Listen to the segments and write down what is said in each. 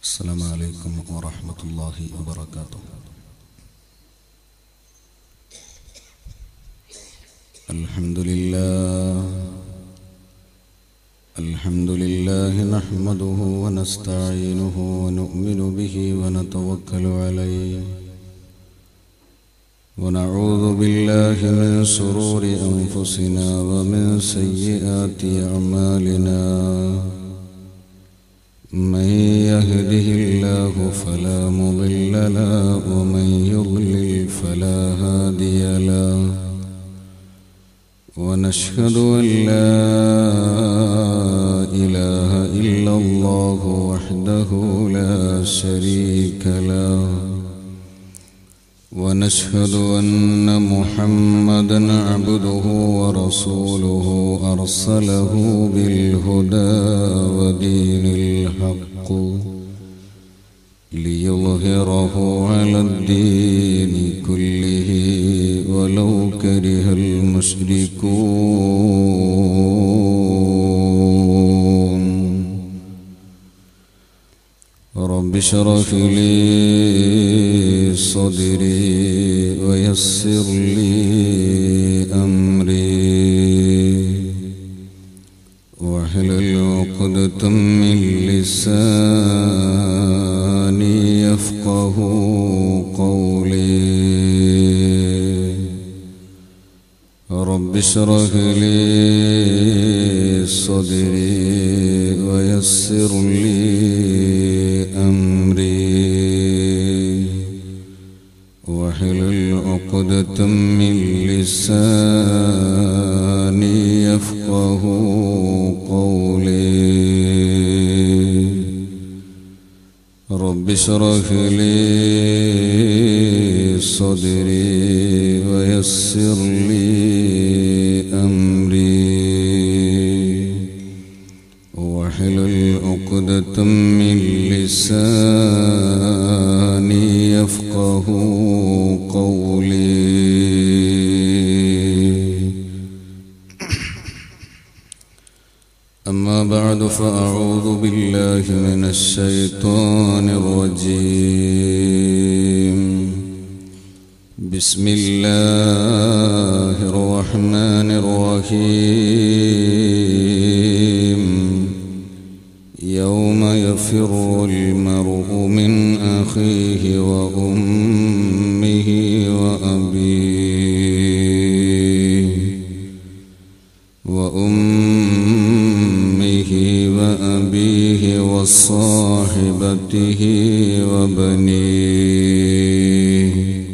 السلام عليكم ورحمة الله وبركاته الحمد لله الحمد لله نحمده ونستعينه ونؤمن به ونتوكل عليه ونعوذ بالله من شرور أنفسنا ومن سيئات أعمالنا من يهده الله فلا مضل له ومن يضلل فلا هادي له ونشهد أن لا إله إلا الله وحده لا شريك له ونشهد أن محمدا عبده ورسوله أرسله بالهدى ودين الحق ليظهره على الدين كله ولو كره المشركون رب اشرح لي صدري ويسر لي أمري واحلل عقدة من لساني يفقه قولي رب اشرح لي صدري ويسر لي أمري واحلل عقدة من لساني يفقه قولي رب اشرح لي صدري ويسر لي أمري واحلل عقدة من لساني يفقه قولي أما بعد فأعوذ بالله من الشيطان الرجيم بسم الله الرحمن الرحيم يوم يفر المرء من أخيه وأمه وأبيه وأمه وأبيه وصاحبته وبنيه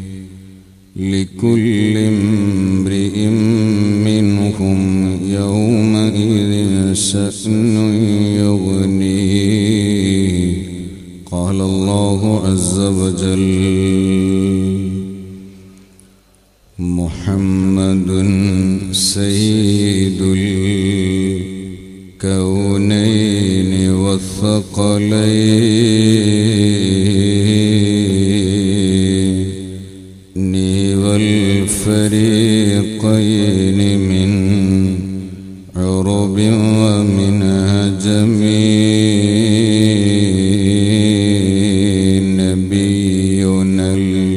لكل امرئ منهم يومئذ شأن يغنيه قال الله عز وجل محمد سيد الكونين والثقلين والفريقين من عرب ومن عجم نبينا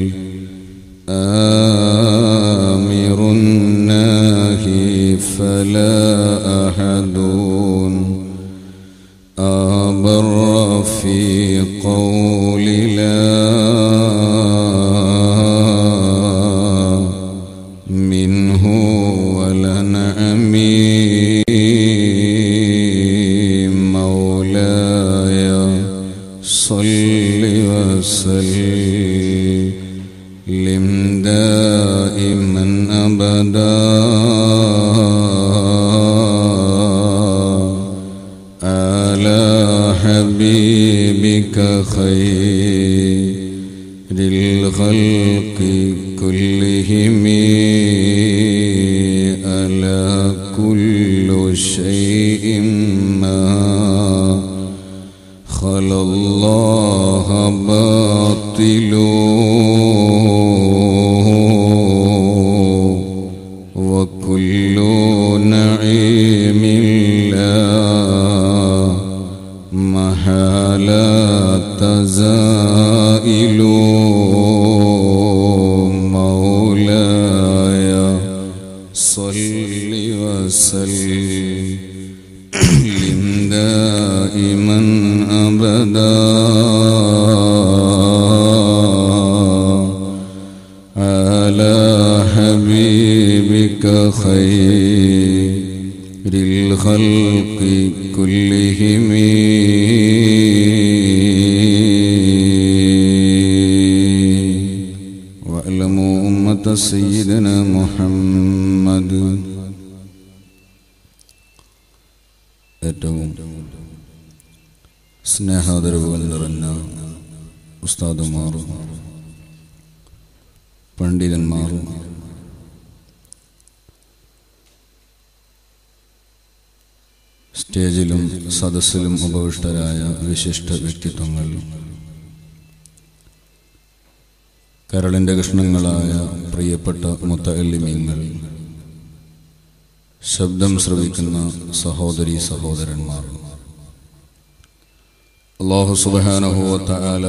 الآمر الناهي فلا أحد أبر في قول لا منه ولنعمي مولاي صل وسلم دائما أبدا على حبيبك خير الخلق كلهم ألا كل شيء ما خلا الله باطل وكل نعيم لا محالة وسلم دائما أبدا على حبيبك خير الخلق كلهم واعلموا أمة سيدنا محمد ഏറ്റവും സ്നേഹാദരവുകൾ നിറഞ്ഞ ഉസ്താദുമാറും പണ്ഡിതന്മാരും സ്റ്റേജിലും സദസ്സിലും ഉപവിഷ്ടരായ വിശിഷ്ട വ്യക്തിത്വങ്ങൾ കരളിൻ്റെ കഷ്ണങ്ങളായ പ്രിയപ്പെട്ട മുത്തല്ലിമീങ്ങൾ ശബ്ദം ശ്രവിക്കുന്ന സഹോദരി സഹോദരന്മാർ അള്ളാഹു സുബാനഹുവല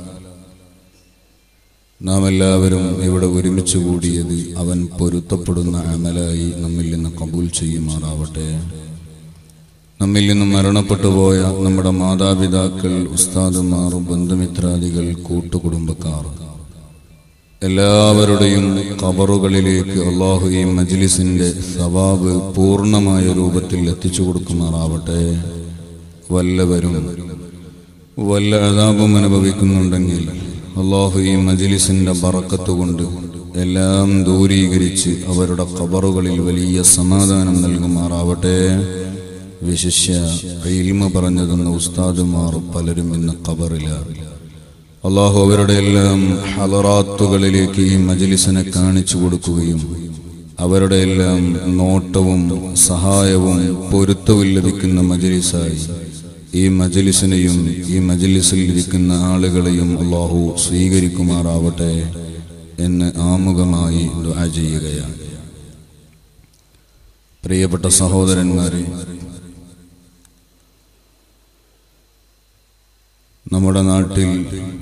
നാം എല്ലാവരും ഇവിടെ ഒരുമിച്ച് കൂടിയത് അവൻ പൊരുത്തപ്പെടുന്ന അമലായി നമ്മിൽ നിന്ന് കബൂൽ ചെയ്യുമാറാവട്ടെ നമ്മിൽ നിന്നും മരണപ്പെട്ടു പോയ നമ്മുടെ മാതാപിതാക്കൾ ഉസ്താദുമാർ ബന്ധുമിത്രാദികൾ കൂട്ടുകുടുംബക്കാർ എല്ലാവരുടെയും കബറുകളിലേക്ക് അള്ളാഹു ഈ മജ്ലിസിന്റെ സവാബ് പൂർണ്ണമായ രൂപത്തിൽ എത്തിച്ചു കൊടുക്കുമാറാവട്ടെ വല്ലവരും വല്ല അതാപം അനുഭവിക്കുന്നുണ്ടെങ്കിൽ അള്ളാഹു ഈ മജ്ലിസിന്റെ ബറക്കത്ത് കൊണ്ട് എല്ലാം ദൂരീകരിച്ച് അവരുടെ കബറുകളിൽ വലിയ സമാധാനം നൽകുമാറാവട്ടെ വിശിഷ്യ ഇൽമ പറഞ്ഞു തന്ന ഉസ്താദുമാർ പലരും ഇന്ന് കബറിലാണ് അള്ളാഹു അവരുടെ എല്ലാം ഹലറാത്തുകളിലേക്ക് ഈ മജലിസിനെ കാണിച്ചു കൊടുക്കുകയും അവരുടെ എല്ലാം നോട്ടവും സഹായവും പൊരുത്തവും ലഭിക്കുന്ന മജലിസായി ഈ മജലിസിനെയും ഈ മജലിസിൽ ഇരിക്കുന്ന ആളുകളെയും അള്ളാഹു സ്വീകരിക്കുമാറാവട്ടെ എന്ന് ആമുഖമായി ദുആ ചെയ്യുകയാണ് പ്രിയപ്പെട്ട സഹോദരന്മാരെ നമ്മുടെ നാട്ടിൽ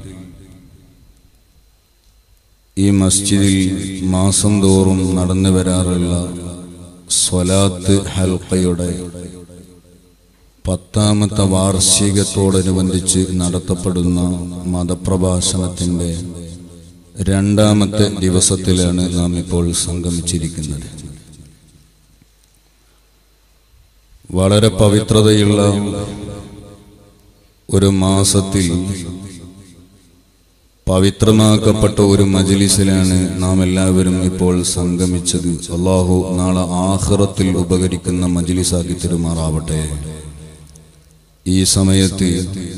ഈ മസ്ജിദിൽ മാസം തോറും നടന്നു വരാറുള്ള സ്വലാത്ത് ഹൽക്കയുടെ പത്താമത്തെ വാർഷികത്തോടനുബന്ധിച്ച് നടത്തപ്പെടുന്ന മതപ്രഭാഷണത്തിന്റെ രണ്ടാമത്തെ ദിവസത്തിലാണ് നാം ഇപ്പോൾ സംഗമിച്ചിരിക്കുന്നത് വളരെ പവിത്രതയുള്ള ഒരു മാസത്തിൽ പവിത്രമാക്കപ്പെട്ട ഒരു മജലിസിലാണ് നാം എല്ലാവരും ഇപ്പോൾ സംഗമിച്ചത് അള്ളാഹു നാളെ ആഹ്റത്തിൽ ഉപകരിക്കുന്ന മജലിസാക്കി തെരുമാറാവട്ടെ ഈ സമയത്ത്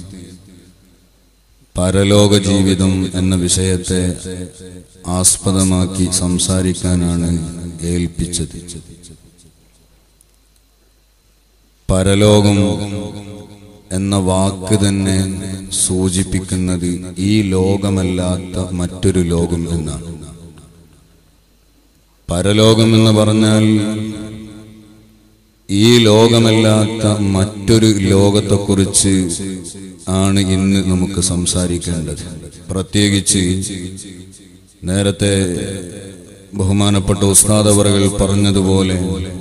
പരലോക ജീവിതം എന്ന വിഷയത്തെ ആസ്പദമാക്കി സംസാരിക്കാനാണ് ഏൽപ്പിച്ചത് പരലോകം എന്ന വാക്ക് തന്നെ സൂചിപ്പിക്കുന്നത് ഈ ലോകമല്ലാത്ത മറ്റൊരു ലോകം എന്നാണ് പരലോകം എന്ന് പറഞ്ഞാൽ ഈ ലോകമല്ലാത്ത മറ്റൊരു ലോകത്തെക്കുറിച്ച് ആണ് ഇന്ന് നമുക്ക് സംസാരിക്കേണ്ടത് പ്രത്യേകിച്ച് നേരത്തെ ബഹുമാനപ്പെട്ട ഉസ്താദവറുകൾ പറഞ്ഞതുപോലെ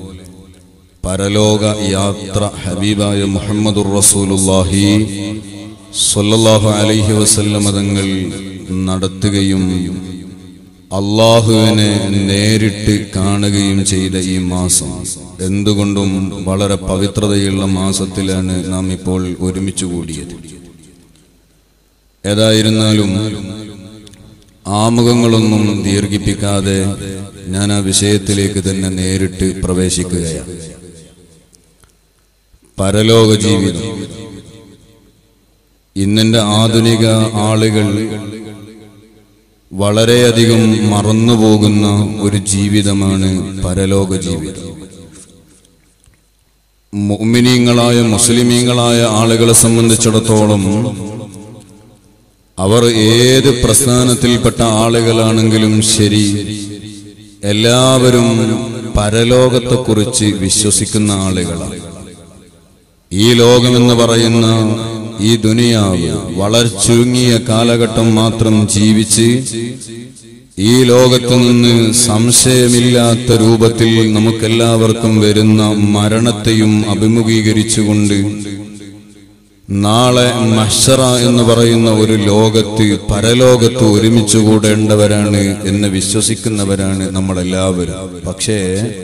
പരലോക യാത്ര ഹബീബായ മുഹമ്മദുർ റസൂലുള്ളാഹി സ്വല്ലല്ലാഹു അലൈഹി വസല്ലം തങ്ങൾ നടത്തുകയും അള്ളാഹുവിനെ നേരിട്ട് കാണുകയും ചെയ്ത ഈ മാസം എന്തുകൊണ്ടും വളരെ പവിത്രതയുള്ള മാസത്തിലാണ് നാം ഇപ്പോൾ ഒരുമിച്ച് കൂടിയത് ഏതായിരുന്നാലും ആമുഖങ്ങളൊന്നും ദീർഘിപ്പിക്കാതെ ഞാൻ ആ വിഷയത്തിലേക്ക് തന്നെ നേരിട്ട് പ്രവേശിക്കുകയാണ് പരലോക ജീവിതം ഇന്നിന്റെ ആധുനിക ആളുകൾ വളരെയധികം മറന്നുപോകുന്ന ഒരു ജീവിതമാണ് പരലോക ജീവിതം മുഅ്മിനീങ്ങളായ മുസ്ലിമീങ്ങളായ ആളുകളെ സംബന്ധിച്ചിടത്തോളം അവർ ഏത് പ്രസ്ഥാനത്തിൽപ്പെട്ട ആളുകളാണെങ്കിലും ശരി എല്ലാവരും പരലോകത്തെക്കുറിച്ച് വിശ്വസിക്കുന്ന ആളുകളാണ് ഈ ലോകമെന്ന് പറയുന്ന ഈ ദുനിയാവ് വളരെ ചുരുങ്ങിയ കാലഘട്ടം മാത്രം ജീവിച്ച് ഈ ലോകത്തു നിന്ന് സംശയമില്ലാത്ത രൂപത്തിൽ നമുക്കെല്ലാവർക്കും വരുന്ന മരണത്തെയും അഭിമുഖീകരിച്ചുകൊണ്ട് നാളെ മഷറ എന്ന് പറയുന്ന ഒരു ലോകത്ത് പരലോകത്ത് ഒരുമിച്ച് കൂടേണ്ടവരാണ് എന്ന് വിശ്വസിക്കുന്നവരാണ് നമ്മളെല്ലാവരും പക്ഷേ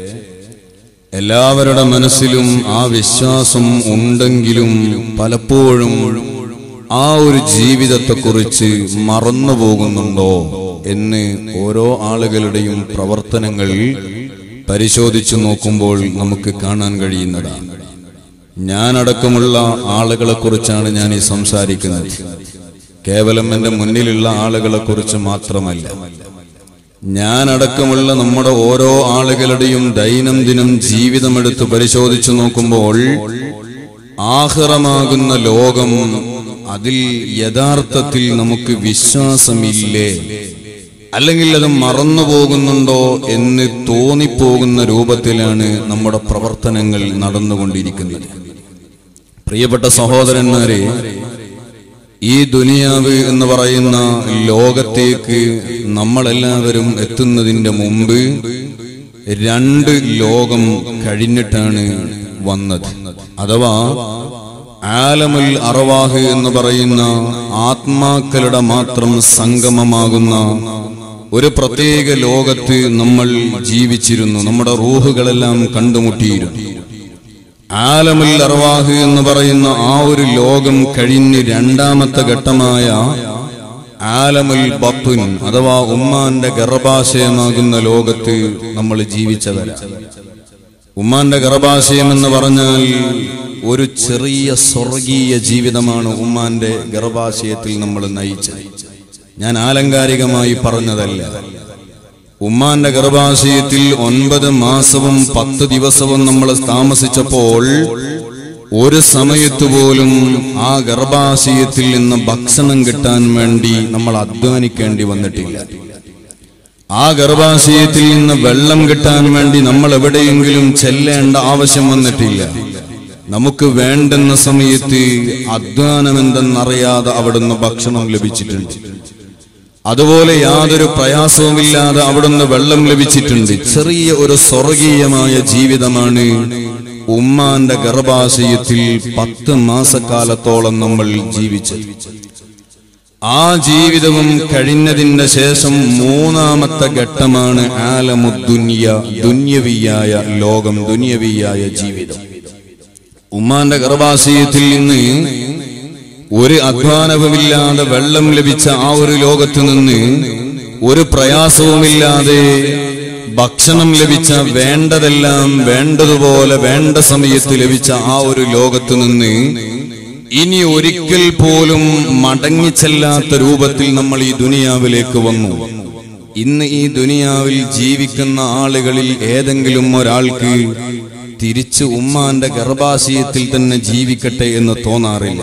എല്ലാവരുടെ മനസ്സിലും ആ വിശ്വാസം ഉണ്ടെങ്കിലും പലപ്പോഴും ആ ഒരു ജീവിതത്തെക്കുറിച്ച് മറന്നു പോകുന്നുണ്ടോ എന്ന് ഓരോ ആളുകളുടെയും പ്രവർത്തനങ്ങൾ പരിശോധിച്ചു നോക്കുമ്പോൾ നമുക്ക് കാണാൻ കഴിയുന്നതാണ് ഞാനടക്കമുള്ള ആളുകളെ കുറിച്ചാണ് ഞാൻ ഈ സംസാരിക്കുന്നത് കേവലം എന്റെ മുന്നിലുള്ള ആളുകളെ കുറിച്ച് മാത്രമല്ല ഞാനടക്കമുള്ള നമ്മുടെ ഓരോ ആളുകളുടെയും ദൈനംദിനം ജീവിതമെടുത്ത് പരിശോധിച്ചു നോക്കുമ്പോൾ ആഹ്റമാകുന്ന ലോകം അതിൽ യഥാർത്ഥത്തിൽ നമുക്ക് വിശ്വാസമില്ലേ അല്ലെങ്കിൽ അത് മറന്നു പോകുന്നുണ്ടോ എന്ന് തോന്നിപ്പോകുന്ന രൂപത്തിലാണ് നമ്മുടെ പ്രവർത്തനങ്ങൾ നടന്നുകൊണ്ടിരിക്കുന്നത് പ്രിയപ്പെട്ട സഹോദരന്മാരെ ഈ ദുനിയാവ് എന്ന് പറയുന്ന ലോകത്തേക്ക് നമ്മളെല്ലാവരും എത്തുന്നതിന്റെ മുമ്പ് രണ്ട് ലോകം കഴിഞ്ഞിട്ടാണ് വന്നത് അഥവാ ആലമുൽ അറവാഹ് എന്ന് പറയുന്ന ആത്മാക്കളുടെ മാത്രം സംഗമമാകുന്ന ഒരു പ്രത്യേക ലോകത്ത് നമ്മൾ ജീവിച്ചിരുന്നു നമ്മുടെ റൂഹുകളെല്ലാം കണ്ടുമുട്ടിയിരുന്നു ആലമുൽ അർവാഹ് എന്ന് പറയുന്ന ആ ഒരു ലോകം കഴിഞ്ഞ് രണ്ടാമത്തെ ഘട്ടമായ ആലമുൽ ബത്തുൻ അഥവാ ഉമ്മാന്റെ ഗർഭാശയമാകുന്ന ലോകത്ത് നമ്മൾ ജീവിച്ചവരാ ഉമ്മാന്റെ ഗർഭാശയം എന്ന് പറഞ്ഞാൽ ഒരു ചെറിയ സ്വർഗീയ ജീവിതമാണ് ഉമ്മാന്റെ ഗർഭാശയത്തിൽ നമ്മൾ നയിച്ചത് ഞാൻ ആലങ്കാരികമായി പറഞ്ഞതല്ല ഉമ്മാന്റെ ഗർഭാശയത്തിൽ ഒൻപത് മാസവും പത്ത് ദിവസവും നമ്മൾ താമസിച്ചപ്പോൾ ഒരു സമയത്ത് പോലും ആ ഗർഭാശയത്തിൽ നിന്ന് ഭക്ഷണം കിട്ടാൻ വേണ്ടി നമ്മൾ അധ്വാനിക്കേണ്ടി വന്നിട്ടില്ല ആ ഗർഭാശയത്തിൽ നിന്ന് വെള്ളം കിട്ടാൻ വേണ്ടി നമ്മൾ എവിടെയെങ്കിലും ചെല്ലേണ്ട ആവശ്യം വന്നിട്ടില്ല നമുക്ക് വേണ്ടുന്ന സമയത്ത് അധ്വാനം എന്തെന്നറിയാതെ അവിടുന്ന് ഭക്ഷണം ലഭിച്ചിട്ടുണ്ട് അതുപോലെ യാതൊരു പ്രയാസവുമില്ലാതെ അവിടുന്ന് വെള്ളം ലഭിച്ചിട്ടുണ്ട് ചെറിയ ഒരു സ്വർഗീയമായ ജീവിതമാണ് ഉമ്മാന്റെ ഗർഭാശയത്തിൽ പത്ത് മാസക്കാലത്തോളം നമ്മൾ ജീവിച്ചത് ആ ജീവിതവും കഴിഞ്ഞതിന്റെ ശേഷം മൂന്നാമത്തെ ഘട്ടമാണ് ആലമുദ്ദുന്യ ദുന്യവിയായ ലോകം ദുന്യവിയായ ജീവിതം ഉമ്മാന്റെ ഗർഭാശയത്തിൽ നിന്ന് ഒരു അധ്വാനവുമില്ലാതെ വെള്ളം ലഭിച്ച ആ ഒരു ലോകത്ത് നിന്ന് ഒരു പ്രയാസവുമില്ലാതെ ഭക്ഷണം ലഭിച്ച വേണ്ടതെല്ലാം വേണ്ടതുപോലെ വേണ്ട സമയത്ത് ലഭിച്ച ആ ഒരു ലോകത്ത് നിന്ന് ഇനി ഒരിക്കൽ പോലും മടങ്ങിച്ചെല്ലാത്ത രൂപത്തിൽ നമ്മൾ ഈ ദുനിയാവിലേക്ക് വന്നു ഇന്ന് ഈ ദുനിയാവിൽ ജീവിക്കുന്ന ആളുകളിൽ ഏതെങ്കിലും ഒരാൾക്ക് തിരിച്ച് ഉമ്മാന്റെ ഗർഭാശയത്തിൽ തന്നെ ജീവിക്കട്ടെ എന്ന് തോന്നാറില്ല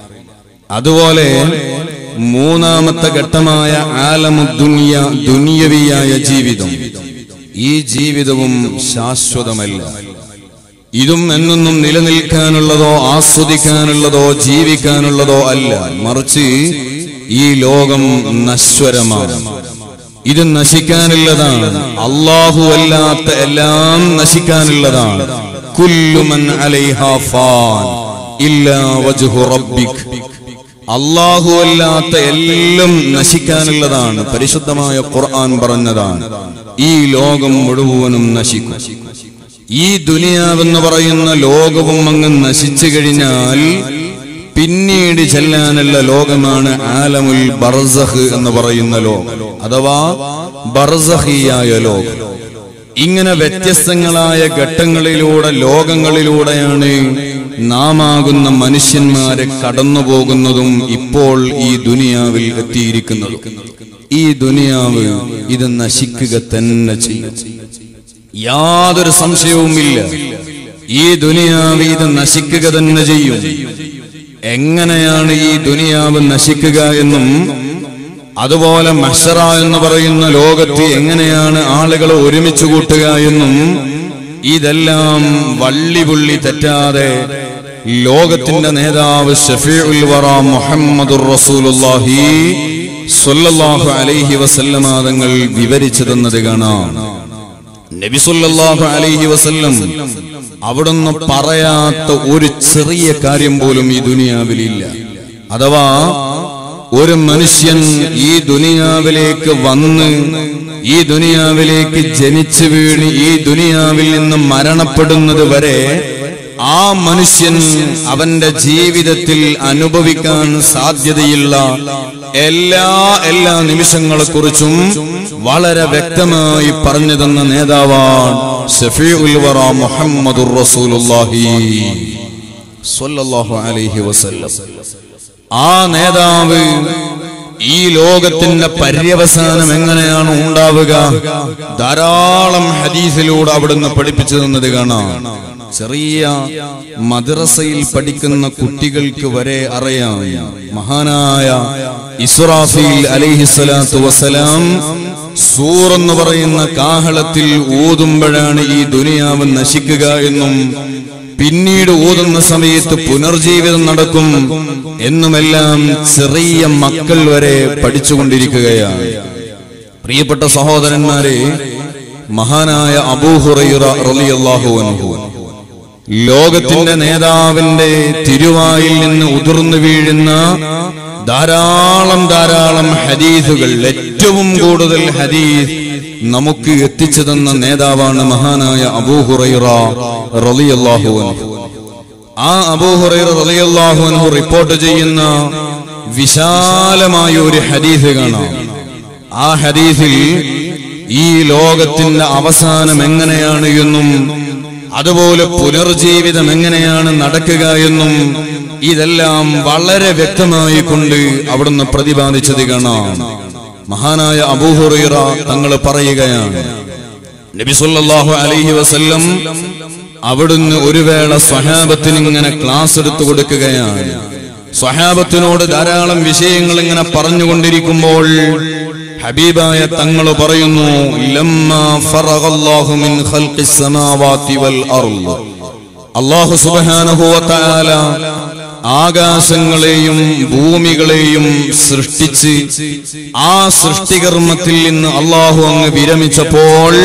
അതുപോലെ മൂന്നാമത്തെ ഘട്ടമായ ആലമുദ്ദുനിയ ദുനിയവിയായ ജീവിതം ഈ ജീവിതവും ശാശ്വതമല്ല ഇതും എന്നൊന്നും നിലനിൽക്കാനുള്ളതോ ആസ്വദിക്കാനുള്ളതോ ജീവിക്കാനുള്ളതോ അല്ല മറിച്ച് ഈ ലോകം നശ്വരമാണ് ഇത് നശിക്കാനുള്ളതാണ് അള്ളാഹു അല്ലാത്ത എല്ലാം നശിക്കാനുള്ളതാണ് കുല്ലുമൻ അലൈഹ ഫാൻ ഇല്ലാ വജ്ഹു റബ്ബിക് അള്ളാഹു അല്ലാത്ത എല്ലാം നശിക്കാനുള്ളതാണ് പരിശുദ്ധമായ ഖുർആൻ പറഞ്ഞതാണ് ഈ ലോകം മുഴുവനും നശിക്കും ഈ ദുനിയാവെന്ന് പറയുന്ന ലോകവും അങ്ങ് നശിച്ചു കഴിഞ്ഞാൽ പിന്നീട് ചെല്ലാനുള്ള ലോകമാണ് ആലമുൽ ബർസഖ് എന്ന് പറയുന്ന ലോകം അഥവാ ബർസഹിയായ ലോകം ഇങ്ങനെ വ്യത്യസ്തങ്ങളായ ഘട്ടങ്ങളിലൂടെ ലോകങ്ങളിലൂടെയാണ് നാമാകുന്ന മനുഷ്യന്മാരെ കടന്നു പോകുന്നതും ഇപ്പോൾ ഈ ദുനിയാവിൽ എത്തിയിരിക്കുന്നതും ഈ ദുനിയാവ് ഇത് നശിക്കുക തന്നെ ചെയ്യും യാതൊരു സംശയവുമില്ല ഈ ദുനിയാവ് ഇത് നശിക്കുക തന്നെ ചെയ്യും എങ്ങനെയാണ് ഈ ദുനിയാവ് നശിക്കുക എന്നും അതുപോലെ മഷറ എന്ന് പറയുന്ന ലോകത്ത് എങ്ങനെയാണ് ആളുകളെ ഒരുമിച്ച് കൂട്ടുക എന്നും ഇതെല്ലാം വള്ളിപുള്ളി തെറ്റാതെ ലോകത്തിന്റെ നേതാവ് ഷഫീഉൽ വറ മുഹമ്മദുർ റസൂലുള്ളാഹി സ്വല്ലല്ലാഹു അലൈഹി വസല്ലമ തങ്ങൾ വിവരിച്ചു തന്നത് കാണാം നബി സല്ലല്ലാഹു അലൈഹി വസല്ലം അവിടുന്ന് പറയാത്ത ഒരു ചെറിയ കാര്യം പോലും ഈ ദുനിയാവിലില്ല അഥവാ ഒരു മനുഷ്യൻ ഈ ദുനിയാവിലേക്ക് വന്ന് ഈ ദുനിയാവിലേക്ക് ജനിച്ചു വീണ് ഈ ദുനിയാവിൽ നിന്ന് മരണപ്പെടുന്നത് വരെ ആ മനുഷ്യൻ അവന്റെ ജീവിതത്തിൽ അനുഭവിക്കാൻ സാധ്യതയുള്ള എല്ലാ എല്ലാ നിമിഷങ്ങളെ കുറിച്ചും വളരെ വ്യക്തമായി പറഞ്ഞു തന്ന നേതാവാണ് ഷഫീഉൽ വറ മുഹമ്മദുർ റസൂലുള്ളാഹി സ്വല്ലല്ലാഹു അലൈഹി വസല്ലം ആ നേതാവ് ഈ ലോകത്തിന്റെ പര്യവസാനം എങ്ങനെയാണ് ഉണ്ടാവുക ധാരാളം ഹദീസിലൂടെ അവിടുന്ന് പഠിപ്പിച്ചു തന്നത് കാണാം ചെറിയ മദ്രസയിൽ പഠിക്കുന്ന കുട്ടികൾക്ക് വരെ അറിയാം മഹാനായ ഇസ്രാഫീൽ അലൈഹിസ്സലാത്തു വസ്സലാം സൂർ എന്ന് പറയുന്ന കാഹളത്തിൽ ഊതുമ്പോഴാണ് ഈ ദുനിയാവ് നശിക്കുക എന്നും പിന്നീട് ഊതുന്ന സമയത്ത് പുനർജീവിതം നടക്കും എന്നുമെല്ലാം ചെറിയ മക്കൾ വരെ പഠിച്ചുകൊണ്ടിരിക്കുകയാണ് പ്രിയപ്പെട്ട സഹോദരന്മാരെ മഹാനായ അബൂഹുറൈറ റളിയല്ലാഹു അൻഹു ലോകത്തിന്റെ നേതാവിന്റെ തിരുവായിൽ നിന്ന് ഉതിർന്നു വീഴുന്ന ധാരാളം ധാരാളം ഹദീസുകൾ ഏറ്റവും കൂടുതൽ ഹദീസ് നമുക്ക് എത്തിച്ചു തന്ന നേതാവാണ് മഹാനായ അബൂഹുറൈറ റളിയല്ലാഹു അൻഹു ആ അബൂഹുറൈറ റളിയല്ലാഹു അൻഹു റിപ്പോർട്ട് ചെയ്യുന്ന വിശാലമായ ഒരു ഹദീസ് കാണാം ആ ഹദീസിൽ ഈ ലോകത്തിന്റെ അവസാനം എങ്ങനെയാണ് എന്നും അതുപോലെ പുനർജീവിതം എങ്ങനെയാണ് നടക്കുക എന്നും ഇതെല്ലാം വളരെ വ്യക്തമായി കൊണ്ട് അവിടുന്ന് പ്രതിപാദിച്ചത് കാണാം മഹാനായ അബൂഹുറൈറ തങ്ങൾ പറയുകയാണ് നബി സല്ലല്ലാഹു അലൈഹി വസല്ലം അവിടുന്ന് ഒരു വേള സ്വഹാബത്തിന് ഇങ്ങനെ ക്ലാസ് എടുത്തു കൊടുക്കുകയാണ് സ്വഹാബത്തിനോട് ധാരാളം വിഷയങ്ങൾ ഇങ്ങനെ പറഞ്ഞുകൊണ്ടിരിക്കുമ്പോൾ ഹബീബായ തങ്ങൾ പറയുന്നു ലമ്മാ ഫറഗല്ലാഹു മിൻ ഖൽഖിസ് സമാവാതി വൽ അർള് അല്ലാഹു സുബ്ഹാനഹു വ തആല ആകാശങ്ങളെയും ഭൂമികളെയും സൃഷ്ടിച്ച് ആ സൃഷ്ടികർമ്മത്തിൽ നിന്ന് അള്ളാഹു അങ്ങ് വിരമിച്ചപ്പോൾ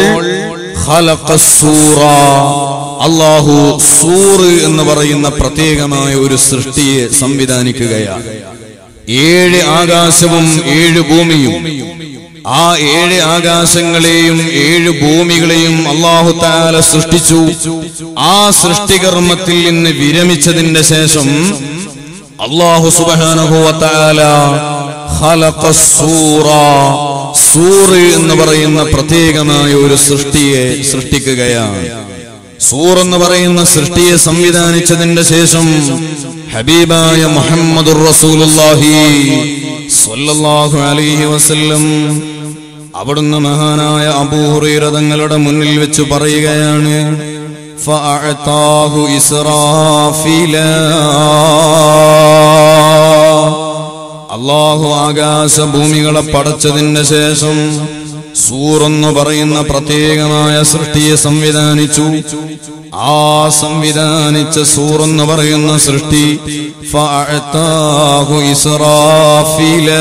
ഖലഖസ്സൂറ. അള്ളാഹു സൂറ് എന്ന് പറയുന്ന പ്രത്യേകമായ ഒരു സൃഷ്ടിയെ സംവിധാനിക്കുകയാണ് ഏഴ് ആകാശവും ഏഴ് ഭൂമിയും ആ ഏഴ് ആകാശങ്ങളെയും ഏഴ് ഭൂമികളെയും അള്ളാഹു താല സൃഷ്ടിച്ചു ആ സൃഷ്ടികർമ്മത്തിൽ നിന്ന് വിരമിച്ചതിന്റെ ശേഷം അള്ളാഹു സുബാനുഭവത്താല സൂറ് എന്ന് പറയുന്ന പ്രത്യേകമായ ഒരു സൃഷ്ടിയെ സൃഷ്ടിക്കുകയാണ് സൂർ എന്ന് പറയുന്ന സൃഷ്ടിയെ സംവിധാനിച്ചതിന്റെ ശേഷം ഹബീബായ മുഹമ്മദുർ റസൂലുള്ളാഹി സ്വല്ലല്ലാഹു അലൈഹി വസല്ലം അവിടുന്ന് മഹാനായ അബൂഹുറൈറ തങ്ങളുടെ മുന്നിൽ വെച്ച് പറയുകയാണ് ഫഅഅതാഹു ഇസ്റാഫീല അള്ളാഹു ആകാശ ഭൂമികളെ പടച്ചതിന് ശേഷം സൂർ എന്ന് പറയുന്ന പ്രത്യേകമായ സൃഷ്ടിയെ സംവിധാനിച്ചു ആ സംവിധാനിച്ച സൂർ എന്ന് പറയുന്ന സൃഷ്ടി ഫഅഅതാഹു ഇസ്റാഫീല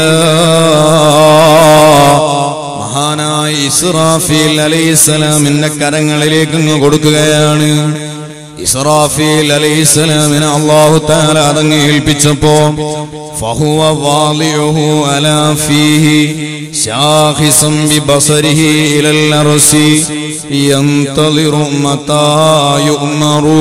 മഹാനായ ഇസ്രാഫീൽ അലൈഹിസ്സലാമിന്റെ കരങ്ങളിലേക്ക് അങ്ങ് കൊടുക്കുകയാണ് ഇസ്രാഫീൽ അലൈഹിസ്സലാമിനെ അള്ളാഹു താല അതങ്ങ് ഏൽപ്പിച്ചപ്പോ ഫഹുവ വാളിയുഹു അലാ ഫീഹി ശാഖിസം ബിബസരിഹി ഇലൽ അർശി യന്തളിറു മതാ യുഅ്മറൂ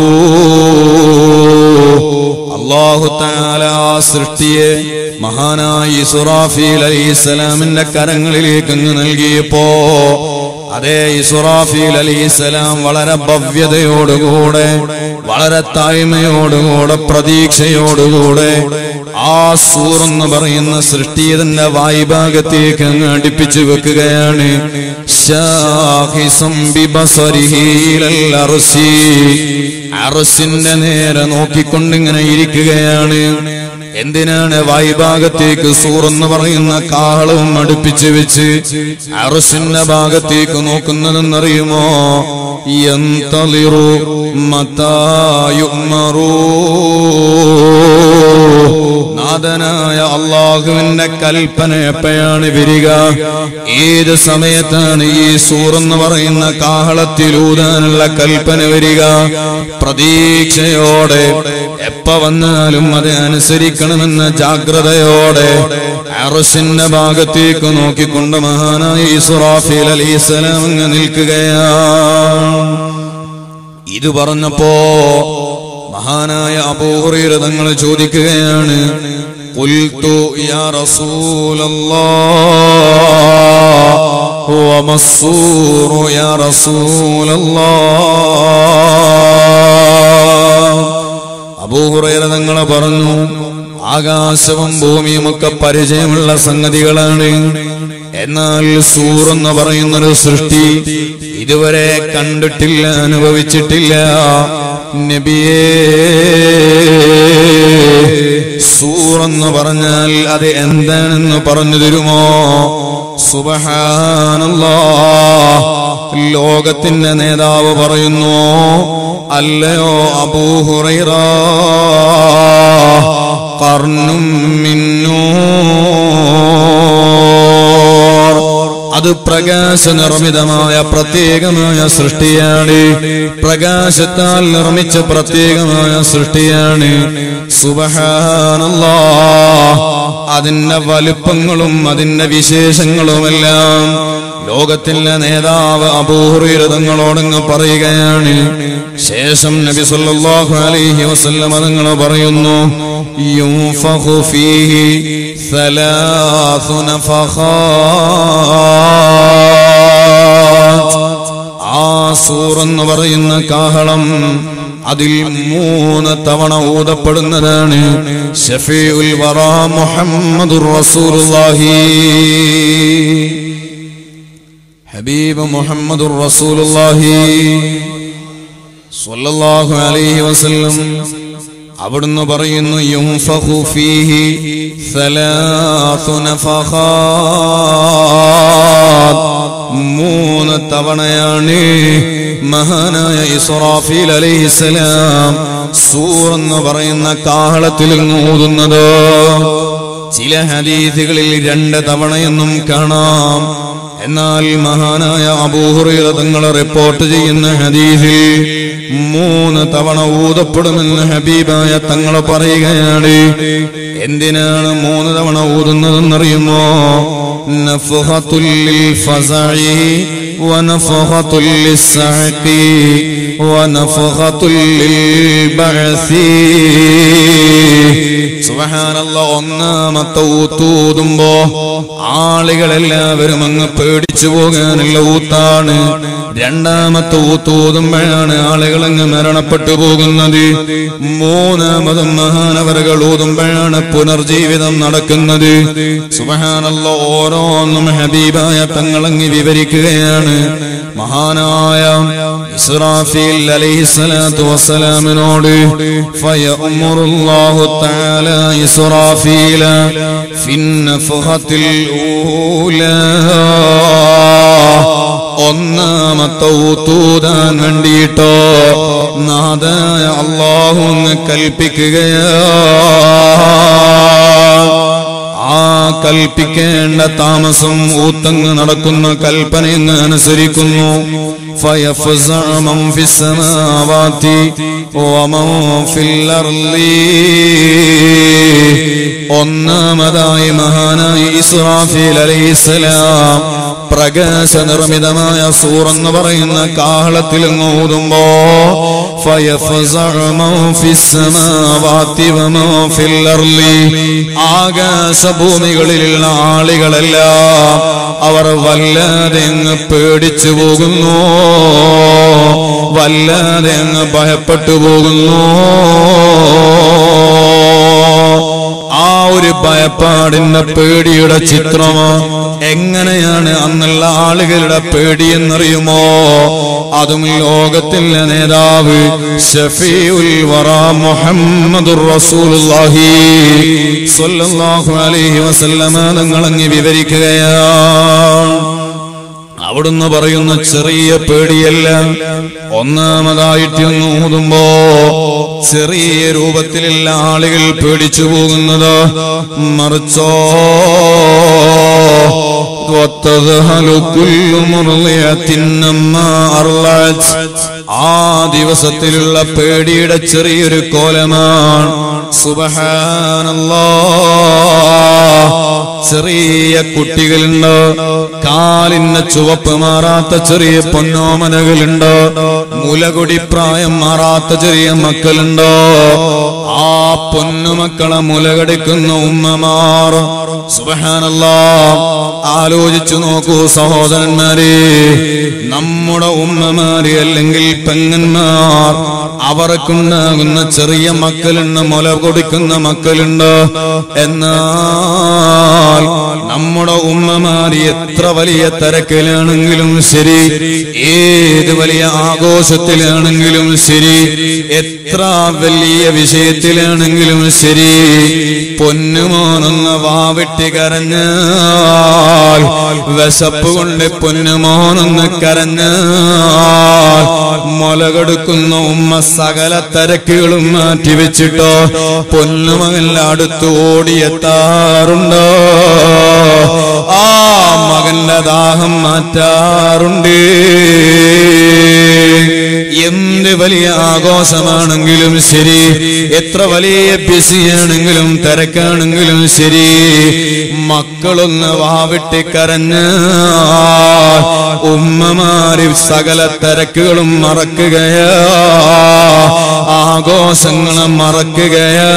അള്ളാഹു താല ആ സൃഷ്ടിയെ മഹാനായ ഇസുറാഫീൽ അലൈഹിസ്സലാമിന്റെ കരങ്ങളിലേക്ക് അങ്ങ് നൽകിയപ്പോ അതേ ഇസുറാഫീൽ അലൈഹിസ്സലാം വളരെ ഭവ്യതയോടുകൂടെ വളരെ താഴ്മയോടുകൂടെ പ്രതീക്ഷയോടുകൂടെ ആ സൂർ എന്ന് പറയുന്ന സൃഷ്ടിയതിന്റെ വായുഭാഗത്തേക്ക് അങ്ങ് അടുപ്പിച്ചു വെക്കുകയാണ് ശാഹിസം ബിബസരിഹി ഇലൽ അർശി. അർശിന്റെ നേരെ നോക്കിക്കൊണ്ടിങ്ങനെ ഇരിക്കുകയാണ് എന്തിനാണ് വായുഭാഗത്തേക്ക് സൂർ എന്ന് പറയുന്ന കാഹളവും അടുപ്പിച്ച് വെച്ച് അറസിന്റെ ഭാഗത്തേക്ക് നോക്കുന്നതെന്നറിയുമോ യന്തളിറു മതായുമറൂ നാഥനായ അള്ളാഹുവിന്റെ കൽപ്പന എപ്പോഴാണ് വരിക ഏത് സമയത്താണ് ഈ സൂറെന്ന് പറയുന്ന കാഹളത്തിലൂതാനുള്ള കൽപ്പന വരിക പ്രതീക്ഷയോടെ എപ്പ വന്നാലും അത് അനുസരിക്കണമെന്ന ജാഗ്രതയോടെ അറസിന്റെ ഭാഗത്തേക്ക് നോക്കിക്കൊണ്ട് മഹാനായ ഇസുറാഫിൽ അലൈഹിസ്സലാം അങ്ങ് നിൽക്കുകയാണ് ഇത് പറഞ്ഞപ്പോ മഹാനായ അബൂഹുറൈറ തങ്ങൾ ചോദിക്കുകയാണ് ഖുൽതു യാ റസൂലല്ലാഹ് വമസ്സൂറു യാ റസൂലല്ലാഹ് അബൂഹുറൈറ തങ്ങൾ പറഞ്ഞു ആകാശവും ഭൂമിയും ഒക്കെ പരിചയമുള്ള സംഗതികളാണ് എന്നാൽ സൂറെന്ന് പറയുന്നൊരു സൃഷ്ടി ഇതുവരെ കണ്ടിട്ടില്ല അനുഭവിച്ചിട്ടില്ല നബിയേ സൂറെന്ന് പറഞ്ഞാൽ അത് എന്താണെന്ന് പറഞ്ഞു തരുമോ സുബഹാനല്ലാ ലോകത്തിന്റെ നേതാവ് പറയുന്നു അല്ലയോ അബൂഹുറൈറ കർണും മിന്നൂ അത് പ്രകാശ നിർമ്മിതമായ പ്രത്യേകമായ സൃഷ്ടിയാണ് പ്രകാശത്താൽ നിർമ്മിച്ച പ്രത്യേകമായ സൃഷ്ടിയാണ് സുബഹാനല്ലാ അതിന്റെ വലുപ്പങ്ങളും അതിന്റെ വിശേഷങ്ങളുമെല്ലാം ലോകത്തിന്റെ നേതാവ് അപൂർവതങ്ങളോടങ്ങ് പറയുകയാണ് ശേഷം നബി സല്ലല്ലാഹു അലൈഹി വസല്ലം തങ്ങൾ പറയുന്നു യുൻഫഖു ഫീഹി ثلاث نفخات ആ സൂറെന്ന് പറയുന്ന കാഹളം അതിൽ മൂന്ന് തവണ ഊതപ്പെടുന്നതാണ് ഷഫീഉൽ വറ മുഹമ്മദുർ റസൂലുള്ളാഹി ഹബീബ് മുഹമ്മദുർ റസൂലുള്ളാഹി സ്വല്ലല്ലാഹു അലൈഹി വസല്ലം അവിടുന്ന് പറയുന്നു യുംഫഖു ഫീഹി സലാസു നഫഖാത് മൂന്ന് തവണയാണ് മഹാനായ ഇസ്രാഫീൽ അലൈഹിസ്സലാം സൂർ എന്ന് പറയുന്ന കാഹളത്തിൽ ഊതുന്നത് ചില ഹദീസുകളിൽ രണ്ട് തവണയെന്നും കാണാം എന്നാൽ മഹാനായ അബൂഹുറൈറ തങ്ങൾ റിപ്പോർട്ട് ചെയ്യുന്ന ഹദീസിൽ മൂന്ന് തവണ ഊതപ്പെടുമെന്ന് ഹബീബായ തങ്ങൾ പറയുകയാണ് എന്തിനാണ് മൂന്ന് തവണ ഊതുന്നതെന്നറിയുമോ നഫ്ഹത്തുൽ ഫസഇ ونفخة للسعق ونفخة للبعث സുബഹാനല്ല ഒന്നാമത്തെ ഊത്തൂതുമ്പോ ആളുകളെല്ലാവരും അങ്ങ് പേടിച്ചു പോകാനുള്ള ഊത്താണ് രണ്ടാമത്തെ ഊത്തൂതുമ്പോഴാണ് ആളുകൾ അങ്ങ് മരണപ്പെട്ടു പോകുന്നത് മൂന്നാമതും മഹാനവരകൾ ഊതുമ്പോഴാണ് പുനർജീവിതം നടക്കുന്നത് സുബഹാനല്ല ഓരോന്നും ഹബീബായ തങ്ങളങ്ങ് വിവരിക്കുകയാണ് മഹാനായ ഇസ്രാഫീൽ അലൈഹിസ്സലാത്തു വസ്സലാമിനോട് ഫയഉമുറുല്ലാഹു തആല ഇസ്രാഫീല ഫിന്നഫഖത്തിൽ ഊലാ ഒന്നാമത്തെ ഊത്തൂതാൻ വേണ്ടിയിട്ടോ നാദായ അള്ളാഹു ഒന്ന് കൽപ്പിക്കുകയാ ആ കൽപ്പിക്കേണ്ട താമസം ഊത്തങ്ങ് നടക്കുന്ന കൽപ്പനയെന്ന് അനുസരിക്കുന്നു فيفزع من في السماوات ومن في الأرض ഒന്നാമതായി മഹാനായ ഇസ്രാഫീൽ അലൈഹിസ്സലാം പ്രകാശ നിർമ്മിതമായ സൂറെന്ന് പറയുന്ന കാഹളത്തിൽ ഊതുമ്പോ ആകാശഭൂമികളിലുള്ള ആളുകളെല്ലാം അവർ വല്ലാതെ അങ്ങ് പേടിച്ചു പോകുന്നു വല്ലാതെ അങ്ങ് ഭയപ്പെട്ടു പോകുന്നു ആ ഒരു ഭയപ്പാടിന്റെ പേടിയുടെ ചിത്രമോ എങ്ങനെയാണ് അന്നുള്ള ആളുകളുടെ പേടി എന്നറിയുമോ അതും ലോകത്തിന്റെ നേതാവ് ഷഫീഉൽ വറ മുഹമ്മദുർ റസൂലുള്ളാഹി സ്വല്ലല്ലാഹു അലൈഹി വസല്ലമ തങ്ങൾ അങ്ങ് വിവരിക്കുകയാണ് അവിടുന്ന് പറയുന്ന ചെറിയ പേടിയല്ല ഒന്നാമതായിട്ട് ഒന്ന് ഊതുമ്പോ ചെറിയ രൂപത്തിലുള്ള ആളുകൾ പേടിച്ചു പോകുന്നത് മറിച്ചോ وتذهل كل مرضية عما أرضعت ആ ദിവസത്തിലുള്ള പേടിയുടെ ചെറിയൊരു കോലമാണ് സുബഹാനല്ലാ ചെറിയ കുട്ടികളുണ്ട് കാലിന് ചുവപ്പ് മാറാത്ത ചെറിയ പൊന്നോമനകളുണ്ട് മുലകൊടി പ്രായം മാറാത്ത ചെറിയ മക്കളുണ്ടോ ആ പൊന്നുമക്കളെ മുലകടിക്കുന്ന ഉമ്മമാർ സുബഹാനല്ലാ ആലോചിച്ചു നോക്കൂ സഹോദരന്മാരെ നമ്മുടെ ഉമ്മമാരെ അല്ലെങ്കിൽ പെങ്ങന്മാർ അവർക്കുണ്ടാകുന്ന ചെറിയ മക്കളുണ്ട് മുല കൊടുക്കുന്ന മക്കളുണ്ട് എന്നാൽ നമ്മുടെ ഉമ്മമാര് എത്ര വലിയ തിരക്കിലാണെങ്കിലും ശരി ഏത് വലിയ ആഘോഷത്തിലാണെങ്കിലും ശരി എത്ര വലിയ വിഷയത്തിലാണെങ്കിലും ശരി പൊന്നുമോനൊന്ന് വാവിട്ടി കരഞ്ഞാൽ വിശപ്പ് കൊണ്ട് പൊന്നുമോനൊന്ന് കരഞ്ഞാൽ മുലകെടുക്കുന്ന ഉമ്മ സകല തിരക്കുകളും മാറ്റിവെച്ചിട്ടോ പൊന്നുമകന്റെ അടുത്ത് ഓടിയെത്താറുണ്ടോ ആ മകന്റെ ദാഹം മാറ്റാറുണ്ട് എന്ത് വലിയ ആഘോഷമാണെങ്കിലും ശരി എത്ര വലിയ ബിസിയാണെങ്കിലും തിരക്കാണെങ്കിലും ശരി മക്കളൊന്ന് വാവിട്ടി കരഞ്ഞ് ഉമ്മമാര് സകല തിരക്കുകളും മറക്കുകയാ ആഘോഷങ്ങളെ മറക്കുകയാ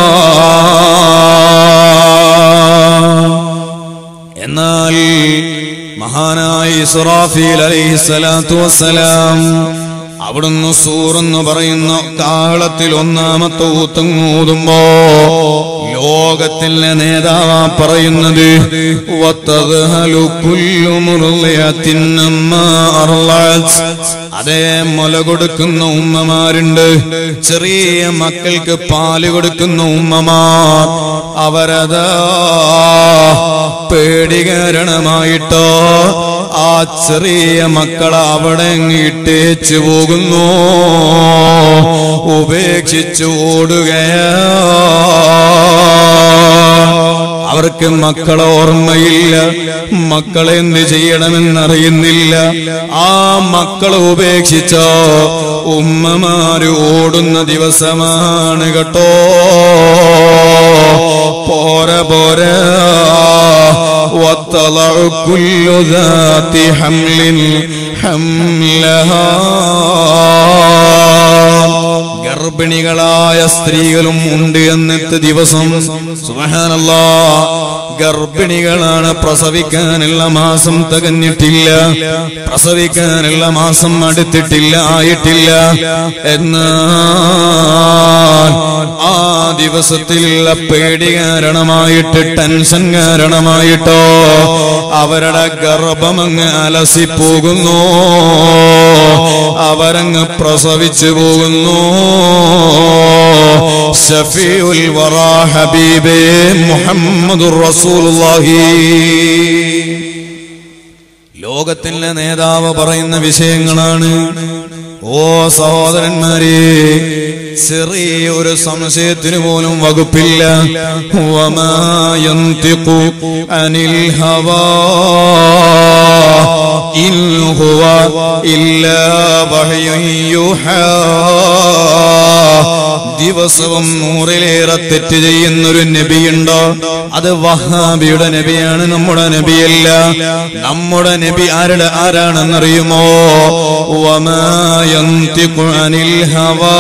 എന്നാൽ മഹാനായ ഇസ്രാഫീൽ അലൈഹി സ്വലാത്തു വസ്സലാം അവിടുന്ന് സൂറെന്ന് പറയുന്ന കാളത്തിൽ ഒന്നാമത്തെ ഊത്തങ്ങൂതുമ്പോ ലോകത്തിലെ നേതാവാ പറയുന്നത് വത്തദ്ഹലു കുല്ലു മുർളിയത്തിൻ അമ്മാ അർളഅത്. അതേ മുല കൊടുക്കുന്ന ഉമ്മമാരുണ്ട് ചെറിയ മക്കൾക്ക് പാല് കൊടുക്കുന്ന ഉമ്മമാർ അവരതാ പേടി കാരണമായിട്ടോ ആ ചെറിയ മക്കളെ അവിടെ അങ്ങ് ഇട്ടേച്ചു പോകുന്നു ഉപേക്ഷിച്ചു ഓടുകയാ അവർക്ക് മക്കളെ ഓർമ്മയില്ല മക്കളെ എന്ത് ചെയ്യണമെന്നറിയുന്നില്ല ആ മക്കളെ ഉപേക്ഷിച്ചോ ഉമ്മമാര് ഓടുന്ന ദിവസമാണ് കേട്ടോ പോര പോര وتضع كل ذات حمل حملها ഗർഭിണികളായ സ്ത്രീകളും ഉണ്ട് എന്നത്തെ ദിവസം സുബഹാനല്ലാ ഗർഭിണികളാണ് പ്രസവിക്കാനുള്ള മാസം തികഞ്ഞിട്ടില്ല പ്രസവിക്കാനുള്ള മാസം അടുത്തിട്ടില്ല ആയിട്ടില്ല എന്നാൽ ആ ദിവസത്തിലുള്ള പേടി കാരണമായിട്ട് ടെൻഷൻ കാരണമായിട്ടോ അവരുടെ ഗർഭമങ്ങ് അലസിപ്പോകുന്നു അവരങ്ങ് പ്രസവിച്ചു പോകുന്നു ഷഫീഉൽ വറാ ഹബീബേ മുഹമ്മദുർ റസൂലുള്ളാഹി ലോകത്തിന്റെ നേതാവ് പറയുന്ന വിഷയങ്ങളാണ് ഓ സഹോദരന്മാരെ ചെറിയ ഒരു സംശയത്തിന് പോലും വകുപ്പില്ല വമാ യന്തിഖു അനിൽ ഹവാ ഇൻ ഹുവ ഇല്ലാ വഹ്യുൻ യുഹാ ദിവസവും നൂറിലേറെ തെറ്റ് ചെയ്യുന്നൊരു നബിയുണ്ടോ അത് വഹാബിയുടെ നബിയാണ് നമ്മുടെ നബിയല്ല നമ്മുടെ നബി ആരുടെ ആരാണെന്നറിയുമോ വമാ യന്തിഖു അനിൽ ഹവാ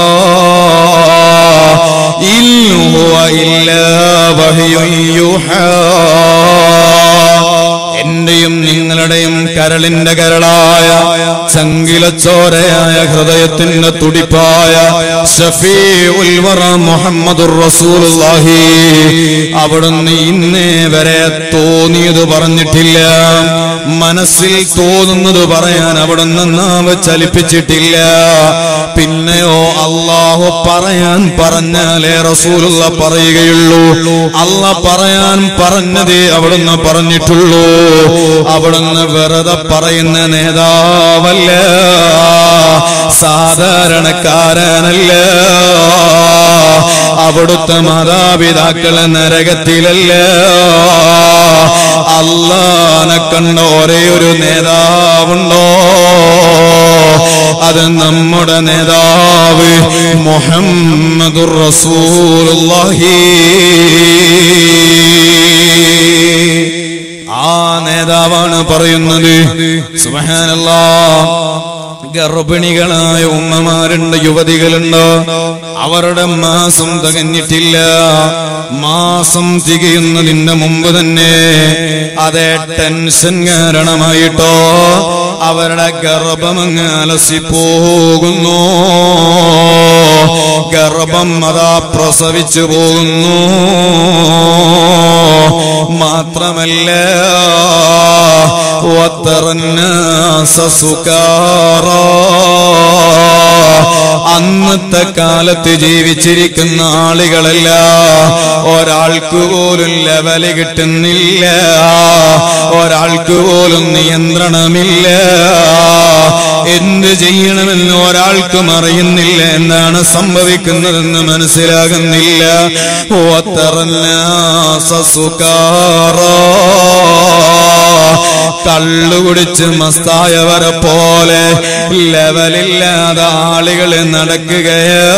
ഇൻ ഹുവ ഇല്ലാ വഹ്യുൻ യുഹാ എന്റെയും നിങ്ങളുടെയും കരളിന്റെ കരളായ ചങ്കിലച്ചോരയായ ഹൃദയത്തിന്റെ തുടിപ്പായ ഷഫീഉൽ വറ മുഹമ്മദുർ റസൂലുള്ളാഹി അവിടുന്ന് ഇന്നേ വരെ തോന്നിയത് പറഞ്ഞിട്ടില്ല മനസ്സിൽ തോന്നുന്നത് പറയാൻ അവിടുന്ന് നാവ് ചലിപ്പിച്ചിട്ടില്ല പിന്നെയോ അള്ളാഹു പറയാൻ പറഞ്ഞാലേ റസൂലുള്ള പറയുകയുള്ളൂ അല്ല പറയാൻ പറഞ്ഞതേ അവിടുന്ന് പറഞ്ഞിട്ടുള്ളൂ അവിടുന്ന് വെറുതെ പറയുന്ന നേതാവല്ല സാധാരണക്കാരനല്ല അവിടുത്തെ മാതാപിതാക്കളെ നരകത്തിലല്ല അള്ളാനെ കണ്ട ഒരേ ഒരു നേതാവുണ്ടോ അത് നമ്മുടെ നേതാവ് മുഹമ്മദുർ റസൂലുള്ളാഹി ആ നേതാവാണ് പറയുന്നത് സുബ്ഹാനല്ലാ ഗർഭിണികളായ ഉമ്മമാരുണ്ട് യുവതികളുണ്ട് അവരുടെ മാസം തികഞ്ഞിട്ടില്ല മാസം തികയുന്നതിന്റെ മുമ്പ് തന്നെ അതേ ടെൻഷൻ കാരണമായിട്ടോ അവരുടെ ഗർഭമങ്ങ് അലസിപ്പോകുന്നു ഗർഭം അതാ പ്രസവിച്ചു പോകുന്നു മാത്രമല്ല വത്തറന്നാസ സുകാറാ. അന്നത്തെ കാലത്ത് ജീവിച്ചിരിക്കുന്ന ആളുകളല്ല ഒരാൾക്ക് പോലും ലെവല് കിട്ടുന്നില്ല ഒരാൾക്ക് പോലും നിയന്ത്രണമില്ല എന്ത് ചെയ്യണമെന്ന് ഒരാൾക്കും അറിയുന്നില്ല എന്താണ് സംഭവിക്കുന്നതെന്ന് മനസ്സിലാകുന്നില്ല വത്തറന്നാസ സുകാറാ. കള്ളുകുടിച്ച് മസ്തായവരെ പോലെ ലെവലില്ലാതെ ആളുകൾ നടക്കുകയോ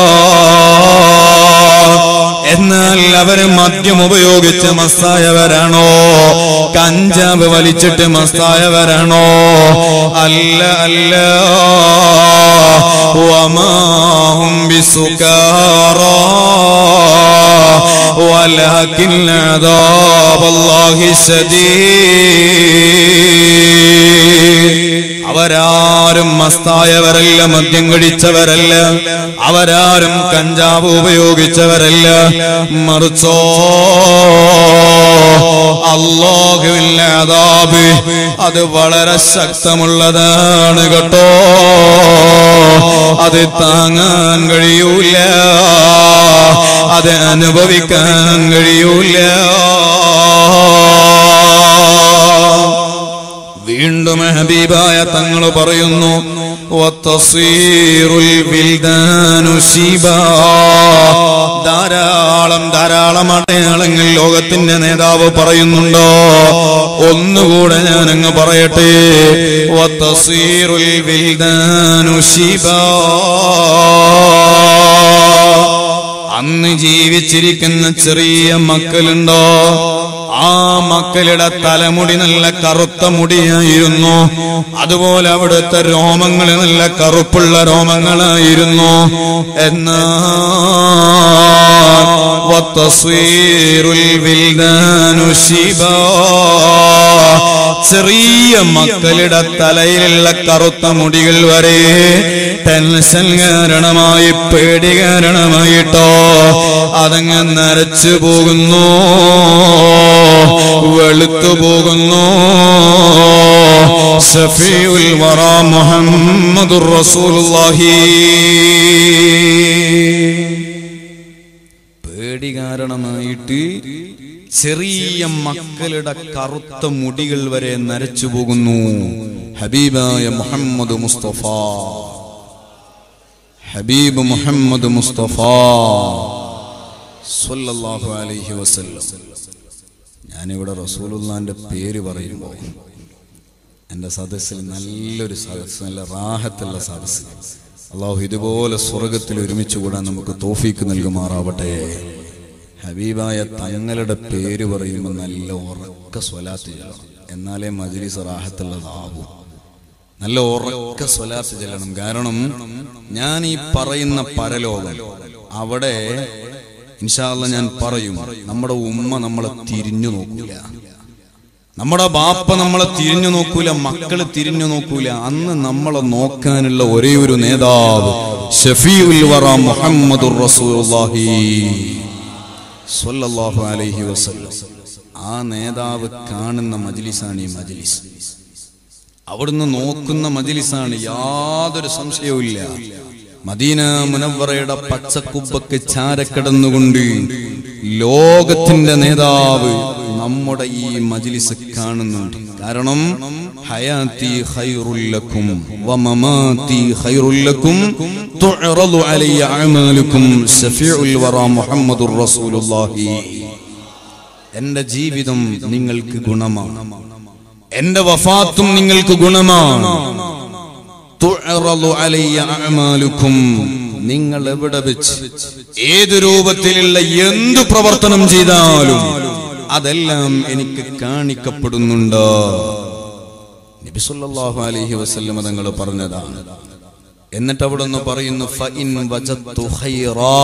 എന്നാൽ അവര് മദ്യം ഉപയോഗിച്ച് മസ്തായവരാണോ കഞ്ചാവ് വലിച്ചിട്ട് മസ്തായവരാണോ അല്ല അല്ല വമാഹും ബിസുകാറാ ولكن عذاب الله شديد അവരാരും മസ്തായവരല്ല മദ്യം കഴിച്ചവരല്ല അവരാരും കഞ്ചാവ് ഉപയോഗിച്ചവരല്ല മറിച്ചോ അള്ളാഹുവിന്റെ അതാബ് അത് വളരെ ശക്തമുള്ളതാണ് കേട്ടോ അത് താങ്ങാൻ കഴിയൂല അത് അനുഭവിക്കാൻ കഴിയൂല വീണ്ടും ഹബീബായ തങ്ങൾ പറയുന്നു "വത്തസീറുൽ വിൽദാനു ശിബാ." ധാരാളം ധാരാളം അടയാളങ്ങൾ ലോകത്തിന്റെ നേതാവ് പറയുന്നുണ്ടോ ഒന്നുകൂടെ ഞാൻ അങ്ങ് പറയട്ടെ "വത്തസീറുൽ വിൽദാനു ശിബാ." അന്ന് ജീവിച്ചിരിക്കുന്ന ചെറിയ മക്കളുണ്ടോ ആ മക്കളുടെ തലമുടി നല്ല കറുത്ത മുടിയായിരുന്നു അതുപോലെ അവിടുത്തെ രോമങ്ങൾ നല്ല കറുപ്പുള്ള രോമങ്ങളായിരുന്നു എന്നാൽ വത്തസ്വീറുൽ വിൽദാനു ശിബാ. ചെറിയ മക്കളുടെ തലയിലുള്ള കറുത്ത മുടികൾ വരെ ടെൻഷൻ കാരണമായി പേടി കാരണമായിട്ടോ അതങ്ങ് നരച്ചു പോകുന്നു വെളുത്തു പോകുന്നു ഷഫീഉൽ വറ മുഹമ്മദുർ റസൂലുള്ളാഹി പേടി കാരണമായിട്ട് ചെറിയ മക്കളുടെ കറുത്ത മുടികൾ വരെ നരച്ചു പോകുന്നു ഹബീബായ മുഹമ്മദ് മുസ്തഫ ഹബീബ് മുഹമ്മദ് മുസ്തഫ സ്വല്ലല്ലാഹു അലൈഹി വസല്ലം ഞാനിവിടെ റസൂലുള്ളാന്റെ പേര് പറയുമ്പോൾ എൻ്റെ സദസ്സിൽ നല്ലൊരു സദസ്സ് നല്ല റാഹത്തുള്ള സദസ്സ് അള്ളാഹു ഇതുപോലെ സ്വർഗത്തിൽ ഒരുമിച്ച് കൂടാൻ നമുക്ക് തോഫീക്ക് നൽകുമാറാവട്ടെ ഹബീബായ തങ്ങളുടെ പേര് പറയുമ്പോൾ നല്ല ഉറക്ക സ്വലാത്ത് ചെല്ലണം എന്നാലേ മജ്ലിസ് റാഹത്തുള്ളതാകും നല്ല ഉറക്ക സ്വലാത്ത് ചെല്ലണം കാരണം ഞാൻ ഈ പറയുന്ന പരലോകം അവിടെ ഇൻഷാല്ല ഞാൻ പറയും നമ്മുടെ ഉമ്മ നമ്മളെ തിരിഞ്ഞു നോക്കൂല നമ്മുടെ ബാപ്പ നമ്മളെ തിരിഞ്ഞു നോക്കൂല മക്കള് തിരിഞ്ഞു നോക്കൂല അന്ന് നമ്മളെ നോക്കാനുള്ള ഒരേ ഒരു നേതാവ് ഷഫീഉൽ വറ മുഹമ്മദുർ റസൂലുള്ളാഹി സ്വല്ലല്ലാഹു അലൈഹി വസല്ലം ആ നേതാവ് കാണുന്ന മജ്ലിസാണ് ഈ മജ്ലിസ് അവിടുന്ന് നോക്കുന്ന മജിലിസാണ് യാതൊരു സംശയവുമില്ല മദീന മുനവറയുടെ പച്ചക്കുബക്ക് ചാരക്കിടന്നുകൊണ്ട് ലോകത്തിന്റെ നേതാവ് നമ്മുടെ ഈ മജിലിസ് കാണുന്നുണ്ട് കാരണം حياتي خير لكم ومماتي خير لكم تعرض علي أعمالكم شفيع الورى محمد رسول الله എന്റെ ജീവിതം നിങ്ങൾക്ക് ഗുണമാണ് എന്റെ വഫാത്തും നിങ്ങൾക്ക് ഗുണമാണ് തുഅറളു അലയ്യ അഅമാലുക്കും നിങ്ങൾ എവിടെ വെച്ച് ഏത് രൂപത്തിലുള്ള എന്തു പ്രവർത്തനം ചെയ്താലും അതെല്ലാം എനിക്ക് കാണിക്കപ്പെടുന്നുണ്ട് നബി സല്ലല്ലാഹു അലൈഹി വസല്ലം തങ്ങൾ പറഞ്ഞതാണ് എന്നിട്ട് അവിടെ നിന്ന് പറയുന്നു ഫഇൻ വജത്തു ഖൈറാ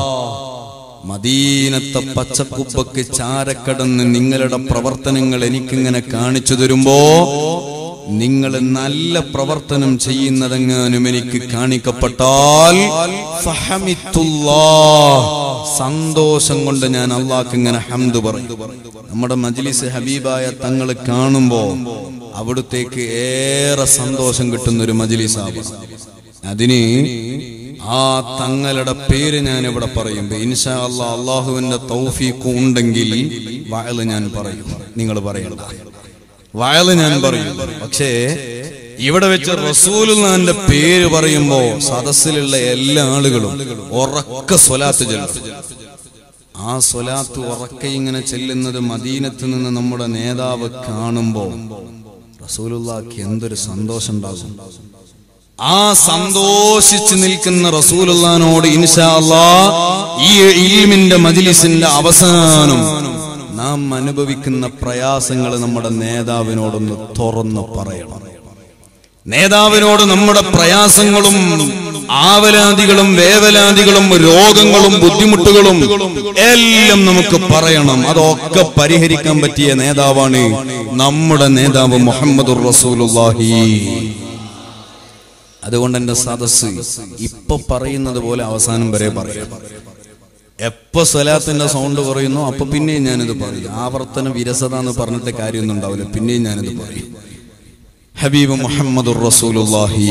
മദീനത്തെ പച്ചക്കുപ്പക്ക് ചാരക്കടന്ന് നിങ്ങളുടെ പ്രവർത്തനങ്ങൾ എനിക്കിങ്ങനെ കാണിച്ചു തരുമ്പോ നിങ്ങൾ നല്ല പ്രവർത്തനം ചെയ്യുന്നതെങ്ങാനും എനിക്ക് കാണിക്കപ്പെട്ടാൽ ഫഹമിത്തുല്ലാ. സന്തോഷം കൊണ്ട് ഞാൻ അള്ളാഹ്ക്ക് ഇങ്ങനെ ഹംദ് പറയും നമ്മുടെ മജ്ലിസ് ഹബീബായ തങ്ങൾ കാണുമ്പോ അവിടുത്തേക്ക് ഏറെ സന്തോഷം കിട്ടുന്ന ഒരു മജ്ലിസാണ് അതിന് ആ തങ്ങളുടെ പേര് ഞാൻ ഇവിടെ പറയുമ്പോ ഇൻഷാ അല്ലാ അള്ളാഹുവിന്റെ തൗഫീഖ് ഉണ്ടെങ്കിൽ വയല് ഞാൻ പറയും നിങ്ങൾ പറയണ്ട വയല് ഞാൻ പറയും പക്ഷേ ഇവിടെ വെച്ച് റസൂലുള്ളാന്റെ പേര് പറയുമ്പോ സദസ്സിലുള്ള എല്ലാ ആളുകളും ഉറക്ക സ്വലാത്ത് ചെല്ലും ആ സ്വലാത്ത് ഉറക്കെ ഇങ്ങനെ ചെല്ലുന്നത് മദീനത്ത് നിന്ന് നമ്മുടെ നേതാവ് കാണുമ്പോ റസൂലുള്ളാക്ക് എന്തൊരു സന്തോഷം ഉണ്ടാകും ആ സന്തോഷിച്ച് നിൽക്കുന്ന റസൂലുള്ളാനോട് ഇൻഷാ അല്ലാ ഈ ഇൽമിന്റെ മജ്ലിസിന്റെ അവസാനം നാം അനുഭവിക്കുന്ന പ്രയാസങ്ങൾ നമ്മുടെ നേതാവിനോടൊന്ന് തുറന്നു പറയണം നേതാവിനോട് നമ്മുടെ പ്രയാസങ്ങളും ആവലാദികളും വേവലാദികളും രോഗങ്ങളും ബുദ്ധിമുട്ടുകളും എല്ലാം നമുക്ക് പറയണം അതൊക്കെ പരിഹരിക്കാൻ പറ്റിയ നേതാവാണ് നമ്മുടെ നേതാവ് മുഹമ്മദുർ റസൂലുള്ളാഹി അതുകൊണ്ട് എന്റെ സദസ് ഇപ്പൊ പറയുന്നത് പോലെ അവസാനം വരെ പറയാം എപ്പോ സ്വലാത്തിന്റെ സൗണ്ട് കുറയുന്നു അപ്പൊ പിന്നെയും ഞാനിത് പറയും ആവർത്തന വിരസത എന്ന് പറഞ്ഞിട്ട് കാര്യമൊന്നും ഉണ്ടാവില്ല പിന്നെയും ഞാനിത് പറയും ഹബീബ് മുഹമ്മദ് റസൂലുള്ളാഹി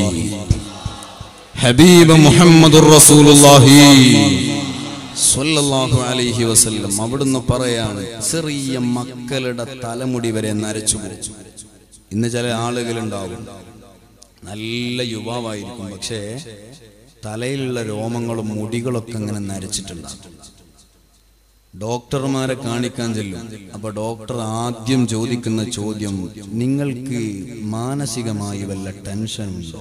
ഹബീബ് മുഹമ്മദ് റസൂലുള്ളാഹി സ്വല്ലല്ലാഹു അലൈഹി വസല്ലം അവിടുന്ന് പറയാണ് ചെറിയ മക്കളുടെ തലമുടി വരെ നരച്ചു പോകും ഇന്ന് ചില ആളുകളുണ്ടാവും നല്ല യുവാവായിരിക്കും പക്ഷേ തലയിലുള്ള രോമങ്ങളും മുടികളൊക്കെ അങ്ങനെ നരച്ചിട്ടുണ്ടാകും ഡോക്ടർമാരെ കാണിക്കാൻ ചെല്ലും അപ്പൊ ഡോക്ടർ ആദ്യം ചോദിക്കുന്ന ചോദ്യം നിങ്ങൾക്ക് മാനസികമായി വല്ല ടെൻഷൻ ഉണ്ടോ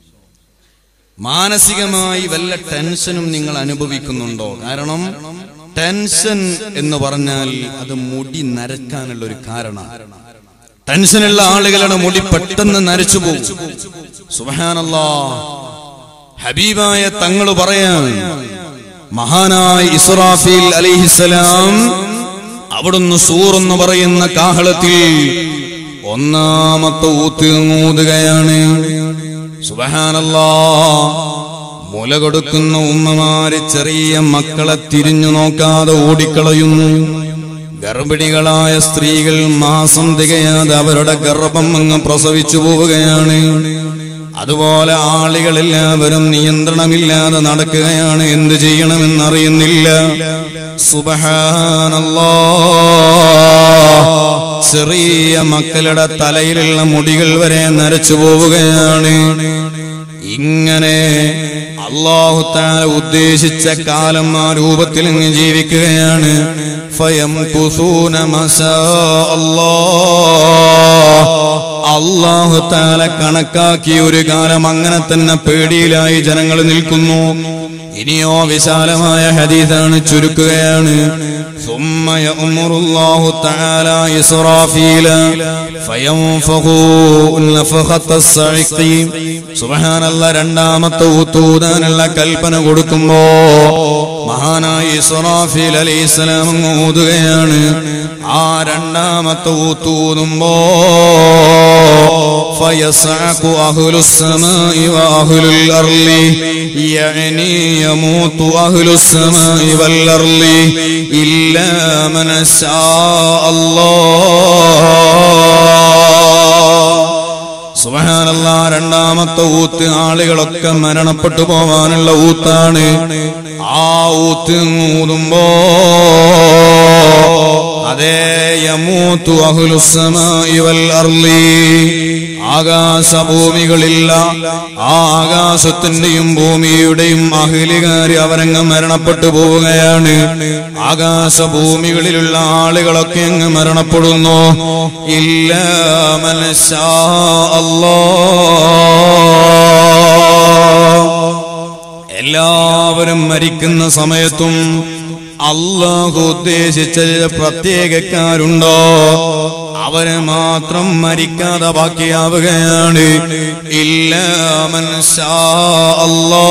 മാനസികമായി വല്ല ടെൻഷനും നിങ്ങൾ അനുഭവിക്കുന്നുണ്ടോ കാരണം ടെൻഷൻ എന്ന് പറഞ്ഞാൽ അത് മുടി നരക്കാനുള്ള ഒരു കാരണമാണ് ടെൻഷനുള്ള ആളുകളുടെ മുടി പെട്ടെന്ന് നരച്ചു പോകും സുബഹാനല്ലാ ഹബീബായ തങ്ങൾ പറയാൻ മഹാനായ ഇസ്രാഫീൽ അലിഹിസലാം അവിടുന്ന് സൂർ എന്ന് പറയുന്ന കാഹളത്തിൽ ഒന്നാമത്തെ ഊത്ത് മൂതുകയാണ് സുബഹാനല്ലാ മുല കൊടുക്കുന്ന ഉമ്മമാര് ചെറിയ മക്കളെ തിരിഞ്ഞു നോക്കാതെ ഓടിക്കളയുന്നു ഗർഭിണികളായ സ്ത്രീകൾ മാസം തികയാതെ അവരുടെ ഗർഭം അങ്ങ് പ്രസവിച്ചു പോവുകയാണ് അതുപോലെ ആളുകളെല്ലാവരും നിയന്ത്രണമില്ലാതെ നടക്കുകയാണ് എന്ത് ചെയ്യണമെന്നറിയുന്നില്ല സുബഹാനല്ലാ ചെറിയ മക്കളുടെ തലയിലുള്ള മുടികൾ വരെ നരച്ചു പോവുകയാണ് ഇങ്ങനെ അള്ളാഹുത്താല ഉദ്ദേശിച്ച കാലം ആ രൂപത്തിൽ ഇങ്ങ് ജീവിക്കുകയാണ് ഫയം കുസൂന അള്ളാഹു താല കണക്കാക്കിയ ഒരു കാലം അങ്ങനെ തന്നെ പേടിയിലായി ജനങ്ങൾ നിൽക്കുന്നു ഇനിയോ വിശാലമായ ഹദീസാണ് ചുരുക്കുകയാണ് ثم يأمر الله تعالى إسرافيل فينفخ نفخة الصعق سبحان الله രണ്ടാമത്തെ ഊത്തൂതാനുള്ള കൽപ്പന കൊടുക്കുമ്പോ മഹാനായ ഇസ്രാഫീൽ അലൈഹിസ്സലാം അങ്ങ് ഊതുകയാണ് ആ രണ്ടാമത്തെ ഊത്തൂതുമ്പോ فيصعق أهل السماء وأهل الأرض يعني يموت أهل السماء والأرض إلا من شاء الله സുബഹാനല്ല രണ്ടാമത്തെ ഊത്ത് ആളുകളൊക്കെ മരണപ്പെട്ടു പോവാനുള്ള ഊത്താണ് ആ ഊത്ത് ഊതുമ്പോ അതേ യമൂത്തു അഹ്ലുസ്സമായി വൽ അർളി ആകാശഭൂമികളില്ല ആ ആകാശത്തിന്റെയും ഭൂമിയുടെയും അഹിലുകാരി അവരങ്ങ് മരണപ്പെട്ടു പോവുകയാണ് ആകാശഭൂമികളിലുള്ള ആളുകളൊക്കെ അങ്ങ് മരണപ്പെടുന്നു ഇല്ല മനസ്സാ അല്ലോ എല്ലാവരും മരിക്കുന്ന സമയത്തും അള്ളാഹു ഉദ്ദേശിച്ച ചില പ്രത്യേകക്കാരുണ്ടോ അവര് മാത്രം മരിക്കാതെ ബാക്കിയാവുകയാണ് ഇല്ല മനസ്സാ അല്ലാ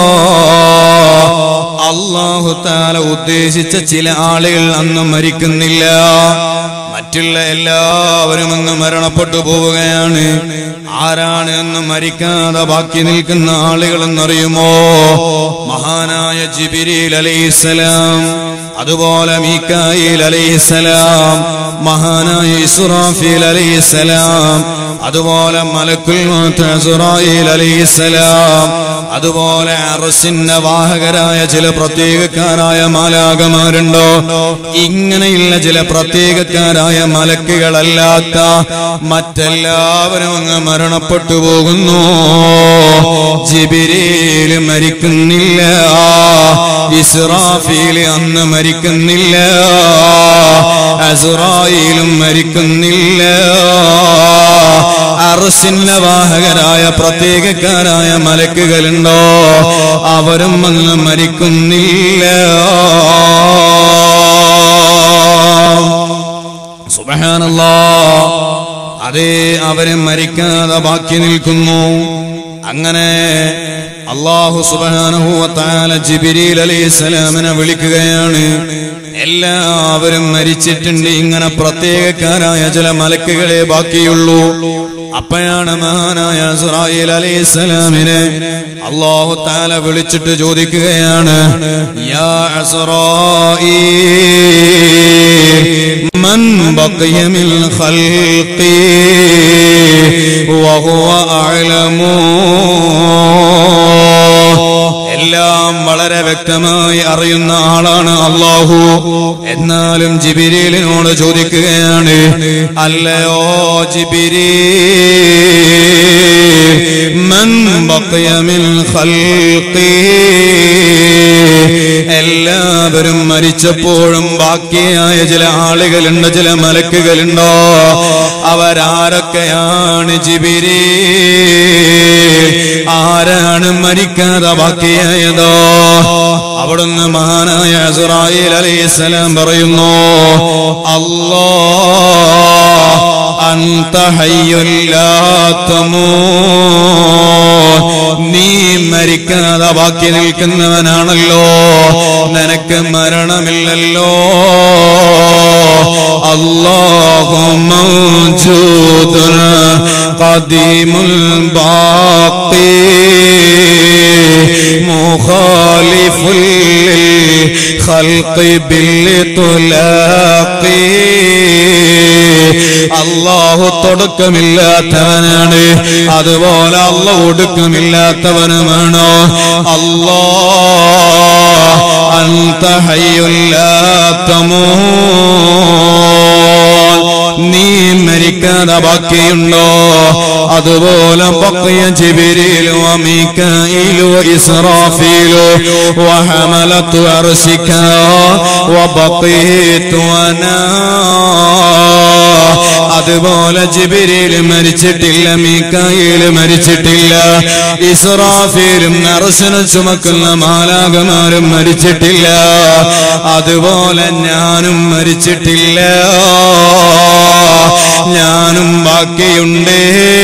അള്ളാഹു താല ഉദ്ദേശിച്ച ചില ആളുകൾ അന്ന് മരിക്കുന്നില്ല മറ്റുള്ള എല്ലാവരും അങ്ങ് മരണപ്പെട്ടു പോവുകയാണ് ആരാണ് എന്ന് മരിക്കാതെ ബാക്കി നിൽക്കുന്ന ആളുകൾ എന്നറിയുമോ മഹാനായ ജിബിരിൽ അലൈഹിസ്സലാം അതുപോലെ മീക്കായിൽ അലൈഹിസ്സലാം മഹാനായ ഇസ്രാഫീൽ അലൈഹിസ്സലാം അതുപോലെ മലക്കുൽ മൗത്ത് അലൈഹിസ്സലാം അതുപോലെ അറസിന്റെ വാഹകരായ ചില പ്രത്യേകക്കാരായ മാലാകമാരുണ്ടോ ഇങ്ങനെയുള്ള ചില പ്രത്യേകക്കാരായ മലക്കുകളല്ലാത്ത മറ്റെല്ലാവരും അങ്ങ് മരണപ്പെട്ടു പോകുന്നു ജിബിരിയിൽ മരിക്കുന്നില്ല ഇസ്രാഫീൽ അന്ന് മരിക്കുന്നില്ല അസുറായിലും മരിക്കുന്നില്ല അറസിന്റെ വാഹകരായ പ്രത്യേകക്കാരായ മലക്കുകളുണ്ടോ അവരും അന്ന് മരിക്കുന്നില്ല സുബഹാനല്ലാ അതേ അവരെ മരിക്കാതെ ബാക്കി നിൽക്കുന്നു അങ്ങനെ അള്ളാഹു സുബാനുഭൂവത്താല ജിബിരിൽ അലൈഹിസ്സലാമിനെ വിളിക്കുകയാണ് എല്ലാവരും മരിച്ചിട്ടുണ്ട് ഇങ്ങനെ പ്രത്യേകക്കാരായ ചില മലക്കുകളെ ബാക്കിയുള്ളൂ അപ്പോഴാണ് മഹാനായ ഇസ്രായേൽ അലൈഹിസ്സലാമിനെ അള്ളാഹു താല വിളിച്ചിട്ട് ചോദിക്കുകയാണ് യാ ഇസ്രായീൽ من بقي من خلقي وهو أعلم എല്ലാം വളരെ വ്യക്തമായി അറിയുന്ന ആളാണ് അള്ളാഹു എന്നാലും ജിബിരിലിനോട് ചോദിക്കുകയാണ് അല്ലയോ ജിബിരി മൻ ബഖിയ മിൻ ഖൽഖി എല്ലാവരും മരിച്ചപ്പോഴും ബാക്കിയായ ചില ആളുകളുണ്ട് ചില മലക്കുകളുണ്ടോ അവരാരൊക്കെയാണ് ജിബിരി ആരാണ് മരിക്കാതെ ബാക്കിയായതോ അവിടുന്ന് മഹാനായ സുറായിൽ അലൈഹിസ്സലാം പറയുന്നു അല്ലോ അന്ത ഹയ്യുല്ലാത്തമോ നീ മരിക്കാതെ ബാക്കി നിൽക്കുന്നവനാണല്ലോ നിനക്ക് മരണമില്ലല്ലോ അല്ലാഹു മൗജൂദുൻ ഖദീമുൽ ബാഖി മുഖാലിഫുൽ ഖൽഖി ബിൽതുലാഖി അള്ളാഹു തുടക്കമില്ലാത്തവനാണ് അതുപോലെ അല്ല ഒടുക്കമില്ലാത്തവനുമാണോ അല്ലാ അന്ത ഹയ്യുല്ലാത്തമോ നീ മരിക്കാതെ ബാക്കിയുണ്ടോ അതുപോലെ ബക്കിയ ജിബിരിലു വമീകായിലു ഇസ്രാഫീലു വഹമലത്തു അർശിക വബഖീതു അനാ അതുപോലെ ജിബിരില് മരിച്ചിട്ടില്ല മീക്കായില് മരിച്ചിട്ടില്ല ഇസ്രാഫീലും നറസിനെ ചുമക്കുന്ന മാലാകമാരും മരിച്ചിട്ടില്ല അതുപോലെ ഞാനും മരിച്ചിട്ടില്ല ഞാനും ബാക്കിയുണ്ടേ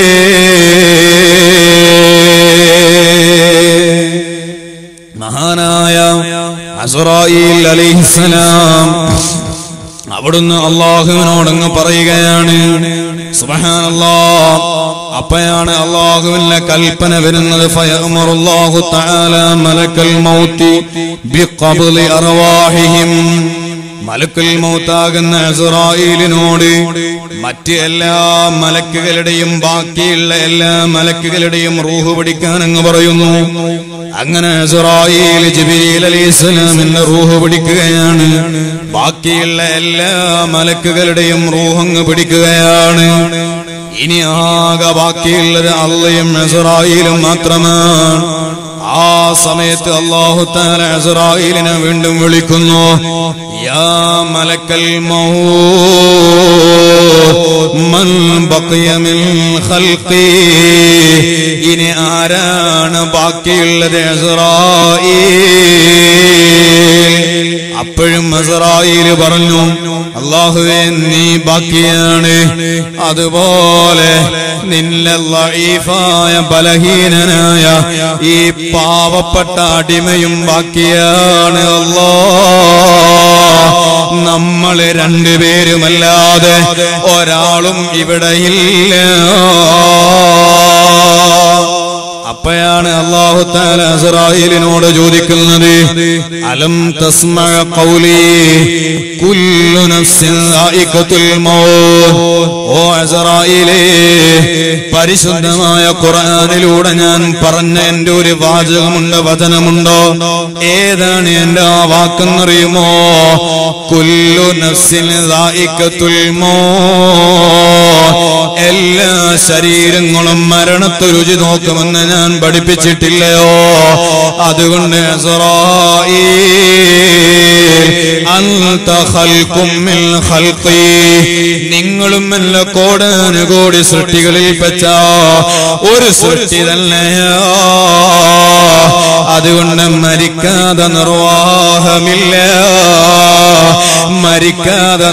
മഹാനായ അസുറായിൽ അലിഹിസലാം അവിടുന്ന് അള്ളാഹുവിനോടങ്ങ് പറയുകയാണ് സുബഹാനല്ലാ അപ്പയാണ് അള്ളാഹുവിന്റെ കൽപ്പന വരുന്നത് ഫയഅ്മുറുല്ലാഹു തആല മലക്കൽ മൗത്തി ബിഖബ്ലി അർവാഹിഹിം മലക്കുൽ മൗത്താകുന്ന അസുറായിലിനോട് മറ്റ് എല്ലാ മലക്കുകളുടെയും ബാക്കിയുള്ള എല്ലാ മലക്കുകളുടെയും റൂഹ് പിടിക്കാൻ അങ്ങ് പറയുന്നു അങ്ങനെ അസുറായിൽ ജിബിരിൽ അലി ഇസ്ലാമിന്റെ റൂഹ് പിടിക്കുകയാണ് ബാക്കിയുള്ള എല്ലാ മലക്കുകളുടെയും റൂഹ് അങ്ങ് പിടിക്കുകയാണ് ഇനി ആകെ ബാക്കിയുള്ളത് അള്ളയും അസുറായിലും മാത്രമാണ് ആ സമയത്ത് അള്ളാഹു താല അസുറായിലിനെ വീണ്ടും വിളിക്കുന്നു യാ മലക്കൽ മൗത്ത് മൻ ബഖിയ മിൻ ഖൽഖി ഇനി ആരാണ് ബാക്കിയുള്ളത് അസുറായിൽ അപ്പോഴും അസറായിൽ പറഞ്ഞു അള്ളാഹുവേ നീ ബാക്കിയാണ് അതുപോലെ നിന്നെ ലഈഫായ ബലഹീനനായ ഈ പാവപ്പെട്ട അടിമയും ബാക്കിയാണ് അല്ലാ നമ്മൾ രണ്ടുപേരുമല്ലാതെ ഒരാളും ഇവിടെയില്ല അപ്പോഴാണ് അള്ളാഹു താല അസറായിലിനോട് ചോദിക്കുന്നത് അലം തസ്മഅ ഖൗലി കുല്ലു നഫ്സിൻ ദായിഖത്തുൽ മൗത്ത് ഓ അസറായിലേ പരിശുദ്ധമായ ഖുർആനിലൂടെ ഞാൻ പറഞ്ഞ എന്റെ ഒരു വാചകമുണ്ട് വചനമുണ്ടോ ഏതാണ് എന്റെ ആ വാക്കെന്നറിയുമോ കുല്ലു നഫ്സിൻ ദായിഖത്തുൽ മൗത്ത് എല്ലാ ശരീരങ്ങളും മരണത്തെ രുചി നോക്കുമെന്ന് ഞാൻ പഠിപ്പിച്ചിട്ടില്ലയോ അതുകൊണ്ട് അന്ത ഖൽഖും മിൻ ഖൽഖി നിങ്ങളും എല്ല കോടാനുകോടി സൃഷ്ടികളിൽ പെച്ച ഒരു സൃഷ്ടി തന്നെയോ അതുകൊണ്ട് മരിക്കാതെ നിർവാഹമില്ല മരിക്കാതെ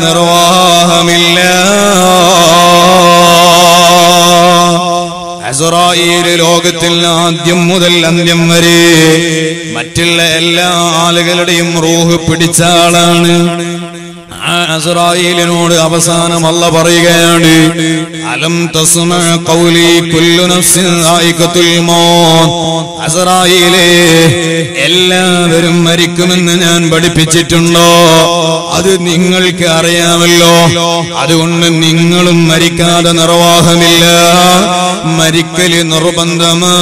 നിർവാഹമില്ല അസറായില് ലോകത്തിൽ ആദ്യം മുതൽ അന്ത്യം വരെ മറ്റുള്ള എല്ലാ ആളുകളുടെയും റൂഹ് പിടിച്ച ആളാണ് ആ അസറായിലിനോട് അവസാനം അല്ല പറയുകയാണ് അലം തസ്മ ഖൗലി കുല്ലു നഫ്സിൻ ദായിഖത്തുൽ മൗത്ത് അസറായിലേ എല്ലാവരും മരിക്കുമെന്ന് ഞാൻ പഠിപ്പിച്ചിട്ടുണ്ടോ അത് നിങ്ങൾക്ക് അറിയാമല്ലോ അതുകൊണ്ട് നിങ്ങളും മരിക്കാതെ നിർവാഹമില്ല മരിക്കല് നിർബന്ധമാ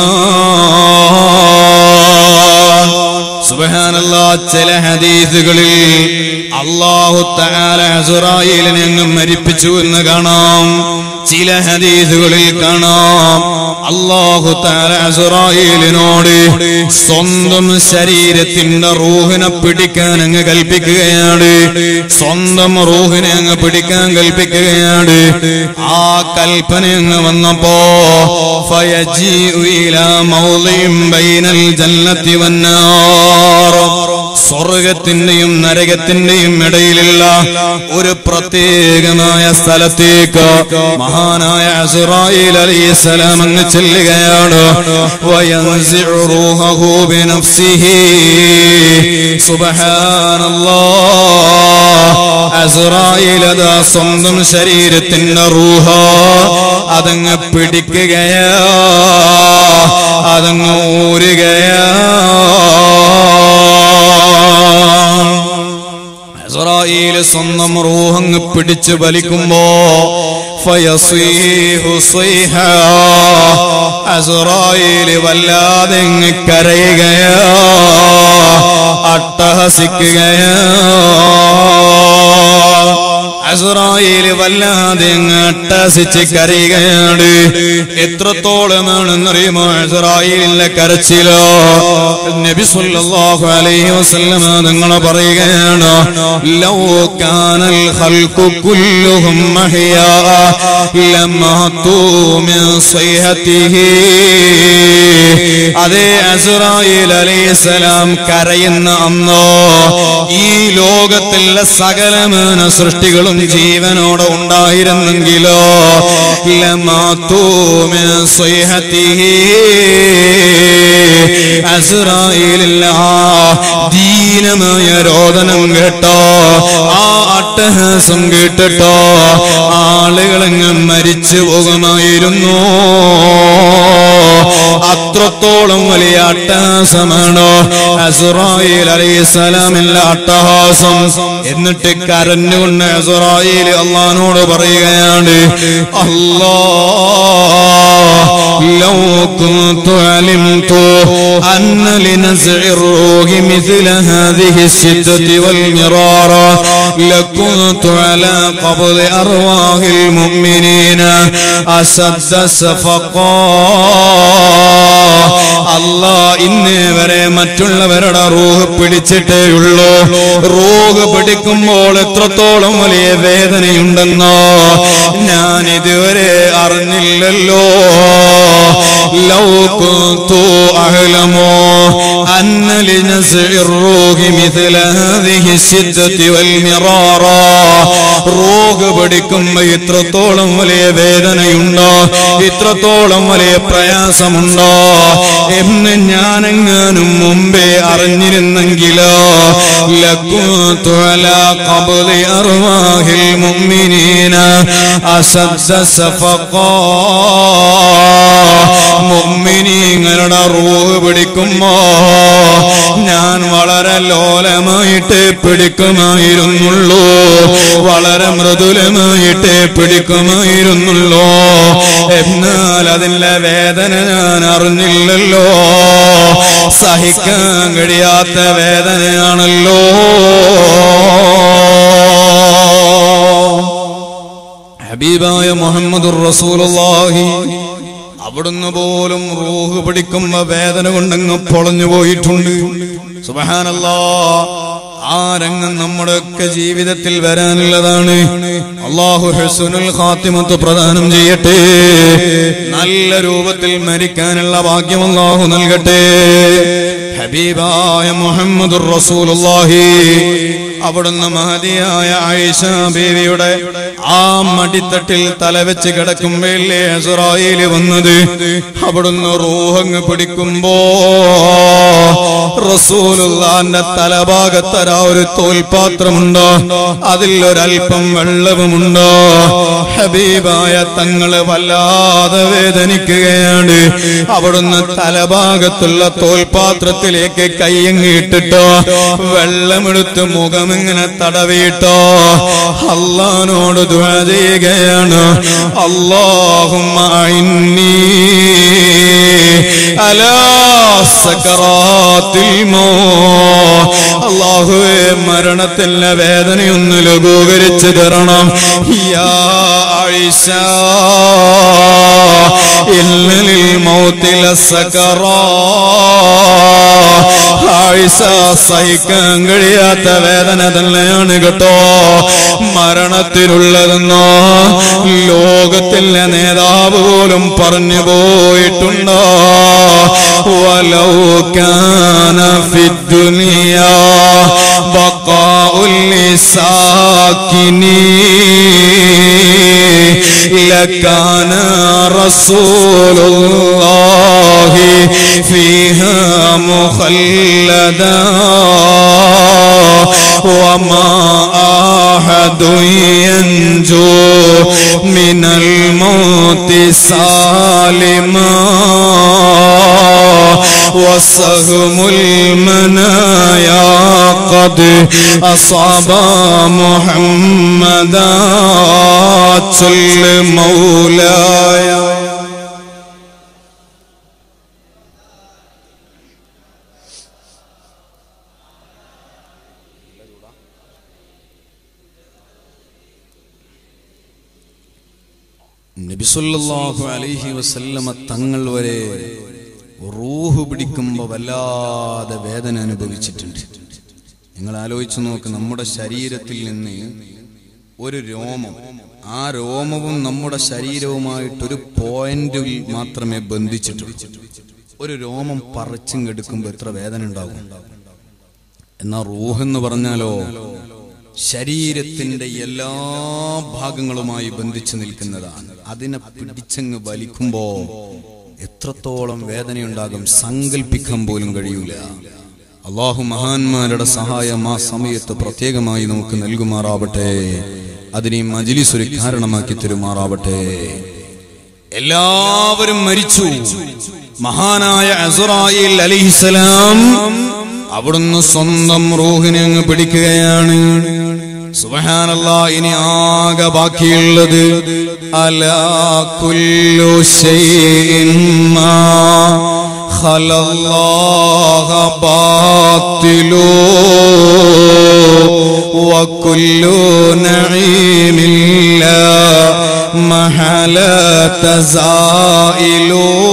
സുബഹാനല്ല ചില ഹദീസുകളിൽ അള്ളാഹു തആല അസുറായിലിനെ അങ്ങ് മരിപ്പിച്ചു എന്ന് കാണാം ചില ഹദീസുകളിൽ കാണാം അള്ളാഹു തആല അസുറായിലിനോട് സ്വന്തം ശരീരത്തിന്റെ റൂഹിനെ പിടിക്കാൻ അങ്ങ് കൽപ്പിക്കുകയാണ് സ്വന്തം റൂഹിനെ അങ്ങ് പിടിക്കാൻ കൽപ്പിക്കുകയാണ് ആ കൽപ്പന അങ്ങ് വന്നപ്പോ ഫയജീഉ ഇലാ മൗളിൻ ബൈനൽ ജന്നത്തി വന്നാർ സ്വർഗത്തിന്റെയും നരകത്തിന്റെയും ഇടയിലുള്ള ഒരു പ്രത്യേകമായ സ്ഥലത്തേക്ക് മഹാനായ അസുറായിൽ അലൈഹിസ്സലാം അങ്ങ് ചെല്ലുകയാണ് വയൻസിഉ റൂഹഹു ബിനഫ്സിഹി സുബ്ഹാനല്ലാഹ് അസുറായിൽ അതാ സ്വന്തം ശരീരത്തിന്റെ റൂഹ അതങ്ങ് പിടിക്കുകയാ അതങ്ങ് ഊരുകയാ ഇസ്രായേല് സ്വന്തം റൂഹങ്ങ് പിടിച്ച് വലിക്കുമ്പോ ഫയസീഹു സ്വൈഹ. അസ്രായേല് വല്ലാതെ അങ്ങ് കരയുകയാ അട്ടഹസിക്കുകയാ അസുറായില് വല്ലാതെ അങ്ങ് അട്ടഹസിച്ച് കരയുകയാണ് എത്രത്തോളമാണെന്നറിയുമോ അസുറായിലിന്റെ കരച്ചിലോ നബി സല്ലല്ലാഹു അലൈഹി വസല്ലമ നിങ്ങൾ പറയുകയാണ് ലൗ കാനൽ ഖൽഖു കുല്ലുഹും മഹിയാ ലമാതു മിൻ സ്വൈഹതിഹി അതേ അസുറായിൽ അലൈഹിസ്സലാം കരയുന്ന അന്നോ ഈ ലോകത്തിലെ സകലമാന സൃഷ്ടികളും ജീവനോടെ ഉണ്ടായിരുന്നെങ്കിലോ ലമാതു മിൻ സ്വൈഹതിഹി അസുറായിലില്ല ദീനമായ രോദനം കേട്ടോ ആ അട്ടഹാസം കേട്ടിട്ടോ ആളുകളങ്ങ് മരിച്ചു പോകുമായിരുന്നു അത്രത്തോളം എത്രത്തോളം വലിയ അട്ടഹാസമാണോ അസുറായിൽ അലൈഹിസ്സലാമിന്റെ അട്ടഹാസം എന്നിട്ട് കരഞ്ഞുകൊണ്ട് അസുറായിൽ അള്ളഹാനോട് പറയുകയാണ് അല്ലാ لو كنت علمت أن لنزع الروح مثل هذه الشدة والمرار لكنت على قبض أرواح المؤمنين أسد سفقا അല്ലാ ഇന്ന് വരെ മറ്റുള്ളവരുടെ റൂഹ് പിടിച്ചിട്ടേ ഉള്ളൂ റൂഹ് പിടിക്കുമ്പോൾ എത്രത്തോളം വലിയ വേദനയുണ്ടെന്നോ ഞാൻ ഇതുവരെ അറിഞ്ഞില്ലല്ലോ ലൗ കുന്തു അഹ്ലമോ അന്ന لنزع الروح مثل هذه الشدة والمرار റോഗ് പിടിക്കുമ്പോ ഇത്രത്തോളം വലിയ വേദനയുണ്ടോ ഇത്രത്തോളം വലിയ പ്രയാസമുണ്ടോ എന്ന് ഞാനെങ്ങാനും മുമ്പേ അറിഞ്ഞിരുന്നെങ്കിലോ ലക്കൂത്തു അലാ ഖബ്ളി അർവാഹിൽ മുഅ്മിനീന അസദ്ദ സഫഖാ മുഅ്മിനീങ്ങളുടെ റൂഹ് പിടിക്കുമ്പോ ഞാൻ വളരെ ലോലമായിട്ട് പിടിക്കുമായിരുന്നുള്ളൂ വളരെ മൃദുലമായിട്ട് പിടിക്കുമായിരുന്നുള്ളൂ എന്നാൽ അതിന്റെ വേദന ഞാൻ അറിഞ്ഞില്ലല്ലോ സഹിക്കാൻ കഴിയാത്ത വേദനയാണല്ലോ ഹബീബായ മുഹമ്മദ് റസൂലുള്ളാഹി അവിടുന്ന് പോലും റൂഹ് പിടിക്കുമ്പോ വേദന കൊണ്ടങ്ങ് പൊളഞ്ഞു പോയിട്ടുണ്ട് സുബഹാനല്ലാ ആ രംഗം നമ്മുടെയൊക്കെ ജീവിതത്തിൽ വരാനുള്ളതാണ് അള്ളാഹു ഹസുനുൽ ഖാത്തിമത്ത് പ്രദാനം ചെയ്യട്ടെ നല്ല രൂപത്തിൽ മരിക്കാനുള്ള ഭാഗ്യം അള്ളാഹു നൽകട്ടെ ഹബീബായ മുഹമ്മദ് റസൂലുള്ളാഹി അവിടുന്ന് മഹതിയായ ആയിഷ ബീവിയുടെ ആ മടിത്തട്ടിൽ തലവെച്ച് കിടക്കുമ്പോഴല്ലേ അസുറായിൽ വന്നത് അവിടുന്ന് റൂഹങ്ങ് പിടിക്കുമ്പോ റസൂലുള്ളാന്റെ തലഭാഗത്തരാ ഒരു തോൽപാത്രമുണ്ടോ അതിൽ ഒരൽപ്പം വെള്ളവുമുണ്ടോ ഹബീബായ തങ്ങള് വല്ലാതെ വേദനിക്കുകയാണ് അവിടുന്ന് തലഭാഗത്തുള്ള തോൽപാത്രത്തിലേക്ക് കയ്യങ്ങ് ഇട്ടിട്ടോ വെള്ളമെടുത്ത് മുഖമിങ്ങനെ തടവിയിട്ടോ അള്ളഹാനോട് ദുആ ചെയ്യുകയാണ് അല്ലാഹുമ്മ ഇന്നീ അലാ സക്കറാത്തിൽ മോ അള്ളാഹുവേ മരണത്തിന്റെ വേദനയൊന്ന് ലഘൂകരിച്ചു തരണം യാ ആയിഷ ഇല്ലലിൽ മൗത്തില സക്കറാ ആയിഷ സഹിക്കാൻ കഴിയാത്ത വേദന തന്നെയാണ് കേട്ടോ മരണത്തിലുള്ളതെന്നോ ലോകത്തിലെ നേതാവ് പോലും പറഞ്ഞു പോയിട്ടുണ്ടോ ولو كان في الدنيا بقاء لساكنين لكان رسول الله فيها مخلدا وما أحد ينجو من الموت سالما وسهم المنايا قد أصاب محمدا صل مولاي നബിസുല്ലാഹു അലൈഹി വസല്ലമ തങ്ങൾ വരെ റൂഹ് പിടിക്കുമ്പോൾ വല്ലാതെ വേദന അനുഭവിച്ചിട്ടുണ്ട് നിങ്ങൾ ആലോചിച്ചു നോക്ക് നമ്മുടെ ശരീരത്തിൽ നിന്ന് ഒരു രോമം ആ രോമവും നമ്മുടെ ശരീരവുമായിട്ടൊരു പോയിന്റിൽ മാത്രമേ ബന്ധിച്ചിട്ടുള്ളൂ ഒരു രോമം പറിച്ചും കെടുക്കുമ്പോൾ എത്ര വേദന ഉണ്ടാകും എന്നാ റൂഹ് എന്ന് പറഞ്ഞാലോ ശരീരത്തിന്റെ എല്ലാ ഭാഗങ്ങളുമായി ബന്ധിച്ചു നിൽക്കുന്നതാണ് അതിനെ പിടിച്ചങ്ങ് വലിക്കുമ്പോ എത്രത്തോളം വേദനയുണ്ടാകും സങ്കല്പിക്കാൻ പോലും കഴിയൂല അള്ളാഹു മഹാന്മാരുടെ സഹായം ആ സമയത്ത് പ്രത്യേകമായി നമുക്ക് നൽകുമാറാവട്ടെ അതിനെ മജിലിസ് ഒരു കാരണമാക്കി തരുമാറാവട്ടെ എല്ലാവരും മരിച്ചു മഹാനായ അസുറായിൽ അലിഹിസലാം അവിടുന്ന് സ്വന്തം റൂഹിനെ അങ്ങ് പിടിക്കുകയാണ് സുബഹാനല്ല ഇനി ആകെ ബാക്കിയുള്ളത് അലാ കുല്ലു ശൈഇൻ മാ ഖലല്ലാഹ ബാത്തിലു وكل نعيم لا محالة زائل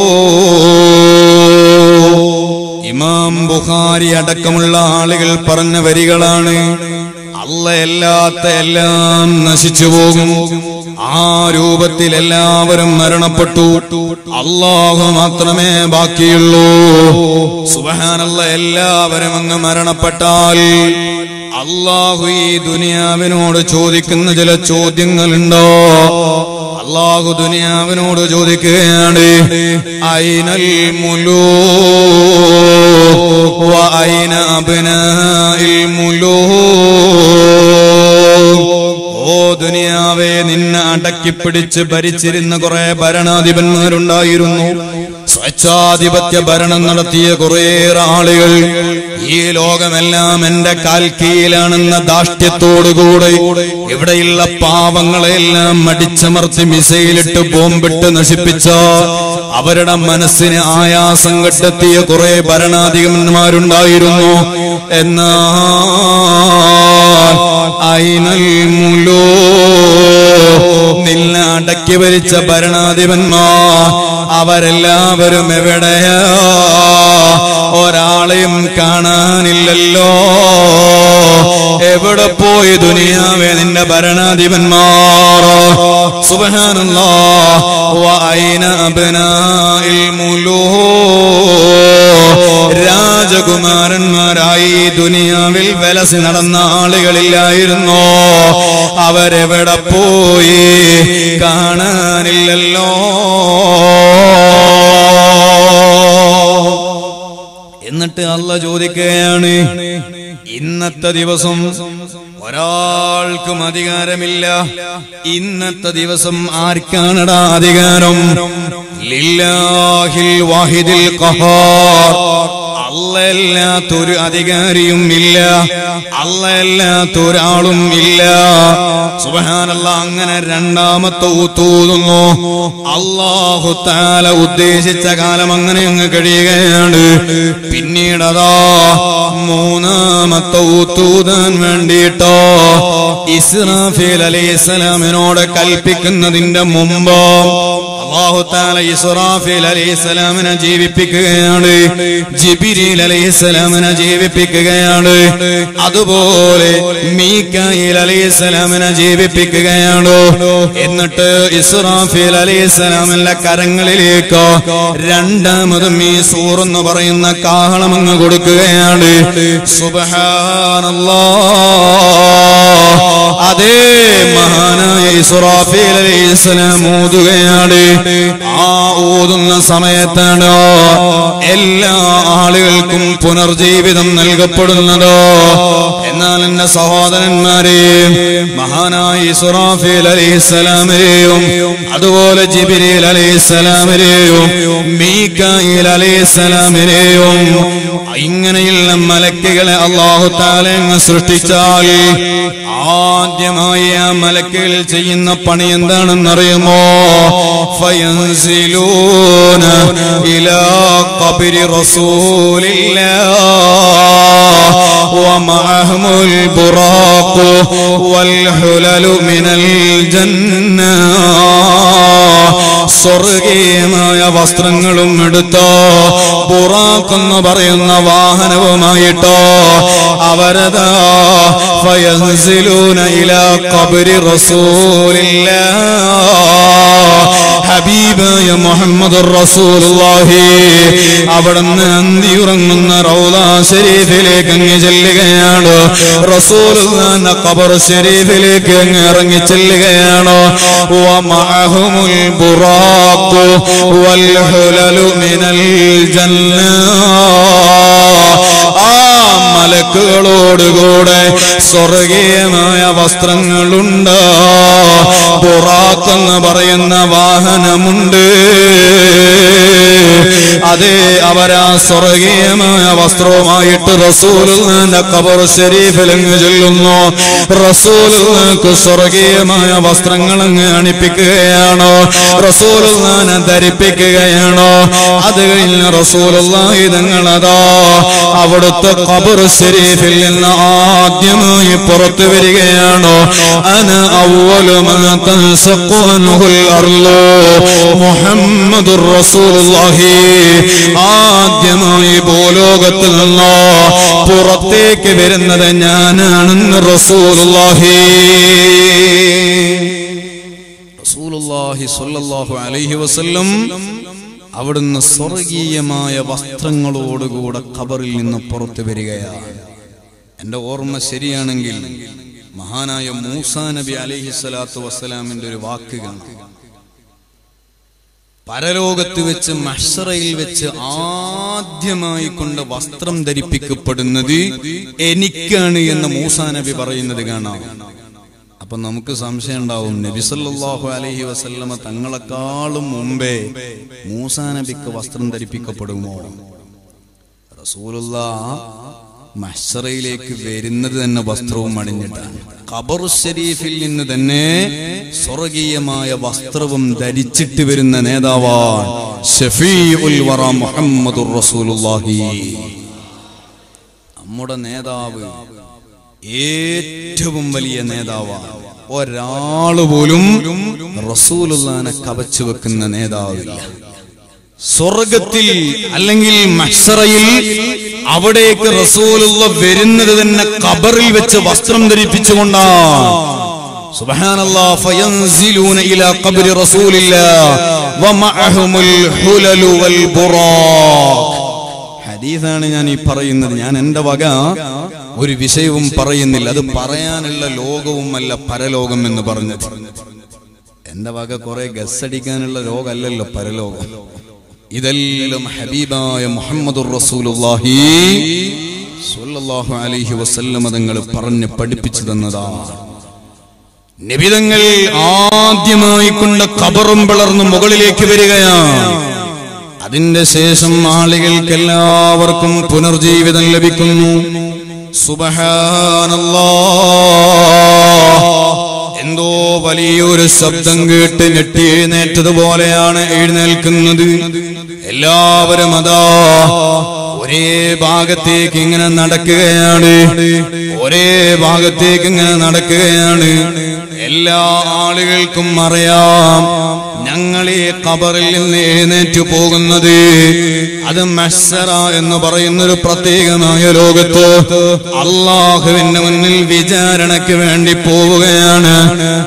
ഇമാം ബുഖാരി അടക്കമുള്ള ആളുകൾ പറഞ്ഞ വരികളാണ് അല്ല അല്ലാത്ത എല്ലാം നശിച്ചു പോകും ആ രൂപത്തിൽ എല്ലാവരും മരണപ്പെട്ടു അള്ളാഹു മാത്രമേ ബാക്കിയുള്ളൂ സുബഹാനല്ല എല്ലാവരും അങ്ങ് മരണപ്പെട്ടാൽ അള്ളാഹു ഈ ദുനിയാവിനോട് ചോദിക്കുന്ന ചില ചോദ്യങ്ങളുണ്ടോ അള്ളാഹു ദുനിയാവിനോട് ചോദിക്കുകയാണ് ഐനൽ മുലൂ ഐന അബ്നാഇൽ മുലൂ ഓ ദുനിയാവെ നിന്നെ അടക്കിപ്പിടിച്ച് ഭരിച്ചിരുന്ന കുറെ ഭരണാധിപന്മാരുണ്ടായിരുന്നു സ്വേച്ഛാധിപത്യ ഭരണം നടത്തിയ കുറേയേറെ ആളുകൾ ഈ ലോകമെല്ലാം എന്റെ കാൽക്കീയിലാണെന്ന ദാഷ്ട്യത്തോടുകൂടെ ഇവിടെയുള്ള പാവങ്ങളെല്ലാം അടിച്ചമർത്തി മിസൈലിട്ട് ബോംബിട്ട് നശിപ്പിച്ച അവരുടെ മനസ്സിന് ആയാസം കണ്ടെത്തിയ കുറെ ഭരണാധിപന്മാരുണ്ടായിരുന്നു എന്നാൽ ഐനൽ മുലോ നിന്നെ അടക്കി ഭരിച്ച ഭരണാധിപന്മാർ അവരെല്ലാവരും എവിടെയാ ഒരാളെയും കാണാനില്ലല്ലോ എവിടെ പോയി ദുനിയാവേ നിന്റെ ഭരണാധിപന്മാർ സുബഹാനല്ലാ വഅൈന അബ്നാഇൽ മുലൂ രാജകുമാരന്മാരായി ഈ ദുനിയാവിൽ വലസി നടന്ന ആളുകളില്ലായിരുന്നോ അവരെവിടെ പോയി കാണാനില്ലല്ലോ എന്നിട്ട് അല്ല ചോദിക്കുകയാണ് ഇന്നത്തെ ദിവസം ഒരാൾക്കും അധികാരമില്ല ഇന്നത്തെ ദിവസം ആർക്കാണടാ അധികാരം ലില്ലാഹിൽ വാഹിദിൽ ഖഹാർ അല്ലല്ലാത്തൊരു അധികാരിയും ഇല്ല അല്ലല്ലാത്തൊരാളും ഇല്ല സുബഹാനല്ല അങ്ങനെ രണ്ടാമത്തെ ഊത്തൂതുന്നു അള്ളാഹു താല ഉദ്ദേശിച്ച കാലം അങ്ങനെ അങ്ങ് കഴിയുകയാണ് പിന്നീടതാ മൂന്നാമത്തെ ഊത്തൂതാൻ വേണ്ടിയിട്ടോ ഇസ്രാഫീൽ അലൈഹിസ്സലാമിനോട് കൽപ്പിക്കുന്നതിന്റെ മുമ്പ് അള്ളാഹു താല ഇസ്രാഫീൽ അലൈഹിസ്സലാമിനെ ജീവിപ്പിക്കുകയാണ് ജിബിരിൽ അലൈഹിസ്സലാമിനെ ജീവിപ്പിക്കുകയാണ് അതുപോലെ മീക്കായിൽ അലൈഹിസ്സലാമിനെ ജീവിപ്പിക്കുകയാണ് എന്നിട്ട് ഇസ്രാഫീൽ അലൈഹിസ്സലാമിന്റെ കരങ്ങളിലേക്ക് രണ്ടാമതും ഈ സൂർ എന്ന് പറയുന്ന കാഹളം അങ്ങ് കൊടുക്കുകയാണ് സുബഹാനല്ലാ അതേ മഹാനായ ഇസ്രാഫീൽ അലൈഹിസ്സലാം ഊതുകയാണ് ആ ഊതുന്ന സമയത്താണ് എല്ലാ ആളുകൾക്കും പുനർജീവിതം നൽകപ്പെടുന്നത് എന്നാൽ എന്റെ സഹോദരന്മാരെ മഹാനായ ഇസ്രാഫീൽ അലൈഹിസ്സലാമിനെയും അതുപോലെ ജിബിരിൽ അലൈഹിസ്സലാമിനെയും മീക്കായിൽ അലൈഹിസ്സലാമിനെയും ഇങ്ങനെയുള്ള മലക്കുകളെ അള്ളാഹു താലങ്ങ് സൃഷ്ടിച്ചാൽ ആദ്യമായി ആ മലക്കുകൾ ചെയ്യുന്ന പണി എന്താണെന്നറിയുമോ ഫയൻസിലൂന ഇലാ ഖബരി റസൂലില്ലാ ومعهم البراق والحلل من الجنة സ്വർഗീയമായ വസ്ത്രങ്ങളും എടുത്തോ ബുറാഖ് എന്ന് പറയുന്ന വാഹനവുമായിട്ടോ അവരതാ ഫയൻസിലൂന ഇലാ ഖബരി റസൂലില്ലാ ഹബീബായ മുഹമ്മദ് റസൂലുള്ളാഹി അവിടുന്ന് അന്തിയുറങ്ങുന്ന റൗദ ഷരീഫിലേക്ക് അങ്ങ് ചെല്ലുകയാണ് റസൂലുള്ളാന്റെ ഖബർ ഷരീഫിലേക്ക് അങ്ങ് ഇറങ്ങി ചെല്ലുകയാണ് വമഅഹുമുൽ ബുറാഖ് വൽ ഹുലലു മിനൽ ജന്ന ആ മലക്കുകളോടുകൂടെ സ്വർഗീയമായ വസ്ത്രങ്ങളുണ്ട് ബുറാഖ് എന്ന് പറയുന്ന വാഹനമുണ്ട് അതെ അവരാ സ്വർഗീയമായ വസ്ത്രവുമായിട്ട് റസൂലിന്റെ കബർ ഷരീഫിലങ്ങ് ചെല്ലുന്നു റസൂലിക്ക് സ്വർഗീയമായ വസ്ത്രങ്ങൾ അങ്ങ് അണിപ്പിക്കുകയാണോ റസൂലിനെ ധരിപ്പിക്കുകയാണോ അത് കഴിഞ്ഞ് റസൂലുള്ള ഇതങ്ങളതാ അവിടുത്തെ കബർ ഷരീഫിൽ നിന്ന് ആദ്യമായി പുറത്തു വരികയാണോ അന മുഹമ്മദുർ റസൂലുള്ളാഹി ആദ്യമായി ഭൂലോകത്തിൽ നിന്ന് പുറത്തേക്ക് വരുന്നത് ഞാനാണെന്ന് റസൂലുള്ളാഹി റസൂലുള്ളാഹി സ്വല്ലല്ലാഹു അലൈഹി വസല്ലം അവിടുന്ന് സ്വർഗീയമായ വസ്ത്രങ്ങളോടുകൂടെ ഖബറിൽ നിന്ന് പുറത്തു വരികയാണ് എന്റെ ഓർമ്മ ശരിയാണെങ്കിൽ മഹാനായ മൂസാ നബി അലൈഹി സ്വലാത്തു വസ്സലാമിന്റെ ഒരു വാക്ക് കാണാം പരലോകത്ത് വെച്ച് മഷറയിൽ വെച്ച് ആദ്യമായി കൊണ്ട് വസ്ത്രം ധരിപ്പിക്കപ്പെടുന്നത് എനിക്കാണ് എന്ന് മൂസാ നബി പറയുന്നത് കാണാം അപ്പൊ നമുക്ക് സംശയം ഉണ്ടാവും നബി സല്ലല്ലാഹു അലൈഹി വസല്ലമ തങ്ങളെക്കാളും മുമ്പേ മൂസാ നബിക്ക് വസ്ത്രം ധരിപ്പിക്കപ്പെടുമോ റസൂലുള്ള മഹ്സറയിലേക്ക് വരുന്നത് തന്നെ വസ്ത്രവും അണിഞ്ഞിട്ടാണ് ഖബർ ഷരീഫിൽ നിന്ന് തന്നെ സ്വർഗീയമായ വസ്ത്രവും ധരിച്ചിട്ട് വരുന്ന നേതാവാൻ ഷഫീഉൽ വറ മുഹമ്മദുർ റസൂലുള്ളാഹി നമ്മുടെ നേതാവ് ഏറ്റവും വലിയ നേതാവാണ് ഒരാള് പോലും റസൂലുള്ളാനെ കവച്ചു വെക്കുന്ന നേതാവില്ല സ്വർഗത്തിൽ അല്ലെങ്കിൽ മഹ്സറയിൽ അവിടേക്ക് റസൂലുള്ള വരുന്നത് തന്നെ ഖബറിൽ വെച്ച് വസ്ത്രം ധരിപ്പിച്ചുകൊണ്ടാണ് സുബ്ഹാനല്ലാ ഫയൻസിലൂന ഇലാ ഖബ്രി റസൂലില്ലാ വമഅഹുമുൽ ഹുലലു വൽ ബുറാഖ് ഹദീസാണ് ഞാൻ ഈ പറയുന്നത് ഞാൻ എന്റെ വക ഒരു വിഷയവും പറയുന്നില്ല അത് പറയാനുള്ള ലോകവുമല്ല പരലോകം എന്ന് പറഞ്ഞത് എന്റെ വക കുറെ ഗസ്സടിക്കാനുള്ള ലോകമല്ലല്ലോ പരലോകം ഇതെല്ലാം ഹബീബായ മുഹമ്മദുർ റസൂലുള്ളാഹി സ്വല്ലല്ലാഹു അലൈഹി വസല്ലമ തങ്ങൾ പറഞ്ഞ് പഠിപ്പിച്ചു തന്നതാണ് നിബിതങ്ങൾ ആദ്യമായി കൊണ്ട് കബറും പിളർന്ന് മുകളിലേക്ക് വരികയാണ് അതിന്റെ ശേഷം ആളുകൾക്ക് എല്ലാവർക്കും പുനർജീവിതം ലഭിക്കുന്നു സുബഹാനല്ലാ എന്തോ വലിയൊരു ശബ്ദം കേട്ട് ഞെട്ടി എഴുന്നേറ്റതുപോലെയാണ് എഴുന്നേൽക്കുന്നത് എല്ലാവരും അതാ ഒരേ ഭാഗത്തേക്ക് ഇങ്ങനെ നടക്കുകയാണ് ഒരേ ഭാഗത്തേക്ക് ഇങ്ങനെ നടക്കുകയാണ് എല്ലാ ആളുകൾക്കും അറിയാം ഞങ്ങൾ ഈ ഖബറിൽ നിന്ന് എഴുന്നേറ്റ് പോകുന്നത് അത് മഷറ എന്ന് പറയുന്ന ഒരു പ്രത്യേകമായ ലോകത്ത് അള്ളാഹുവിന്റെ മുന്നിൽ വിചാരണയ്ക്ക് വേണ്ടി പോവുകയാണ്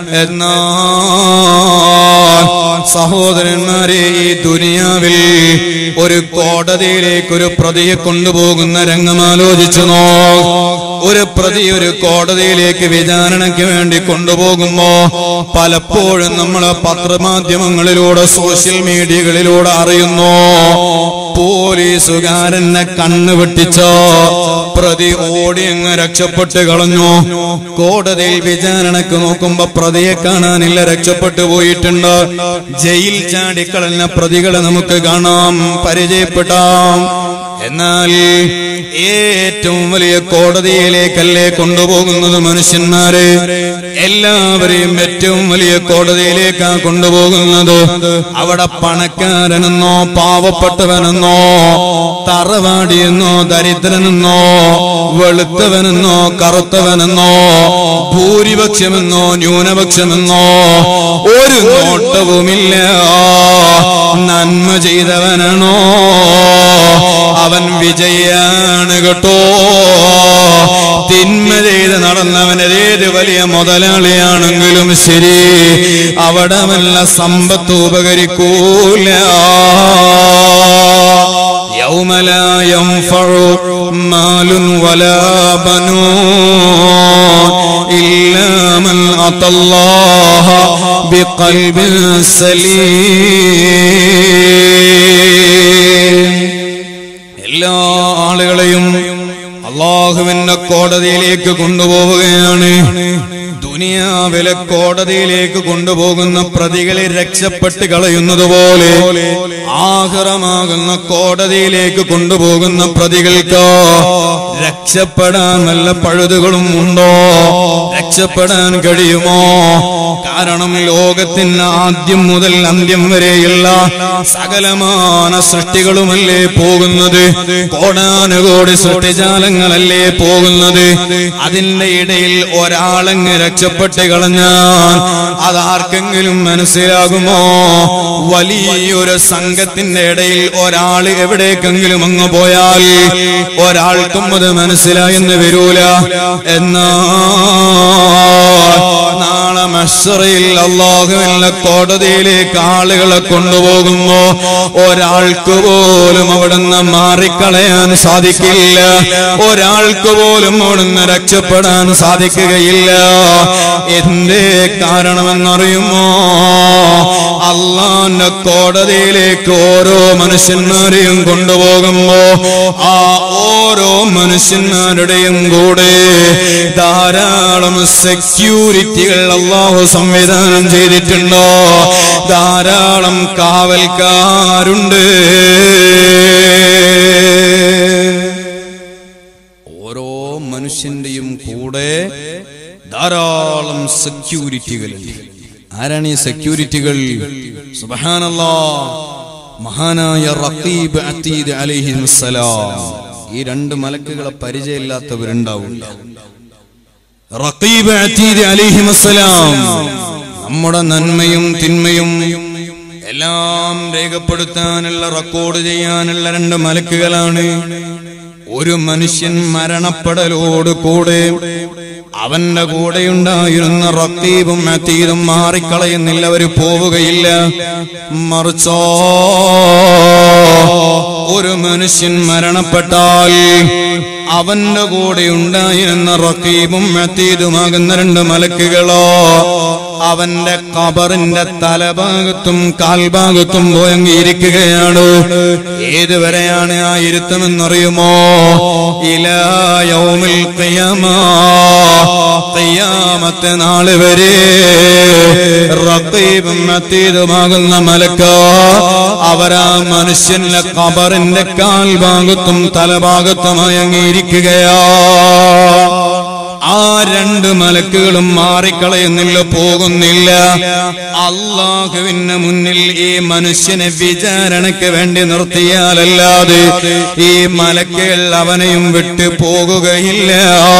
എന്നാൽ സഹോദരന്മാരെ ഈ ദുനിയാവിൽ ഒരു കോടതിയിലേക്ക് ഒരു പ്രതിയെ കൊണ്ടുപോകുന്ന രംഗം ആലോചിച്ചു നോ ഒരു പ്രതി ഒരു കോടതിയിലേക്ക് വിചാരണയ്ക്ക് വേണ്ടി കൊണ്ടുപോകുമ്പോ പലപ്പോഴും നമ്മൾ പത്രമാധ്യമങ്ങളിലൂടെ സോഷ്യൽ മീഡിയകളിലൂടെ അറിയുന്നു പോലീസുകാരനെ കണ്ണു വെട്ടിച്ചോ പ്രതി ഓടി അങ്ങ് രക്ഷപ്പെട്ട് കളഞ്ഞു കോടതിയിൽ വിചാരണക്ക് നോക്കുമ്പോ പ്രതിയെ കാണാനില്ല രക്ഷപ്പെട്ടു പോയിട്ടുണ്ട് ജയിൽ ചാടിക്കളഞ്ഞ പ്രതികളെ നമുക്ക് കാണാം പരിചയപ്പെടാം എന്നാൽ ഏറ്റവും വലിയ കോടതിയിലേക്കല്ലേ കൊണ്ടുപോകുന്നത് മനുഷ്യന്മാരെ എല്ലാവരെയും ഏറ്റവും വലിയ കോടതിയിലേക്കാ കൊണ്ടുപോകുന്നത് അവിടെ പണക്കാരനെന്നോ പാവപ്പെട്ടവനെന്നോ തറവാടിയെന്നോ ദരിദ്രനെന്നോ വെളുത്തവനെന്നോ കറുത്തവനെന്നോ ഭൂരിപക്ഷമെന്നോ ന്യൂനപക്ഷമെന്നോ ഒരു നോട്ടവുമില്ല നന്മ ചെയ്തവനാണോ അവൻ വിജയാണ് കേട്ടോ തിന്മ ചെയ്ത് നടന്നവൻ ഏത് വലിയ മുതലാളിയാണെങ്കിലും ശരി അവിടെ വല്ല സമ്പത്ത് ഉപകരിക്കൂല يوم لا ينفع مال ولا بنون إلا من أتى الله بقلب سليم എല്ലാ ആളുകളെയും അള്ളാഹുവിന്റെ കോടതിയിലേക്ക് കൊണ്ടുപോവുകയാണ് ദുനിയാവിലെ കോടതിയിലേക്ക് കൊണ്ടുപോകുന്ന പ്രതികളെ രക്ഷപ്പെട്ട് കളയുന്നത് പോലെ ആഹ്റമാകുന്ന കോടതിയിലേക്ക് കൊണ്ടുപോകുന്ന പ്രതികൾക്ക് രക്ഷപ്പെടാൻ വല്ല പഴുതുകളും ഉണ്ടോ രക്ഷപ്പെടാൻ കഴിയുമോ കാരണം ലോകത്തിന് ആദ്യം മുതൽ അന്ത്യം വരെയുള്ള സകലമാന സൃഷ്ടികളുമല്ലേ പോകുന്നത് കോടാനുകോടി സൃഷ്ടിജാലങ്ങളല്ലേ പോകുന്നത് അതിന്റെ ഇടയിൽ ഒരാളങ്ങ് രക്ഷപ്പെട്ട് കളഞ്ഞാൽ അതാർക്കെങ്കിലും മനസ്സിലാകുമോ വലിയൊരു സംഘത്തിന്റെ ഇടയിൽ ഒരാൾ എവിടേക്കെങ്കിലും അങ്ങ് പോയാൽ ഒരാൾക്കും അത് മനസ്സിലായെന്ന് വരൂല എന്നാ നാളെ മഷറയിൽ അള്ളാഹുവിന്റെ കോടതിയിലേക്ക് ആളുകളെ കൊണ്ടുപോകുമ്പോ ഒരാൾക്ക് പോലും അവിടുന്ന് മാറിക്കളയാൻ സാധിക്കില്ല ഒരാൾക്ക് പോലും അവിടുന്ന് രക്ഷപ്പെടാൻ സാധിക്കുകയില്ല എന്തേ കാരണമെന്നറിയുമോ അള്ളാന്റെ കോടതിയിലേക്ക് ഓരോ മനുഷ്യന്മാരെയും കൊണ്ടുപോകുമ്പോ ആ ഓരോ മനുഷ്യന്മാരുടെയും കൂടെ ധാരാളം സെക്യൂരിറ്റികൾ അള്ളാഹു സംവിധാനം ചെയ്തിട്ടുണ്ടോ ധാരാളം കാവൽക്കാരുണ്ട് ഓരോ മനുഷ്യന്റെയും കൂടെ ധാരാളം സെക്യൂരിറ്റികളുണ്ട് ആരാണ് ഈ സെക്യൂരിറ്റികൾ സുബഹാനല്ലാ മഹാനായ റഖീബ് അത്തീദ് അലൈഹിസ്സലാം ഈ രണ്ട് മലക്കുകളെ പരിചയമില്ലാത്തവരുണ്ടാവില്ല റഖീബ് അത്തീദ് അലൈഹിസ്സലാം നമ്മുടെ നന്മയും തിന്മയും എല്ലാം രേഖപ്പെടുത്താനുള്ള റെക്കോർഡ് ചെയ്യാനുള്ള രണ്ട് മലക്കുകളാണ് ഒരു മനുഷ്യൻ മരണപ്പെടലോട് കൂടെ അവന്റെ കൂടെയുണ്ടായിരുന്ന റക്കീബും അത്തീതും മാറിക്കളയുന്നില്ല അവര് പോവുകയില്ല മറിച്ചോ ഒരു മനുഷ്യൻ മരണപ്പെട്ടാൽ അവന്റെ കൂടെ ഉണ്ടായിരുന്ന റക്കീബും അത്തീതുമാകുന്ന രണ്ട് മലക്കുകളോ അവന്റെ കബറിന്റെ തലഭാഗത്തും കാൽഭാഗത്തും പോയങ്ങിയിരിക്കുകയാണ് ഏതുവരെയാണ് ആ ഇരുത്തമെന്നറിയുമോ ഇലായൗമിൽ ഖിയാമാ ഖിയാമത്തെ നാള് വരെ റഖീബും അത്തീതുമാകുന്ന മലക്ക അവരാ മനുഷ്യന്റെ കബറിന്റെ കാൽഭാഗത്തും തലഭാഗത്തുമായി അങ്ങിയിരിക്കുകയാ ആ രണ്ട് മലക്കുകളും മാറിക്കളയുന്നില്ല പോകുന്നില്ല അള്ളാഹുവിന് മുന്നിൽ ഈ മനുഷ്യനെ വിചാരണയ്ക്ക് വേണ്ടി നിർത്തിയാലല്ലാതെ ഈ മലക്കുകൾ അവനെയും വിട്ടു പോകുകയില്ല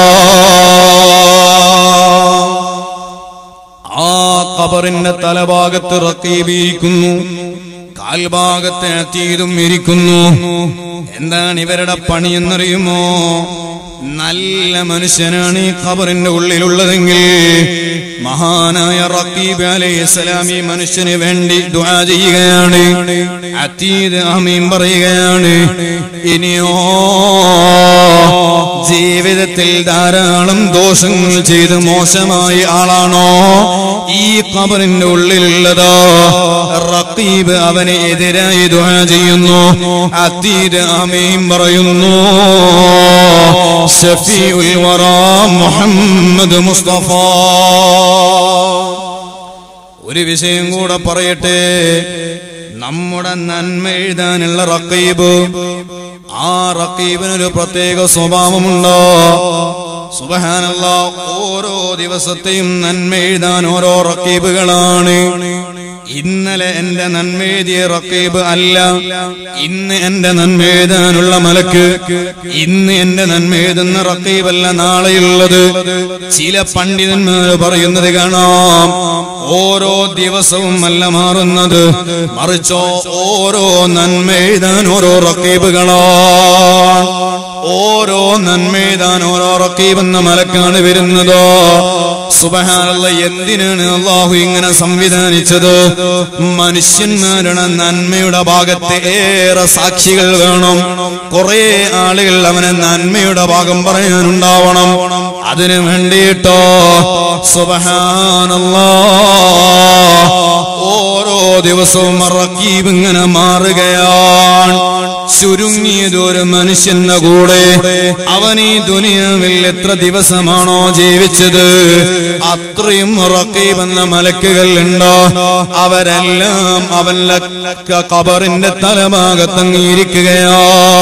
ആ കബറിന്റെ തലഭാഗത്ത് റക്കീബിരിക്കുന്നു കാൽഭാഗത്തെ അത്തീതും ഇരിക്കുന്നു എന്താണ് ഇവരുടെ പണി എന്നറിയുമോ നല്ല മനുഷ്യനാണ് ഈ ഖബറിന്റെ ഉള്ളിലുള്ളതെങ്കിൽ മഹാനായ റക്കീബ് അലൈഹി സ്വലാം ഈ മനുഷ്യന് വേണ്ടി ദുആ ചെയ്യുകയാണ് അത്തീദ് ആമീൻ പറയുകയാണ് ഇനിയോ ജീവിതത്തിൽ ധാരാളം ദോഷങ്ങൾ ചെയ്ത് മോശമായ ആളാണോ ഈ ഖബറിന്റെ ഉള്ളിലുള്ളതോ റക്കീബ് അവന് എതിരായി ദുആ ചെയ്യുന്നു അത്തീദ് ആമീൻ പറയുന്നു ഷഫീഉൽ വറാ മുഹമ്മദ് മുസ്തഫ ഒരു വിഷയം കൂടെ പറയട്ടെ നമ്മുടെ നന്മ എഴുതാനുള്ള റക്കീബ് ആ റക്കീബിനൊരു പ്രത്യേക സ്വഭാവമുണ്ടോ സുബഹാനല്ല ഓരോ ദിവസത്തെയും നന്മ എഴുതാൻ ഓരോ റക്കീബുകളാണ് ഇന്നലെ എന്റെ നന്മ എഴുതിയ റക്കീബ് അല്ല ഇന്ന് എന്റെ നന്മ എഴുതാനുള്ള മലക്ക് ഇന്ന് എന്റെ നന്മ എഴുതുന്ന റക്കീബല്ല നാളെയുള്ളത് ചില പണ്ഡിതന്മാർ പറയുന്നത് കാണാം ഓരോ ദിവസവും അല്ല മാറുന്നത് മറിച്ചോ ഓരോ നന്മ എഴുതാൻ ഓരോ റക്കീബുകളാ ഓരോ നന്മ എഴുതാൻ ഓരോ റക്കീബ് എന്ന മലക്കാണ് വരുന്നതോ സുബഹാനുള്ള എന്തിനാണ് അള്ളാഹു ഇങ്ങനെ സംവിധാനിച്ചത് മനുഷ്യന്മാരുടെ നന്മയുടെ ഭാഗത്ത് ഏറെ സാക്ഷികൾ വേണം കുറെ ആളുകൾ അവനെ നന്മയുടെ ഭാഗം പറയാനുണ്ടാവണം അതിനു വേണ്ടിയിട്ടോ സുബഹാനല്ലാ ഓരോ ദിവസവും റക്കീബ് ഇങ്ങനെ മാറുകയാണ് ചുരുങ്ങിയത് ഒരു മനുഷ്യന്റെ കൂടെ അവൻ ഈ ദുനിയാവിൽ എത്ര ദിവസമാണോ ജീവിച്ചത് അത്രയും റക്കീബ് എന്ന മലക്കുകൾ ഉണ്ടോ അവരെല്ലാം അവന്റെ ക- കബറിന്റെ തലഭാഗത്തങ്ങിയിരിക്കുകയാ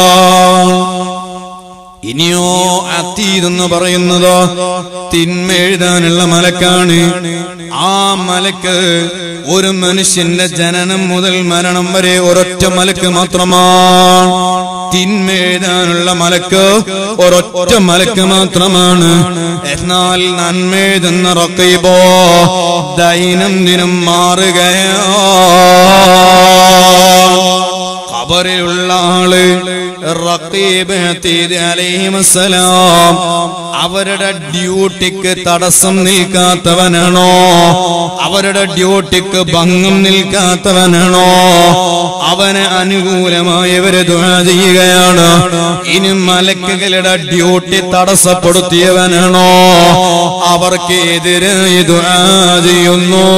ഇനിയോ അതീത് എന്ന് പറയുന്നതോ തിന്മ എഴുതാനുള്ള മലക്കാണ് ആ മലക്ക് ഒരു മനുഷ്യന്റെ ജനനം മുതൽ മരണം വരെ ഒരൊറ്റ മലക്ക് മാത്രമാണ് തിന്മ എഴുതാനുള്ള മലക്ക് ഒരൊറ്റ മലക്ക് മാത്രമാണ് എന്നാൽ നന്മ എഴുതുന്ന റക്കീബോ ദൈനംദിനം മാറുകയോ ഖബറിലുള്ള ആള് റഖീബ് അതീദ് അലൈഹിസ്സലാം അവരുടെ ഡ്യൂട്ടിക്ക് തടസ്സം നിൽക്കാത്തവനാണോ അവരുടെ ഡ്യൂട്ടിക്ക് ഭംഗം നിൽക്കാത്തവനാണോ അവന് അനുകൂലമായവര് ദുആ ചെയ്യുകയാണ് ഇനി മലക്കുകളുടെ ഡ്യൂട്ടി തടസ്സപ്പെടുത്തിയവനാണോ അവർക്ക് എതിരായി ദുആ ചെയ്യുന്നു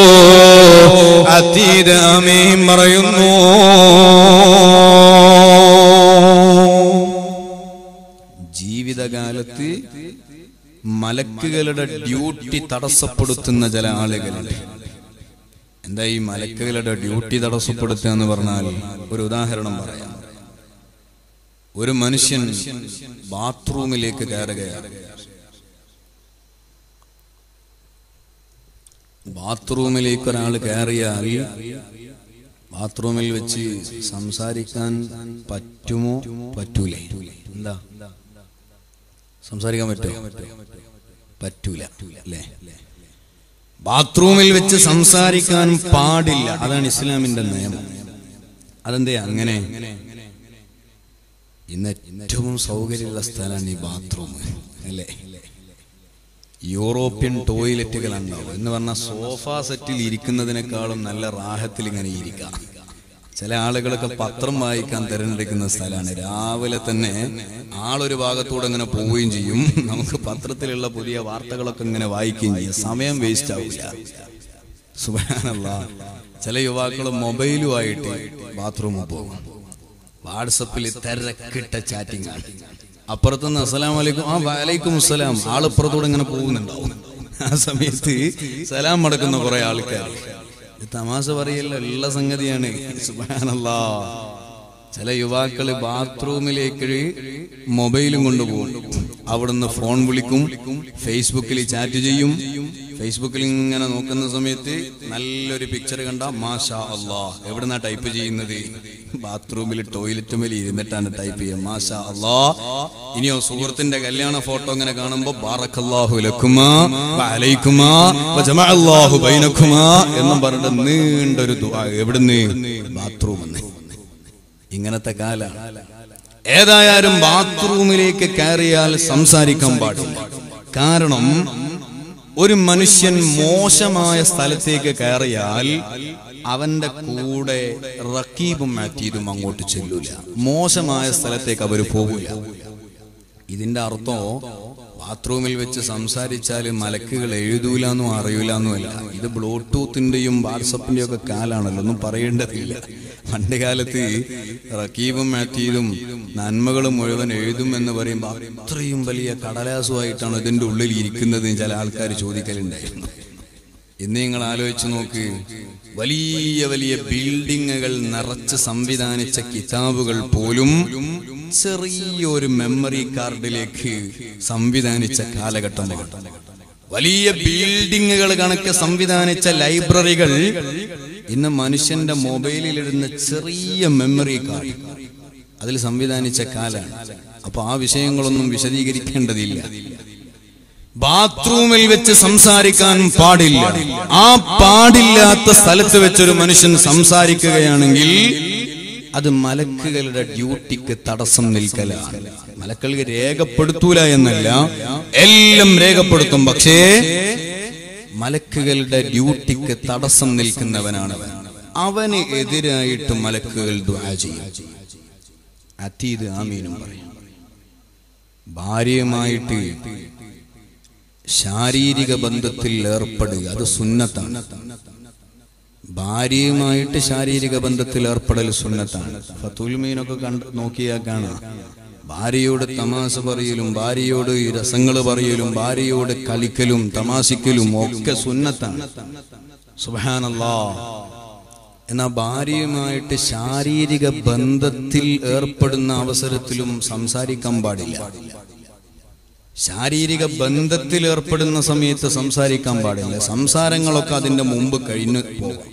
അതീത് അമീൻ പറയുന്നു ജീവിതകാലത്ത് മലക്കുകളുടെ ഡ്യൂട്ടി തടസ്സപ്പെടുത്തുന്ന ചില ആളുകളുണ്ട് എന്താ ഈ മലക്കുകളുടെ ഡ്യൂട്ടി തടസ്സപ്പെടുത്തുക എന്ന് പറഞ്ഞാൽ ഒരു ഉദാഹരണം പറയാം ഒരു മനുഷ്യൻ ബാത്റൂമിലേക്ക് കയറുകയാണ് ബാത്റൂമിലേക്ക് ഒരാൾ കയറിയാൽ ബാത്റൂമിൽ വെച്ച് സംസാരിക്കാൻ പറ്റുമോ പറ്റൂലേ എന്താ സംസാരിക്കാൻ പറ്റുമോ പറ്റൂല അല്ലേ ബാത്റൂമിൽ വെച്ച് സംസാരിക്കാൻ പാടില്ല അതാണ് ഇസ്ലാമിന്റെ നിയമം അതെന്തേ അങ്ങനെ ഇന്ന് ഏറ്റവും സൗകര്യമുള്ള സ്ഥലമാണ് ഈ ബാത്റൂം അല്ലേ യൂറോപ്യൻ ടോയ്ലറ്റുകൾ ഉണ്ടാവും എന്ന് പറഞ്ഞാൽ സോഫ സെറ്റിൽ ഇരിക്കുന്നതിനേക്കാളും നല്ല റാഹത്തിൽ ഇങ്ങനെ ഇരിക്കാം ചില ആളുകളൊക്കെ പത്രം വായിക്കാൻ തിരഞ്ഞെടുക്കുന്ന സ്ഥലമാണ് രാവിലെ തന്നെ ആളൊരു ഭാഗത്തൂടെ ഇങ്ങനെ പോവുകയും ചെയ്യും നമുക്ക് പത്രത്തിലുള്ള പുതിയ വാർത്തകളൊക്കെ ഇങ്ങനെ വായിക്കുകയും ചെയ്യും സമയം വേസ്റ്റ് ആവില്ല സുബാനല്ല ചില യുവാക്കൾ മൊബൈലുമായിട്ട് ബാത്റൂമിൽ പോകും വാട്സപ്പിൽ തിരക്കിട്ട ചാറ്റിംഗ് ആണ് അപ്പുറത്തുനിന്ന് അസ്സലാം വലൈക്കും ആ വലൈക്കും അസ്സലാം ആളിപ്പുറത്തൂടെ ഇങ്ങനെ പോകുന്നുണ്ടാവും ആ സമയത്ത് സലാം മടക്കുന്ന കുറെ ആൾക്കാർ ഇത് തമാശ പറയല്ല ഉള്ള സംഗതിയാണ് സുബ്ഹാനല്ലാ ചില യുവാക്കള് ബാത്റൂമിലേക്ക് മൊബൈലും കൊണ്ടുപോകും അവിടുന്ന് ഫോൺ വിളിക്കും ഫേസ്ബുക്കിൽ ചാറ്റ് ചെയ്യും ഫേസ്ബുക്കിൽ ഇങ്ങനെ നോക്കുന്ന സമയത്ത് നല്ലൊരു പിക്ചർ കണ്ട മാഷാ അല്ലാ എവിടുന്നാ ടൈപ്പ് ചെയ്യുന്നത് ബാത്റൂമിൽ ടോയ്ലറ്റ് മേൽ ഇരുന്നിട്ടാണ് ടൈപ്പ് ചെയ്യുക മാഷാ അല്ലാ ഇനിയോ സുഹൃത്തിന്റെ കല്യാണ ഫോട്ടോ ഇങ്ങനെ കാണുമ്പോ ബാറക്കല്ലാഹു ലക്കുമാ വഅലൈക്കുമാ വജമഅല്ലാഹു ബൈനക്കുമാ എന്നും പറഞ്ഞിട്ട് നീണ്ടൊരു ദുആ എവിടുന്ന് ബാത്റൂമിൽ ഇങ്ങനത്തെ കാലാണ് ഏതായാലും ബാത്റൂമിലേക്ക് കയറിയാൽ സംസാരിക്കാൻ പാടില്ല കാരണം ഒരു മനുഷ്യൻ മോശമായ സ്ഥലത്തേക്ക് കയറിയാൽ അവന്റെ കൂടെ റക്കീബും മാറ്റീതും അങ്ങോട്ട് ചെല്ലൂല മോശമായ സ്ഥലത്തേക്ക് അവർ പോകൂല ഇതിന്റെ അർത്ഥം ബാത്റൂമിൽ വെച്ച് സംസാരിച്ചാൽ മലക്കുകൾ എഴുതൂലെന്നും അറിയൂലെന്നും അല്ല ഇത് ബ്ലൂടൂത്തിന്റെയും വാട്സപ്പിന്റെയും ഒക്കെ കാലാണല്ലോ ഒന്നും പറയേണ്ടതില്ല പണ്ട് കാലത്ത് റക്കീബും മാറ്റീതും നന്മകൾ മുഴുവൻ എഴുതും എന്ന് പറയുമ്പോൾ അത്രയും വലിയ കടലാസുമായിട്ടാണ് ഇതിന്റെ ഉള്ളിൽ ഇരിക്കുന്നത് എന്ന് ചില ആൾക്കാർ ചോദിക്കലുണ്ടായിരുന്നു ഇന്ന് നിങ്ങൾ ആലോചിച്ച് നോക്ക് വലിയ വലിയ ബിൽഡിങ്ങുകൾ നിറച്ച് സംവിധാനിച്ച കിതാബുകൾ പോലും ചെറിയൊരു മെമ്മറി കാർഡിലേക്ക് സംവിധാനിച്ച കാലഘട്ടമാണ് വലിയ ബിൽഡിങ്ങുകൾ കണക്ക് സംവിധാനിച്ച ലൈബ്രറികൾ ഇന്ന് മനുഷ്യന്റെ മൊബൈലിലിടുന്ന ചെറിയ മെമ്മറി കാർഡ് അതിൽ സംവിധാനിച്ച കാലാണ് അപ്പൊ ആ വിഷയങ്ങളൊന്നും വിശദീകരിക്കേണ്ടതില്ല ബാത്റൂമിൽ വെച്ച് സംസാരിക്കാൻ പാടില്ല ആ പാടില്ലാത്ത സ്ഥലത്ത് വെച്ചൊരു മനുഷ്യൻ സംസാരിക്കുകയാണെങ്കിൽ അത് മലക്കുകളുടെ ഡ്യൂട്ടിക്ക് തടസ്സം നിൽക്കലാണ് മലക്കൾക്ക് രേഖപ്പെടുത്തൂല എന്നല്ല എല്ലാം രേഖപ്പെടുത്തും പക്ഷേ മലക്കുകളുടെ ഡ്യൂട്ടിക്ക് തടസ്സം നിൽക്കുന്നവനാണ് അവൻ. അവന് എതിരായിട്ട് മലക്കുകൾ ദുആ ചെയ്യും അതീത് ആമീനും പറയും ഭാര്യയുമായിട്ട് ശാരീരിക ബന്ധത്തിൽ ഏർപ്പെടുക അത് സുന്നത്താണ് ഭാര്യയുമായിട്ട് ശാരീരിക ബന്ധത്തിൽ ഏർപ്പെടൽ സുന്നത്താണ് ഫത്തുൽ മീനൊക്കെ കണ്ട് നോക്കിയാൽ കാണാം ഭാര്യയോട് തമാശ പറയലും ഭാര്യയോട് ഈ രസങ്ങൾ പറയലും ഭാര്യയോട് കളിക്കലും തമാശിക്കലും ഒക്കെ സുന്നത്താണ് സുബാനല്ലാ എന്നാ ഭാര്യയുമായിട്ട് ശാരീരിക ബന്ധത്തിൽ ഏർപ്പെടുന്ന അവസരത്തിലും സംസാരിക്കാൻ പാടില്ല ശാരീരിക ബന്ധത്തിൽ ഏർപ്പെടുന്ന സമയത്ത് സംസാരിക്കാൻ പാടില്ല സംസാരങ്ങളൊക്കെ അതിന്റെ മുമ്പ് കഴിഞ്ഞു പോകും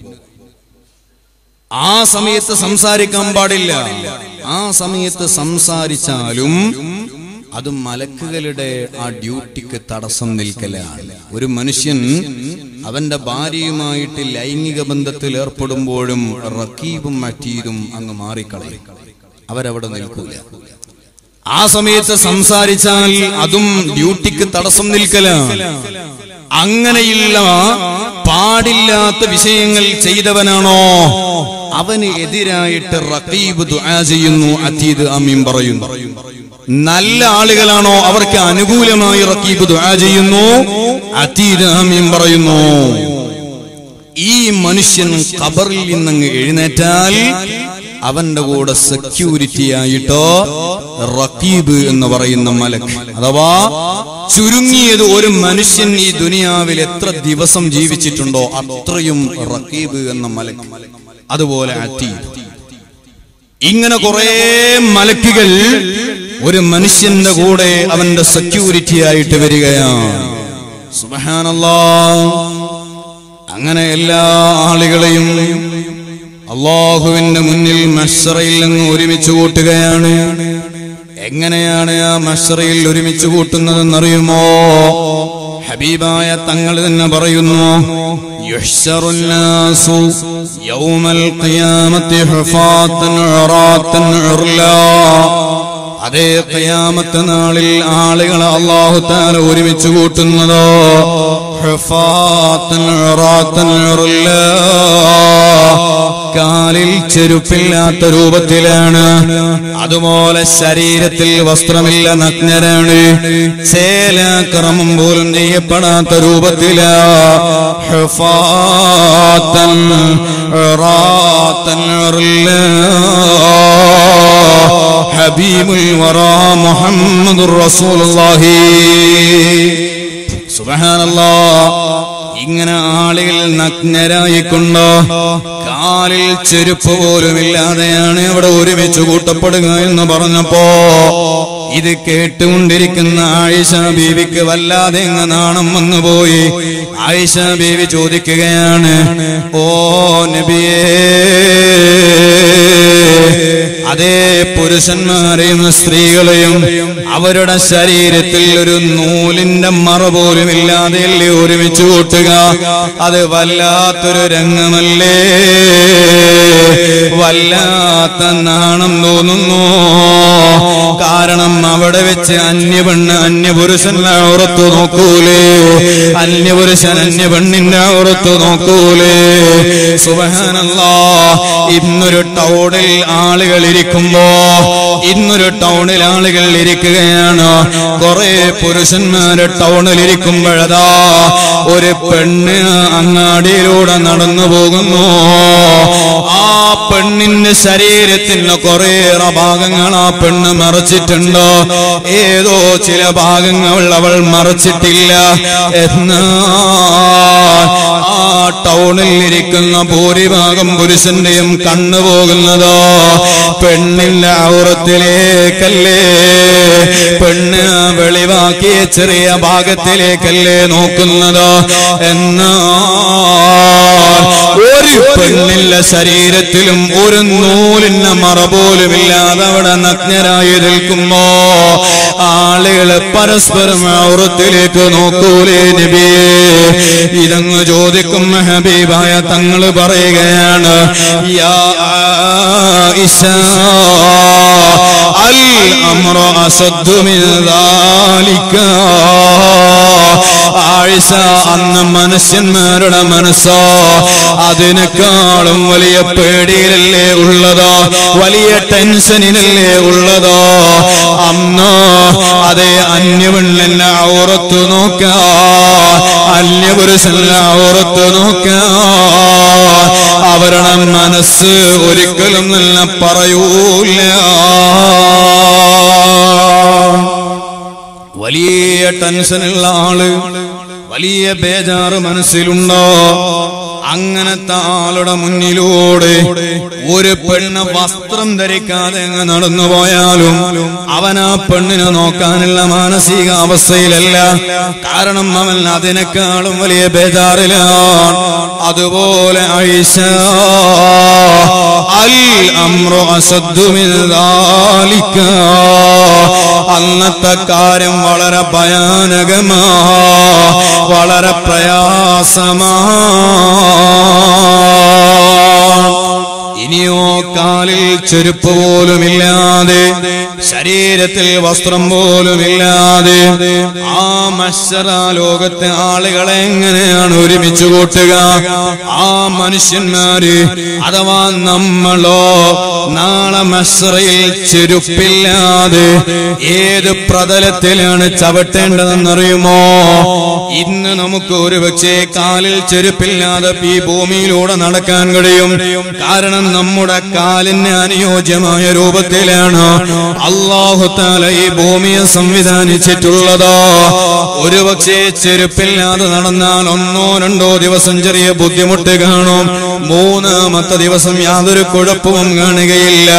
ആ സമയത്ത് സംസാരിക്കാൻ പാടില്ല ആ സമയത്ത് സംസാരിച്ചാലും അത് മലക്കുകളുടെ ആ ഡ്യൂട്ടിക്ക് തടസ്സം നിൽക്കലാണ് ഒരു മനുഷ്യൻ അവന്റെ ഭാര്യയുമായിട്ട് ലൈംഗിക ബന്ധത്തിൽ ഏർപ്പെടുമ്പോഴും റക്കീബും മറ്റീതും അങ്ങ് മാറിക്കളയും അവരവിടെ നിൽക്കൂല ആ സമയത്ത് സംസാരിച്ചാൽ അതും ഡ്യൂട്ടിക്ക് തടസ്സം നിൽക്കലാണ് അങ്ങനെയുള്ള പാടില്ലാത്ത വിഷയങ്ങൾ ചെയ്തവനാണോ അവന് എതിരായിട്ട് റഖീബ് ദുആ ചെയ്യുന്നു അതീത് അമീൻ പറയുന്നു നല്ല ആളുകളാണോ അവർക്ക് അനുകൂലമായി റഖീബ് ദുആ ചെയ്യുന്നു അതീത് അമീൻ പറയുന്നു ഈ മനുഷ്യൻ ഖബറിൽ നിന്നങ്ങ് എഴുന്നേറ്റാൽ അവന്റെ കൂടെ സെക്യൂരിറ്റി ആയിട്ടോ റക്കീബ് എന്ന് പറയുന്ന മലക്ക് അഥവാ ചുരുങ്ങിയത് ഒരു മനുഷ്യൻ ഈ ദുനിയാവിൽ എത്ര ദിവസം ജീവിച്ചിട്ടുണ്ടോ അത്രയും റക്കീബ് എന്ന മലക്ക് അതുപോലെ അറ്റീബ് ഇങ്ങനെ കുറെ മലക്കുകൾ ഒരു മനുഷ്യന്റെ കൂടെ അവന്റെ സെക്യൂരിറ്റി ആയിട്ട് വരികയാണ് സുബഹാനല്ലാ അങ്ങനെ എല്ലാ ആളുകളെയും അള്ളാഹുവിന്റെ മുന്നിൽ മഷറയിൽ നിന്ന് ഒരുമിച്ച് കൂട്ടുകയാണ് എങ്ങനെയാണ് ആ മഷറയിൽ ഒരുമിച്ച് കൂട്ടുന്നതെന്നറിയുമോ ഹബീബായ തങ്ങൾ തന്നെ പറയുന്നു യുഹ്ശറുന്നാസു യൗമൽ ഖിയാമത്തി ഹുഫാത്തൻ ഉറാത്തൻ ഉർലാ അതേ ഖിയാമത്ത് നാളിൽ ആളുകളെ അള്ളാഹു താല ഒരുമിച്ച് കൂട്ടുന്നതോ ഹുഫാത്തൻ ഉറാത്തൻ ഉർലാ കാലിൽ ചെരുപ്പില്ലാത്ത രൂപത്തിലാണ് അതുപോലെ ശരീരത്തിൽ വസ്ത്രമില്ല നഗ്നരാണ് ചേല ക്രമം പോലും ചെയ്യപ്പെടാത്ത രൂപത്തിലാ ഹുഫാത്തൻ ഉറാത്തൻ ഉർലാ ഹബീബുൽ വറാ മുഹമ്മദുർ റസൂലുള്ളാഹി സുബ്ഹാനല്ലാഹ് ഇങ്ങനെ ആളുകൾ നഗ്നരായിക്കൊണ്ട് കാലിൽ ചെരുപ്പ് പോലും ഇല്ലാതെയാണ് അവിടെ ഒരുമിച്ച് കൂട്ടപ്പെടുക എന്ന് പറഞ്ഞപ്പോ ഇത് കേട്ടുകൊണ്ടിരിക്കുന്ന ആയിഷ ബീവിക്ക് വല്ലാതെ അങ്ങ് നാണം വന്നുപോയി ആയിഷ ബീവി ചോദിക്കുകയാണ് ഓ നബിയേ അതേ പുരുഷന്മാരെയും സ്ത്രീകളെയും അവരുടെ ശരീരത്തിൽ ഒരു നൂലിന്റെ മറ പോലും ഇല്ലാതെയല്ലേ ഒരുമിച്ച് കൂട്ടുക അത് വല്ലാത്തൊരു രംഗമല്ലേ വല്ലാത്ത നാണം തോന്നുന്നു കാരണം അവിടെ വെച്ച് അന്യപെണ്ണ് അന്യപുരുഷന്റെ ഔറത്ത് നോക്കൂലേ അന്യപുരുഷൻ അന്യപെണ്ണിന്റെ ഔറത്ത് നോക്കൂലേ സുബഹാനല്ലാ ഇന്നൊരു ടൗണിൽ ആളുകൾ ഇരിക്കുമ്പോ ഇന്നൊരു ടൗണിൽ ആളുകൾ ഇരിക്കുകയാണ് കുറെ പുരുഷന്മാര് ടൗണിൽ ഇരിക്കുമ്പോഴതാ ഒരു പെണ്ണ് അങ്ങാടിയിലൂടെ നടന്നു പോകുന്നു ആ പെണ്ണിന്റെ ശരീരത്തിന് കുറേറെ ഭാഗങ്ങൾ ആ പെണ്ണ് മറച്ചിട്ടുണ്ട് ഏതോ ചില ഭാഗങ്ങൾ അവൾ മറച്ചിട്ടില്ല എന്നാൽ ആ ടൗണിൽ ഇരിക്കുന്ന ഭൂരിഭാഗം പുരുഷന്റെയും കണ്ണു പോകുന്നതോ പെണ്ണിന്റെ ഔറത്തിലേക്കല്ലേ പെണ്ണ് വെളിവാക്കിയ ചെറിയ ഭാഗത്തിലേക്കല്ലേ നോക്കുന്നത് എന്നാൽ ഒരു പെണ്ണിന്റെ ശരീരത്തിലും ഒരു നൂലിന്റെ മറ പോലും ഇല്ലാതെ അവിടെ നഗ്നരായി നിൽക്കുമ്പോ ആളുകൾ പരസ്പരം ഔറത്തിലേക്ക് നോക്കൂലേ നബിയേ ഇതങ്ങ് ചോദിക്കും ഹബീബായ തങ്ങൾ പറയുകയാണ് യാ ആയിഷ അൽ അമ്ര അസദ്ദു മിൻ ദാലിക ആയിഷ അന്ന് മനുഷ്യന്മാരുടെ മനസ്സോ അതിനേക്കാളും വലിയ പേടിയിലല്ലേ ഉള്ളതോ വലിയ ടെൻഷനിലല്ലേ ഉള്ളതോ അന്ന് അതേ അന്യവണ്ണെന്നെ ഔറത്ത് നോക്ക അന്യപുരുഷനെ ഔറത്ത് നോക്ക അവരുടെ മനസ്സ് ഒരിക്കലും നല്ല പറയൂല വലിയ ടെൻഷനുള്ള ആള് വലിയ ബേജാറ് മനസ്സിലുണ്ടോ അങ്ങനത്തെ ആളുടെ മുന്നിലൂടെ ഒരു പെണ്ണ് വസ്ത്രം ധരിക്കാതെ അങ്ങ് നടന്നു പോയാലും അവൻ ആ പെണ്ണിനെ നോക്കാനുള്ള മാനസിക അവസ്ഥയിലല്ല കാരണം അവൻ അതിനേക്കാളും വലിയ ബേജാറിലാണ് അതുപോലെ ഐഷ അൽ അമ്രു അസദ്ദു മിൻ ദാലിക. അന്നത്തെ കാര്യം വളരെ ഭയാനകമാ വളരെ പ്രയാസമാ ഇനിയോ കാലിൽ ചെരുപ്പ് പോലുമില്ലാതെ ശരീരത്തിൽ വസ്ത്രം പോലുമില്ലാതെ ആ മത്സര ലോകത്തെ ആളുകളെ എങ്ങനെയാണ് ഒരുമിച്ച് കൂട്ടുക ആ മനുഷ്യന്മാര് അഥവാ നമ്മളോ നാളെ മത്സറയിൽ ചെരുപ്പില്ലാതെ ഏത് പ്രതലത്തിലാണ് ചവിട്ടേണ്ടതെന്നറിയുമോ ഇന്ന് നമുക്ക് ഒരുപക്ഷെ കാലിൽ ചെരുപ്പില്ലാതെ ഈ ഭൂമിയിലൂടെ നടക്കാൻ കഴിയും കാരണം നമ്മുടെ കാലിന് അനുയോജ്യമായ രൂപത്തിലാണ് അള്ളാഹു താല ഈ ഭൂമിയെ സംവിധാനിച്ചിട്ടുള്ളത് ഒരുപക്ഷെ ചെരുപ്പില്ലാതെ നടന്നാൽ ഒന്നോ രണ്ടോ ദിവസം ചെറിയ ബുദ്ധിമുട്ട് കാണും മൂന്നാമത്തെ ദിവസം യാതൊരു കുഴപ്പവും കാണുകയില്ല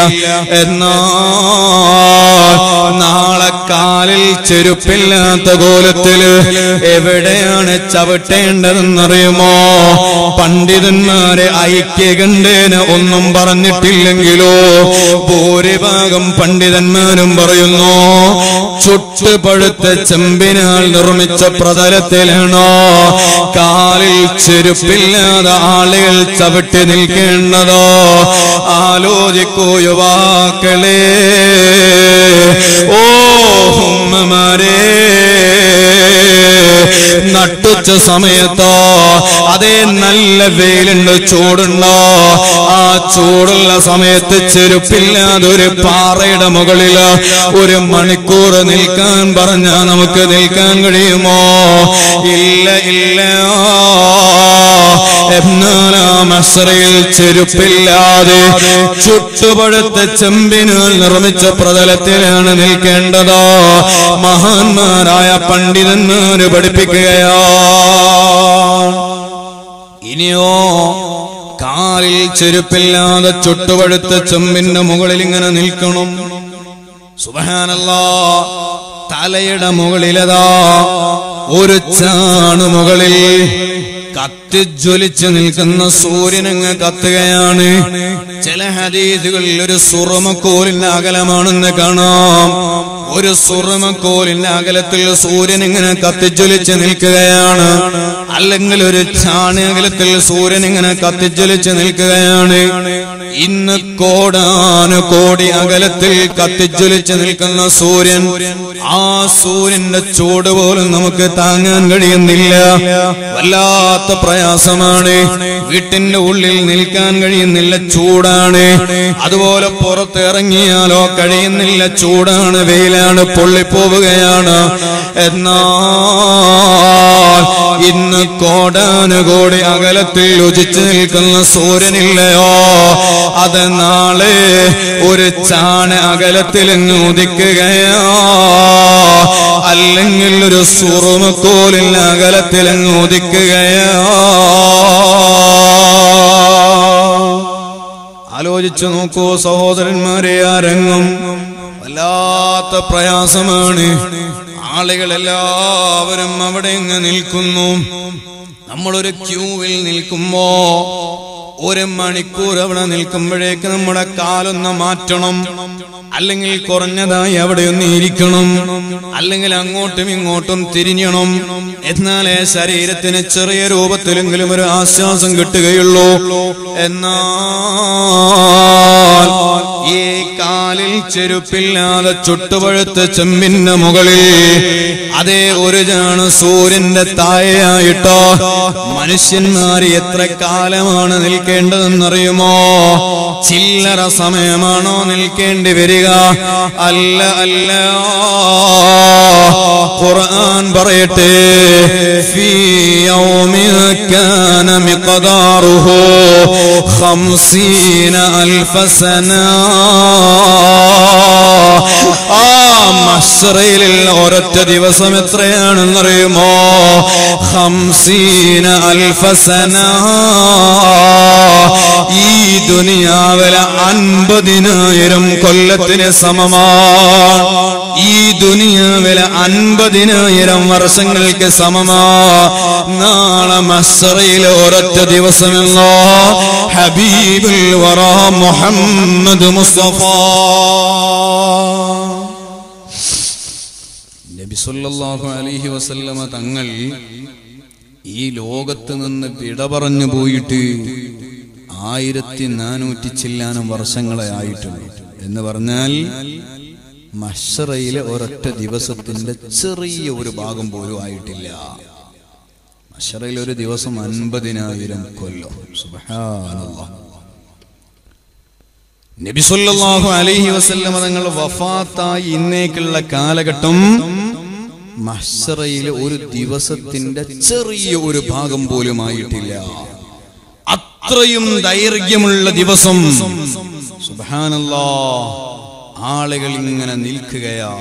എന്നാൽ നാളെ കാലിൽ ചെരുപ്പില്ലാത്ത കോലത്തില് എവിടെയാണ് ചവിട്ടേണ്ടതെന്നറിയുമോ പണ്ഡിതന്മാരെ ഐക്യകണ്ഠേന ഒന്നും പറഞ്ഞിട്ടില്ലെങ്കിലോ ഭൂരിഭാഗം പണ്ഡിതന്മാരും പറയുന്നു ചുട്ടുപഴുത്ത ചെമ്പിനാൽ നിർമ്മിച്ച പ്രതലത്തിലാണോ കാലിൽ ചെരുപ്പില്ലാതെ ആളുകൾ ചവിട്ടി നിൽക്കേണ്ടതോ ആലോചിക്കൂ യുവാക്കളെ ഓ ഉമ്മമാരേ നട്ടുച്ച സമയത്തോ അതേ നല്ല വെയിലുണ്ട് ചൂടുണ്ടോ ആ ചൂടുള്ള സമയത്ത് ചെരുപ്പില്ലാതെ ഒരു പാറയുടെ മുകളില് ഒരു മണിക്കൂർ നിൽക്കാൻ പറഞ്ഞാ നമുക്ക് നിൽക്കാൻ കഴിയുമോ ഇല്ല ഇല്ല എന്നാലാ മസറയിൽ ചെരുപ്പില്ലാതെ ചുട്ടുപഴുത്ത ചെമ്പിനാൽ നിർമ്മിച്ച പ്രതലത്തിലാണ് നിൽക്കേണ്ടത് മഹാന്മാരായ പണ്ഡിതന്മാര് പഠിപ്പിക്കുകയാ ഇനിയോ കാലിൽ ചെരുപ്പില്ലാതെ ചുട്ടുപഴുത്ത ചെമ്പിന്റെ മുകളിൽ ഇങ്ങനെ നിൽക്കണം സുബഹാനല്ലാ തലയുടെ മുകളിലതാ ഒരു ചാണ് മുകളിൽ കത്തിജ്വലിച്ച് നിൽക്കുന്ന സൂര്യനങ്ങ് കത്തുകയാണ് ചില ഹദീസുകളിൽ ഒരു സുറുമക്കോലിന്റെ അകലമാണെന്ന് കാണാം ഒരു സുറുമക്കോലിന്റെ അകലത്തിൽ സൂര്യൻ ഇങ്ങനെ കത്തിജ്വലിച്ച് നിൽക്കുകയാണ് അല്ലെങ്കിൽ ഒരു ചാണി അകലത്തിൽ സൂര്യൻ ഇങ്ങനെ കത്തിജ്വലിച്ച് നിൽക്കുകയാണ് ഇന്ന് കോടാനു കോടി അകലത്തിൽ കത്തിജ്വലിച്ച് നിൽക്കുന്ന സൂര്യൻ ആ സൂര്യന്റെ ചൂട് പോലും നമുക്ക് താങ്ങാൻ കഴിയുന്നില്ല വല്ലാത്ത പ്രയാസമാണ് വീട്ടിന്റെ ഉള്ളിൽ നിൽക്കാൻ കഴിയുന്നില്ല ചൂടാണ് അതുപോലെ പുറത്ത് ഇറങ്ങിയാലോ കഴിയുന്നില്ല ചൂടാണ് വെയിലാണ് പൊള്ളിപ്പോവുകയാണ് എന്നാൽ ഇന്ന് കോടാനുകോടി അകലത്തിൽ രുചിച്ചു നിൽക്കുന്ന സൂര്യനില്ലയോ അത് നാളെ ഒരു ചാണ അകലത്തിൽ അങ്ങ് ഉദിക്കുകയോ അല്ലെങ്കിൽ ഒരു സുറുമക്കോലിൽ അകലത്തിൽ അങ്ങ് ഉദിക്കുകയോ ആലോചിച്ചു നോക്കൂ സഹോദരന്മാരെ ആരങ്ങും വല്ലാത്ത പ്രയാസമാണ് ആളുകൾ എല്ലാവരും അവിടെ ഇങ്ങ് നിൽക്കുന്നു നമ്മളൊരു ക്യൂവിൽ നിൽക്കുമ്പോ ഒരു മണിക്കൂർ അവിടെ നിൽക്കുമ്പോഴേക്ക് നമ്മുടെ കാലൊന്ന് മാറ്റണം അല്ലെങ്കിൽ കുറഞ്ഞതായി അവിടെ ഒന്ന് ഇരിക്കണം അല്ലെങ്കിൽ അങ്ങോട്ടും ഇങ്ങോട്ടും തിരിഞ്ഞണം എന്നാലേ ശരീരത്തിന് ചെറിയ രൂപത്തിലെങ്കിലും ഒരു ആശ്വാസം കിട്ടുകയുള്ളൂ എന്നാൽ ഈ കാലിൽ ചെരുപ്പില്ലാതെ ചുട്ടുപഴുത്ത ചെമ്പിന്റെ മുകളിൽ അതേ ഒരു ജാണ് സൂര്യന്റെ താഴെയായിട്ടോ മനുഷ്യന്മാർ എത്ര കാലമാണ് നിൽക്കേണ്ടതെന്നറിയുമോ ചില്ലറ സമയമാണോ നിൽക്കേണ്ടി വരിക അല്ല അല്ല ഖുർആൻ പറയട്ടെ ഫീ യൗമിൻ കാന മിഖ്ദാറുഹു 50 അൽഫ സന ആ മശ്റയിൽ ഒരൊറ്റ ദിവസം എത്രയാണെന്നറിയുമോ ഹംസീന അൽഫസന ഈ ദുനിയാവിലെ അൻപതിനായിരം കൊല്ലത്തിന് സമമാണ് ഈ ദുനിയാവിലെ അൻപതിനായിരം വർഷങ്ങൾക്ക് സമമാ നാളെ മസ്റയിൽ ഒരൊറ്റ ദിവസമെന്നോ ഹബീബുൽ വറ മുഹമ്മദ് മുസ്തഫ നബി സല്ലല്ലാഹു അലൈഹി വസല്ലമ തങ്ങൾ ഈ ലോകത്ത് നിന്ന് വിട പറഞ്ഞു പോയിട്ട് ആയിരത്തി നാനൂറ്റി ചില്ലാനം വർഷങ്ങളെ ആയിട്ടുണ്ട് എന്ന് പറഞ്ഞാൽ മഷറയിലെ ഒരൊറ്റ ദിവസത്തിന്റെ ചെറിയ ഒരു ഭാഗം പോലും ആയിട്ടില്ല മഷറയിൽ ഒരു ദിവസം അൻപതിനായിരം കൊല്ലം സുബ്ഹാനല്ലാഹ് നബി സല്ലല്ലാഹു അലൈഹി വസല്ലമ തങ്ങൾ വഫാത്തായി ഇന്നേക്കുള്ള കാലഘട്ടം മഹ്സറയിലെ ഒരു ദിവസത്തിന്റെ ചെറിയ ഒരു ഭാഗം പോലും ആയിട്ടില്ല അത്രയും ദൈർഘ്യമുള്ള ദിവസം സുബ്ഹാനല്ലാ ആളുകൾ ഇങ്ങനെ നിൽക്കുകയാ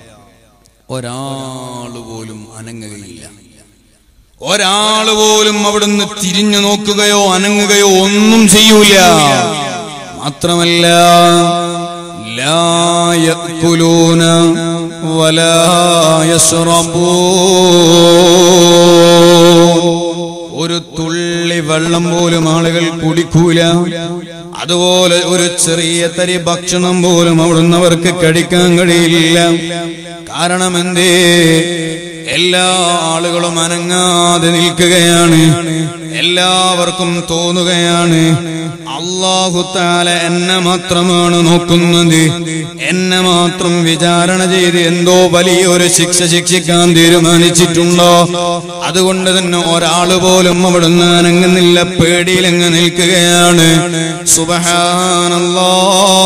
ഒരാള് പോലും അനങ്ങുകയില്ല ഒരാള് പോലും അവിടുന്ന് തിരിഞ്ഞു നോക്കുകയോ അനങ്ങുകയോ ഒന്നും ചെയ്യൂല മാത്രമല്ല ലാ യഅ്കുലൂന വലാ യശ്റബൂൻ ഒരു തുള്ളി വെള്ളം പോലും ആളുകൾ കുടിക്കൂല അതുപോലെ ഒരു ചെറിയ തരി ഭക്ഷണം പോലും അവിടുന്ന് അവർക്ക് കഴിക്കാൻ കഴിയില്ല കാരണം എന്തേ എല്ലാ ആളുകളും അനങ്ങാതെ നിൽക്കുകയാണ് എല്ലാവർക്കും തോന്നുകയാണ് അള്ളാഹുത്താല എന്നെ മാത്രമാണ് നോക്കുന്നത് എന്നെ മാത്രം വിചാരണ ചെയ്ത് എന്തോ വലിയൊരു ശിക്ഷ ശിക്ഷിക്കാൻ തീരുമാനിച്ചിട്ടുണ്ടോ അതുകൊണ്ട് തന്നെ ഒരാൾ പോലും അവിടുന്ന് അനങ്ങുന്നില്ല പേടിയിലങ്ങ് നിൽക്കുകയാണ് സുബഹാനല്ലാ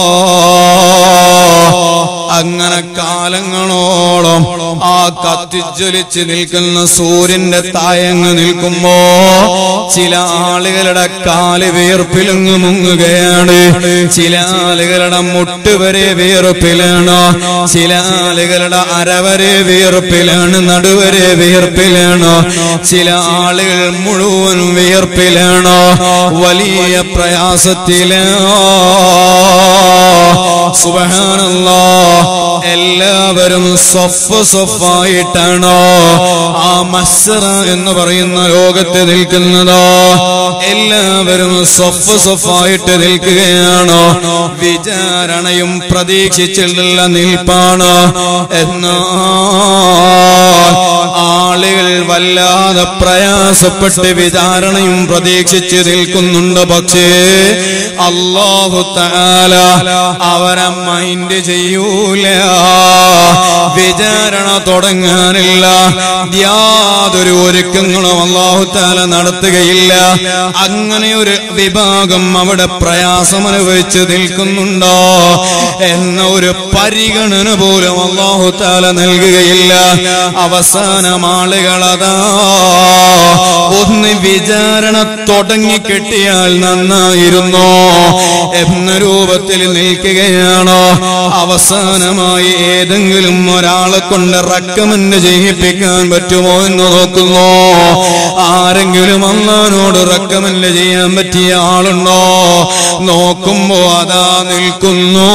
അങ്ങനെ കാലങ്ങളോളം ആ കത്തിജ്വലിച്ച് നിൽക്കുന്ന സൂര്യന്റെ തായങ്ങ് നിൽക്കുമ്പോ ചില ആളുകളുടെ കാല് വിയർപ്പിലങ്ങ് മുങ്ങുകയാണ് ചില ആളുകളുടെ മുട്ടുവരെ വിയർപ്പിലാണ് ചില ആളുകളുടെ അരവരെ വിയർപ്പിലാണ് നടുവരെ വിയർപ്പിലാണ് ചില ആളുകൾ മുഴുവൻ വിയർപ്പിലാണ് വലിയ പ്രയാസത്തിലാണ് സുബഹാനല്ലാ എല്ലാവരും സൊഫ് സൊഫായിട്ടാണോ ആ മസ്സറ എന്ന് പറയുന്ന ലോകത്ത് നിൽക്കുന്നത് എല്ലാവരും സൊഫ് സൊഫായിട്ട് നിൽക്കുകയാണോ വിചാരണയും പ്രതീക്ഷിച്ചിട്ടുള്ള നിൽപ്പാണ് എന്നാൽ ആളുകൾ വല്ലാതെ പ്രയാസപ്പെട്ട് വിചാരണയും പ്രതീക്ഷിച്ച് നിൽക്കുന്നുണ്ട് പക്ഷേ അള്ളാഹു താല അവരെ മൈൻഡ് ചെയ്യൂല വിചാരണ തുടങ്ങാനില്ല യാതൊരു ഒരുക്കങ്ങളും അള്ളാഹു താല നടത്തുകയില്ല അങ്ങനെ ഒരു വിഭാഗം അവിടെ പ്രയാസം അനുഭവിച്ച് നിൽക്കുന്നുണ്ടോ എന്ന ഒരു പരിഗണന പോലും അള്ളാഹു താല നൽകുകയില്ല അവസാനം ആളുകളതാ ഒന്ന് വിചാരണ തുടങ്ങി കെട്ടിയാൽ നന്നായിരുന്നോ എന്ന രൂപത്തിൽ നിൽക്കുകയാണോ അവസാനമായി ഏതെങ്കിലും ഒരാളെ കൊണ്ട് റക്കമെന്റ് ചെയ്യിപ്പിക്കാൻ പറ്റുമോ എന്ന് നോക്കുന്നു ആരെങ്കിലും അള്ളഹാനോട് റക്കമെന്റ് ചെയ്യാൻ പറ്റിയ ആളുണ്ടോ നോക്കുമ്പോ അതാ നിൽക്കുന്നു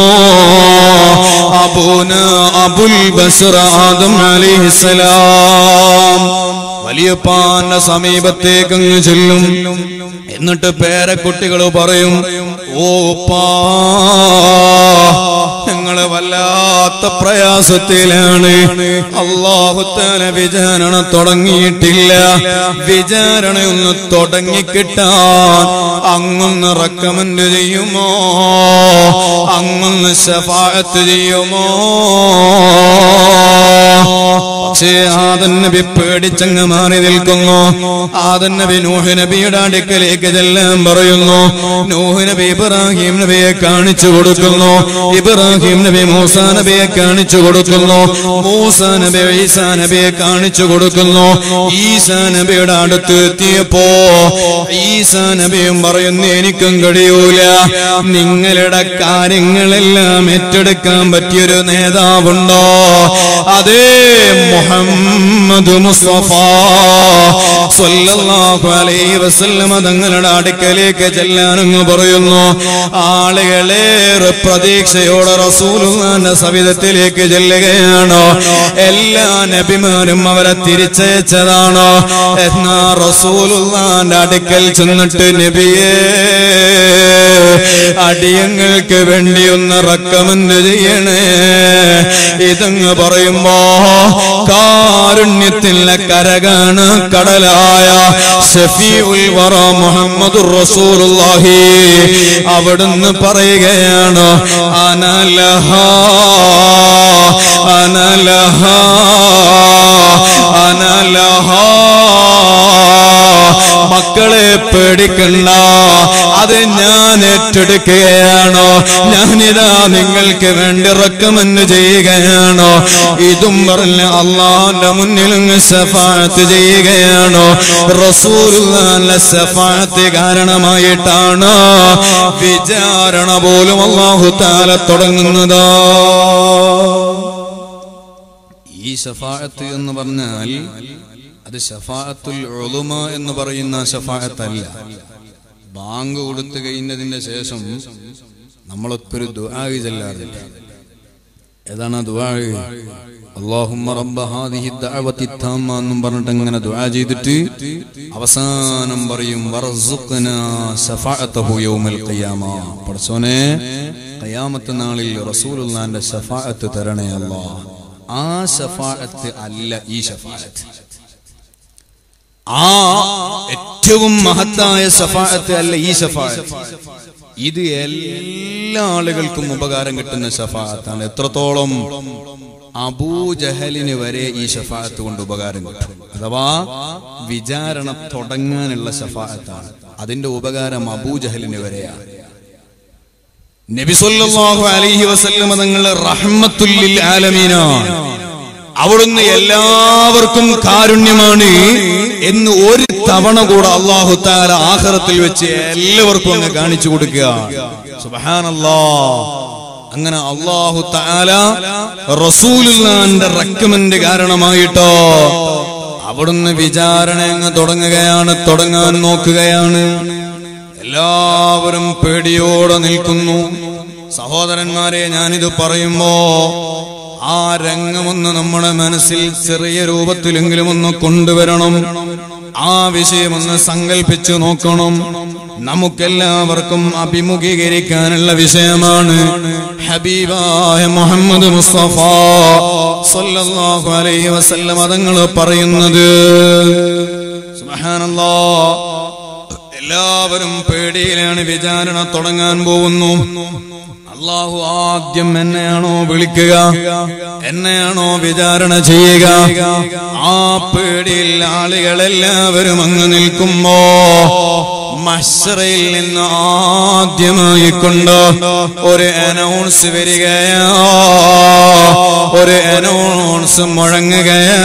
അബൂന അബുൽ ബസ്റ ആദം അലിഹിസലാം വലിയ പാന്റെ സമീപത്തേക്ക് അങ്ങ് ചെല്ലും എന്നിട്ട് പേരക്കുട്ടികൾ പറയും ഓ പാ ഞങ്ങള് വല്ലാത്ത പ്രയാസത്തിലാണ് അള്ളാഹുത്താല വിചാരണ തുടങ്ങിയിട്ടില്ല വിചാരണയൊന്ന് തുടങ്ങിക്കിട്ടാൻ അങ്ങൊന്ന് റക്കമെന്റ് ചെയ്യുമോ അങ്ങൊന്ന് ശഫായത്ത് ചെയ്യുമോ പക്ഷേ ആദൻ നബി പേടിച്ചങ്ങ് മാറി നിൽക്കുന്നു ആദൻ നബി നൂഹ് നബിയുടെ അടുക്കലേക്ക് ചെല്ലാൻ പറയുന്നു നൂഹ് നബി ഇബ്രാഹിം നബിയെ കാണിച്ചു കൊടുക്കുന്നു ഇബ്രാഹിം നബി മൂസ നബിയെ കാണിച്ചു കൊടുക്കുന്നു മൂസ നബി ഈസാ നബിയെ കാണിച്ചു കൊടുക്കുന്നു ഈസാ നബിയുടെ അടുത്ത് എത്തിയപ്പോ ഈസാ നബിയും പറയുന്നു എനിക്കും കഴിയൂല നിങ്ങളുടെ കാര്യങ്ങളെല്ലാം ഏറ്റെടുക്കാൻ പറ്റിയൊരു നേതാവുണ്ടോ അതേ മുഹമ്മദ് മുസ്തഫ സ്വല്ലല്ലാഹു അലൈഹി വസല്ലമ തങ്ങളുടെ അടുക്കലേക്ക് ചെല്ലാനെന്ന് പറയുന്നു ആളുകളേറെ പ്രതീക്ഷയോടെ റസൂലുള്ളാന്റെ സവിധത്തിലേക്ക് ചെല്ലുകയാണോ എല്ലാ നബിമാരും അവരെ തിരിച്ചയച്ചതാണോ എന്നാ റസൂലുള്ളാന്റെ അടുക്കൽ ചെന്നിട്ട് നബിയേ അടിയങ്ങൾക്ക് വേണ്ടി ഒന്ന് റക്കമെന്റ് ചെയ്യണേ ഇതങ്ങ് പറയുമ്പോ കാരുണ്യത്തിലെ കരകാണ് കടലായ ഷഫീഉൽ വറ മുഹമ്മദുർ റസൂലുള്ളാഹി അവിടുന്ന് പറയുകയാണ് അനലഹ അനലഹ അനലഹ മക്കളെ പേടിക്കണ്ട അത് ഞാൻ ഏറ്റെടുക്കുകയാണോ ഞാനിതാ നിങ്ങൾക്ക് വേണ്ടി റക്കമെന്ന് ചെയ്യുകയാണോ ഇതും പറഞ്ഞ് അള്ളാന്റെ മുന്നിൽ സഫാത്ത് ചെയ്യുകയാണോ റസൂലുള്ള സഫാത്ത് കാരണമായിട്ടാണ് വിചാരണ പോലും അള്ളാഹു താല തുടങ്ങുന്നത് ഈ ഷഫാഅത്ത് എന്ന് പറഞ്ഞാൽ അത് ഷഫാഅത്തുൽ ഉളുമ എന്ന് പറയുന്ന ഷഫാഅത്തല്ല ബാങ്ക് കൊടുത്തു കഴിഞ്ഞതിന് ശേഷം നമ്മളൊക്കെ ഒരു ദുആ ചെല്ലാറില്ല ഏതാണ് ആ ദുആ അല്ലാഹുമ്മ റബ്ബ ഹാദിഹി ദഅവത്തി താമ്മ എന്നും പറഞ്ഞിട്ട് അങ്ങനെ ദുആ ചെയ്തിട്ട് അവസാനം പറയും വർസുഖ്നാ ശഫാഅത്തഹു യൗമൽ ഖിയാമ പടച്ചോനെ ഖിയാമത്ത് നാളിൽ റസൂലുള്ളാന്റെ ശഫാഅത്ത് തരണേ അല്ലാഹ് ആ ശഫാഅത്ത് അല്ല ഈ ശഫാഅത്ത് ആ ഏറ്റവും മഹത്തായ ശഫാഅത്ത് അല്ല ഈ ശഫാഅത്ത് ഇത് എല്ലാ ആളുകൾക്കും ഉപകാരം കിട്ടുന്ന ശഫാഅത്താണ് എത്രത്തോളം അബൂജഹലിന് വരെ ഈ ഷഫാഅത്ത് കൊണ്ട് ഉപകാരം കിട്ടും അഥവാ വിചാരണ തുടങ്ങാനുള്ള ഷഫാഅത്താണ് അതിന്റെ ഉപകാരം അബൂജഹലിന് വരെയാണ് നബി സല്ലല്ലാഹു അലൈഹി വസല്ലമ തങ്ങളെ റഹ്മത്തുല്ലിൽ ആലമീനാണ് അവിടുന്ന് എല്ലാവർക്കും കാരുണ്യമാണ് എന്ന് ഒരു തവണ കൂടെ അള്ളാഹു താല ആഹ്റത്തിൽ വെച്ച് എല്ലാവർക്കും അങ്ങ് കാണിച്ചു കൊടുക്കുക സുബ്ഹാനല്ലാ അങ്ങനെ അള്ളാഹു താല റസൂലുള്ളാന്റെ റെക്കമെന്റ് കാരണമായിട്ടോ അവിടുന്ന് വിചാരണ അങ്ങ് തുടങ്ങുകയാണ് തുടങ്ങാൻ നോക്കുകയാണ് എല്ലാവരും പേടിയോടെ നിൽക്കുന്നു സഹോദരന്മാരെ ഞാനിത് പറയുമ്പോ ആ രംഗമൊന്ന് നമ്മുടെ മനസ്സിൽ ചെറിയ രൂപത്തിലെങ്കിലും ഒന്ന് കൊണ്ടുവരണം ആ വിഷയമൊന്ന് സങ്കല്പിച്ചു നോക്കണം നമുക്കെല്ലാവർക്കും അഭിമുഖീകരിക്കാനുള്ള വിഷയമാണ് ഹബീബായ മുഹമ്മദ് മുസ്തഫ സല്ലല്ലാഹു അലൈഹി വസല്ലം അതങ്ങൾ പറയുന്നത് സുബ്ഹാനല്ലാഹ് എല്ലാവരും പേടിയിലാണ് വിചാരണ തുടങ്ങാൻ പോകുന്നു അള്ളാഹു ആദ്യം എന്നെയാണോ വിളിക്കുക എന്നെയാണോ വിചാരണ ചെയ്യുക ആ പേടിയിൽ ആളുകളെല്ലാവരും അങ്ങ് നിൽക്കുമ്പോ മഷറയിൽ നിന്ന് ആദ്യമായി കൊണ്ട് ഒരു അനൗൺസ് വരികയാ ഒരു അനൗൺസ് മുഴങ്ങുകയാ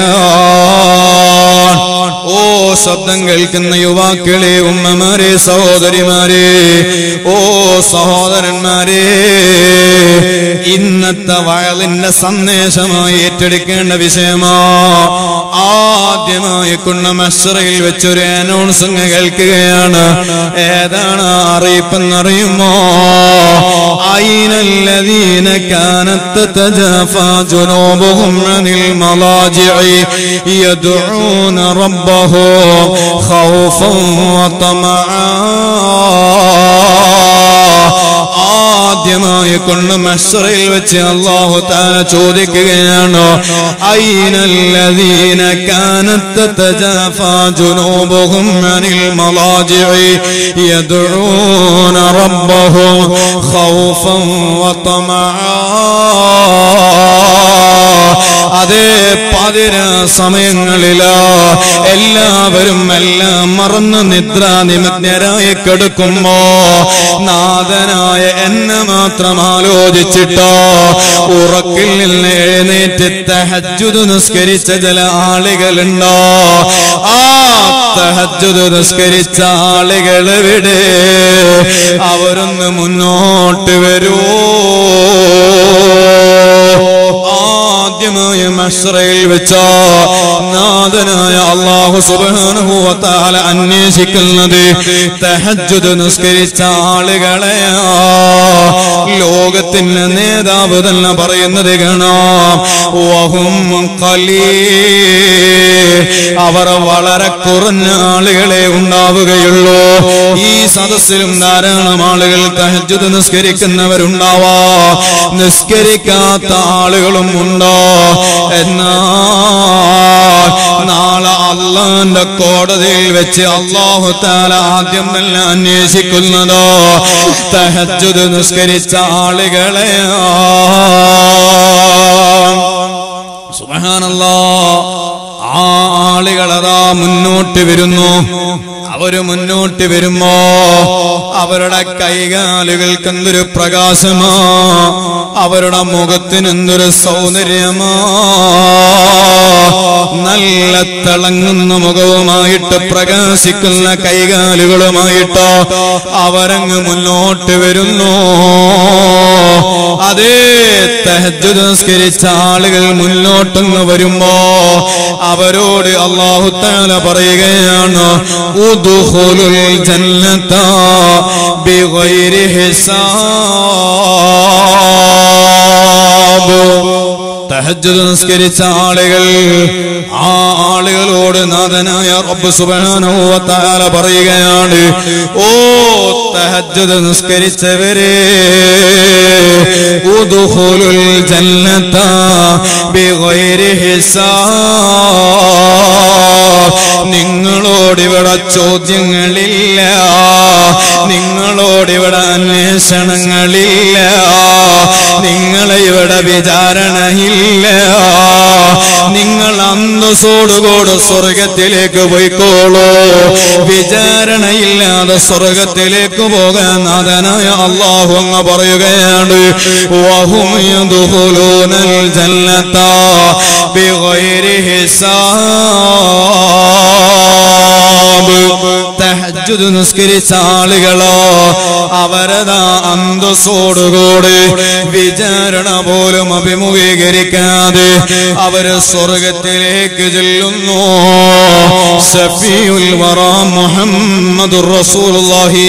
ഓ ശബ്ദം കേൾക്കുന്ന യുവാക്കളെ ഉമ്മമാരെ സഹോദരിമാരെ ഓ സഹോദരന്മാരെ ഇന്നത്തെ വയലിന്റെ സന്ദേശമായി ഏറ്റെടുക്കേണ്ട വിഷയമാ ആദ്യമായി കുണ്ണ മഷറയിൽ വെച്ചൊരു അനൗൺസിങ് കേൾക്കുകയാണ് ഏതാണ് ആ അറിയിപ്പെന്നറിയുമോ അയിനല്ലദീന കാനത്ത് تتجافى جنوبهم عن المضاجع يدعون ربهم خوفا وطمعا ആദ്യമായി കൊണ്ട് മഷറിൽ വെച്ച് അള്ളാഹു താല ചോദിക്കുകയാണ് അയിനല്ലദീന കാനത്ത് تتجافى جنوبهم عن المضاجع يدعون ربهم خوفا وطمعا അതേ പതിര സമയങ്ങളിലോ എല്ലാവരും എല്ലാം മറന്ന് നിദ്ര നിമഗ്നരായി കിടക്കുമ്പോ നാഥനായ എന്നെ മാത്രം ആലോചിച്ചിട്ടോ ഉറക്കിൽ നിന്ന് എഴുന്നേറ്റ് തഹജുദ് നിസ്കരിച്ച ചില ആളുകളുണ്ടോ ആ തഹജുദ് നിസ്കരിച്ച ആളുകൾ എവിടെ അവരൊന്ന് മുന്നോട്ട് വരൂ ആദ്യമായി മഷ്റയിൽ വെച്ച നാഥനായ അള്ളാഹു സുബ്ഹാനഹു വ തആല അന്വേഷിക്കുന്നത് തഹജ്ജുദ് നിസ്കരിച്ച ആളുകളെയാ ലോകത്തിന്റെ നേതാവ് തന്നെ പറയുന്നത് കാണാം വഹും ഖലീൽ അവർ വളരെ കുറഞ്ഞ ആളുകളെ ഉണ്ടാവുകയുള്ളൂ ഈ സദസ്സിലും ധാരാളം ആളുകൾ തഹജ്ജുദ് നിസ്കരിക്കുന്നവരുണ്ടാവാ നിസ്കരിക്കാത്ത ആളുകളും ഉണ്ടോ എന്നാൽ നാളെ അള്ളാന്റെ കോടതിയിൽ വെച്ച് അള്ളാഹു താല ആദ്യം തന്നെ അന്വേഷിക്കുന്നതോ തഹജ്ജുദ് നിസ്കരിച്ച ആളുകളെയാ സുബ്ഹാനല്ലാ ആ ആളുകളതാ മുന്നോട്ട് വരുന്നു അവര് മുന്നോട്ട് വരുമ്പോ അവരുടെ കൈകാലുകൾക്ക് എന്തൊരു പ്രകാശമാ അവരുടെ മുഖത്തിന് എന്തൊരു സൗന്ദര്യമാ നല്ല തിളങ്ങുന്ന മുഖവുമായിട്ട് പ്രകാശിക്കുന്ന കൈകാലുകളുമായിട്ടോ അവരങ്ങ് മുന്നോട്ട് വരുന്നു അതേ തഹജ്ജുദ് നിസ്കരിച്ച ആളുകൾ മുന്നോട്ടങ്ങ് വരുമ്പോ അവരോട് അള്ളാഹു താല പറയുകയാണ് ഉദ്ഖുലുൽ ജന്നത ബിഗൈരി ഹിസാബ് തഹജ്ജുദ് നിസ്കരിച്ച ആളുകൾ ആ ആളുകളോട് നാഥനായ റബ്ബ് സുബ്ഹാനഹു വ തആല പറയുകയാണ് ഓ തഹജ്ജുദ് നിസ്കരിച്ചവരെ ഉദ്ഖുലുൽ ജന്നത ബിഗൈരി ഹിസാബ് നിങ്ങളോടിവിടെ ചോദ്യങ്ങളില്ല നിങ്ങളോടിവിടെ അന്വേഷണങ്ങളില്ല നിങ്ങളെ ഇവിടെ വിചാരണയില്ല നിങ്ങൾ അന്തസ്സോടുകൂടെ സ്വർഗത്തിലേക്ക് പോയിക്കോളൂ വിചാരണയില്ലാതെ സ്വർഗത്തിലേക്ക് പോകാൻ നാഥനായ അള്ളാഹു അങ്ങ് പറയുകയാണ് വഹും യദ്ഖുലൂനൽ ജന്നത ബിഗൈരി ഹിസാബ് തഹജ്ജുദ് നിസ്കരിച്ച ആളുകളോ അവരതാ അന്തസ്സോടുകൂടി വിചാരണ പോലും അഭിമുഖീകരിക്കാതെ അവര് സ്വർഗത്തിലേക്ക് ചെല്ലുന്നു സഫിയുൽ വറ മുഹമ്മദുർ റസൂലുള്ളാഹി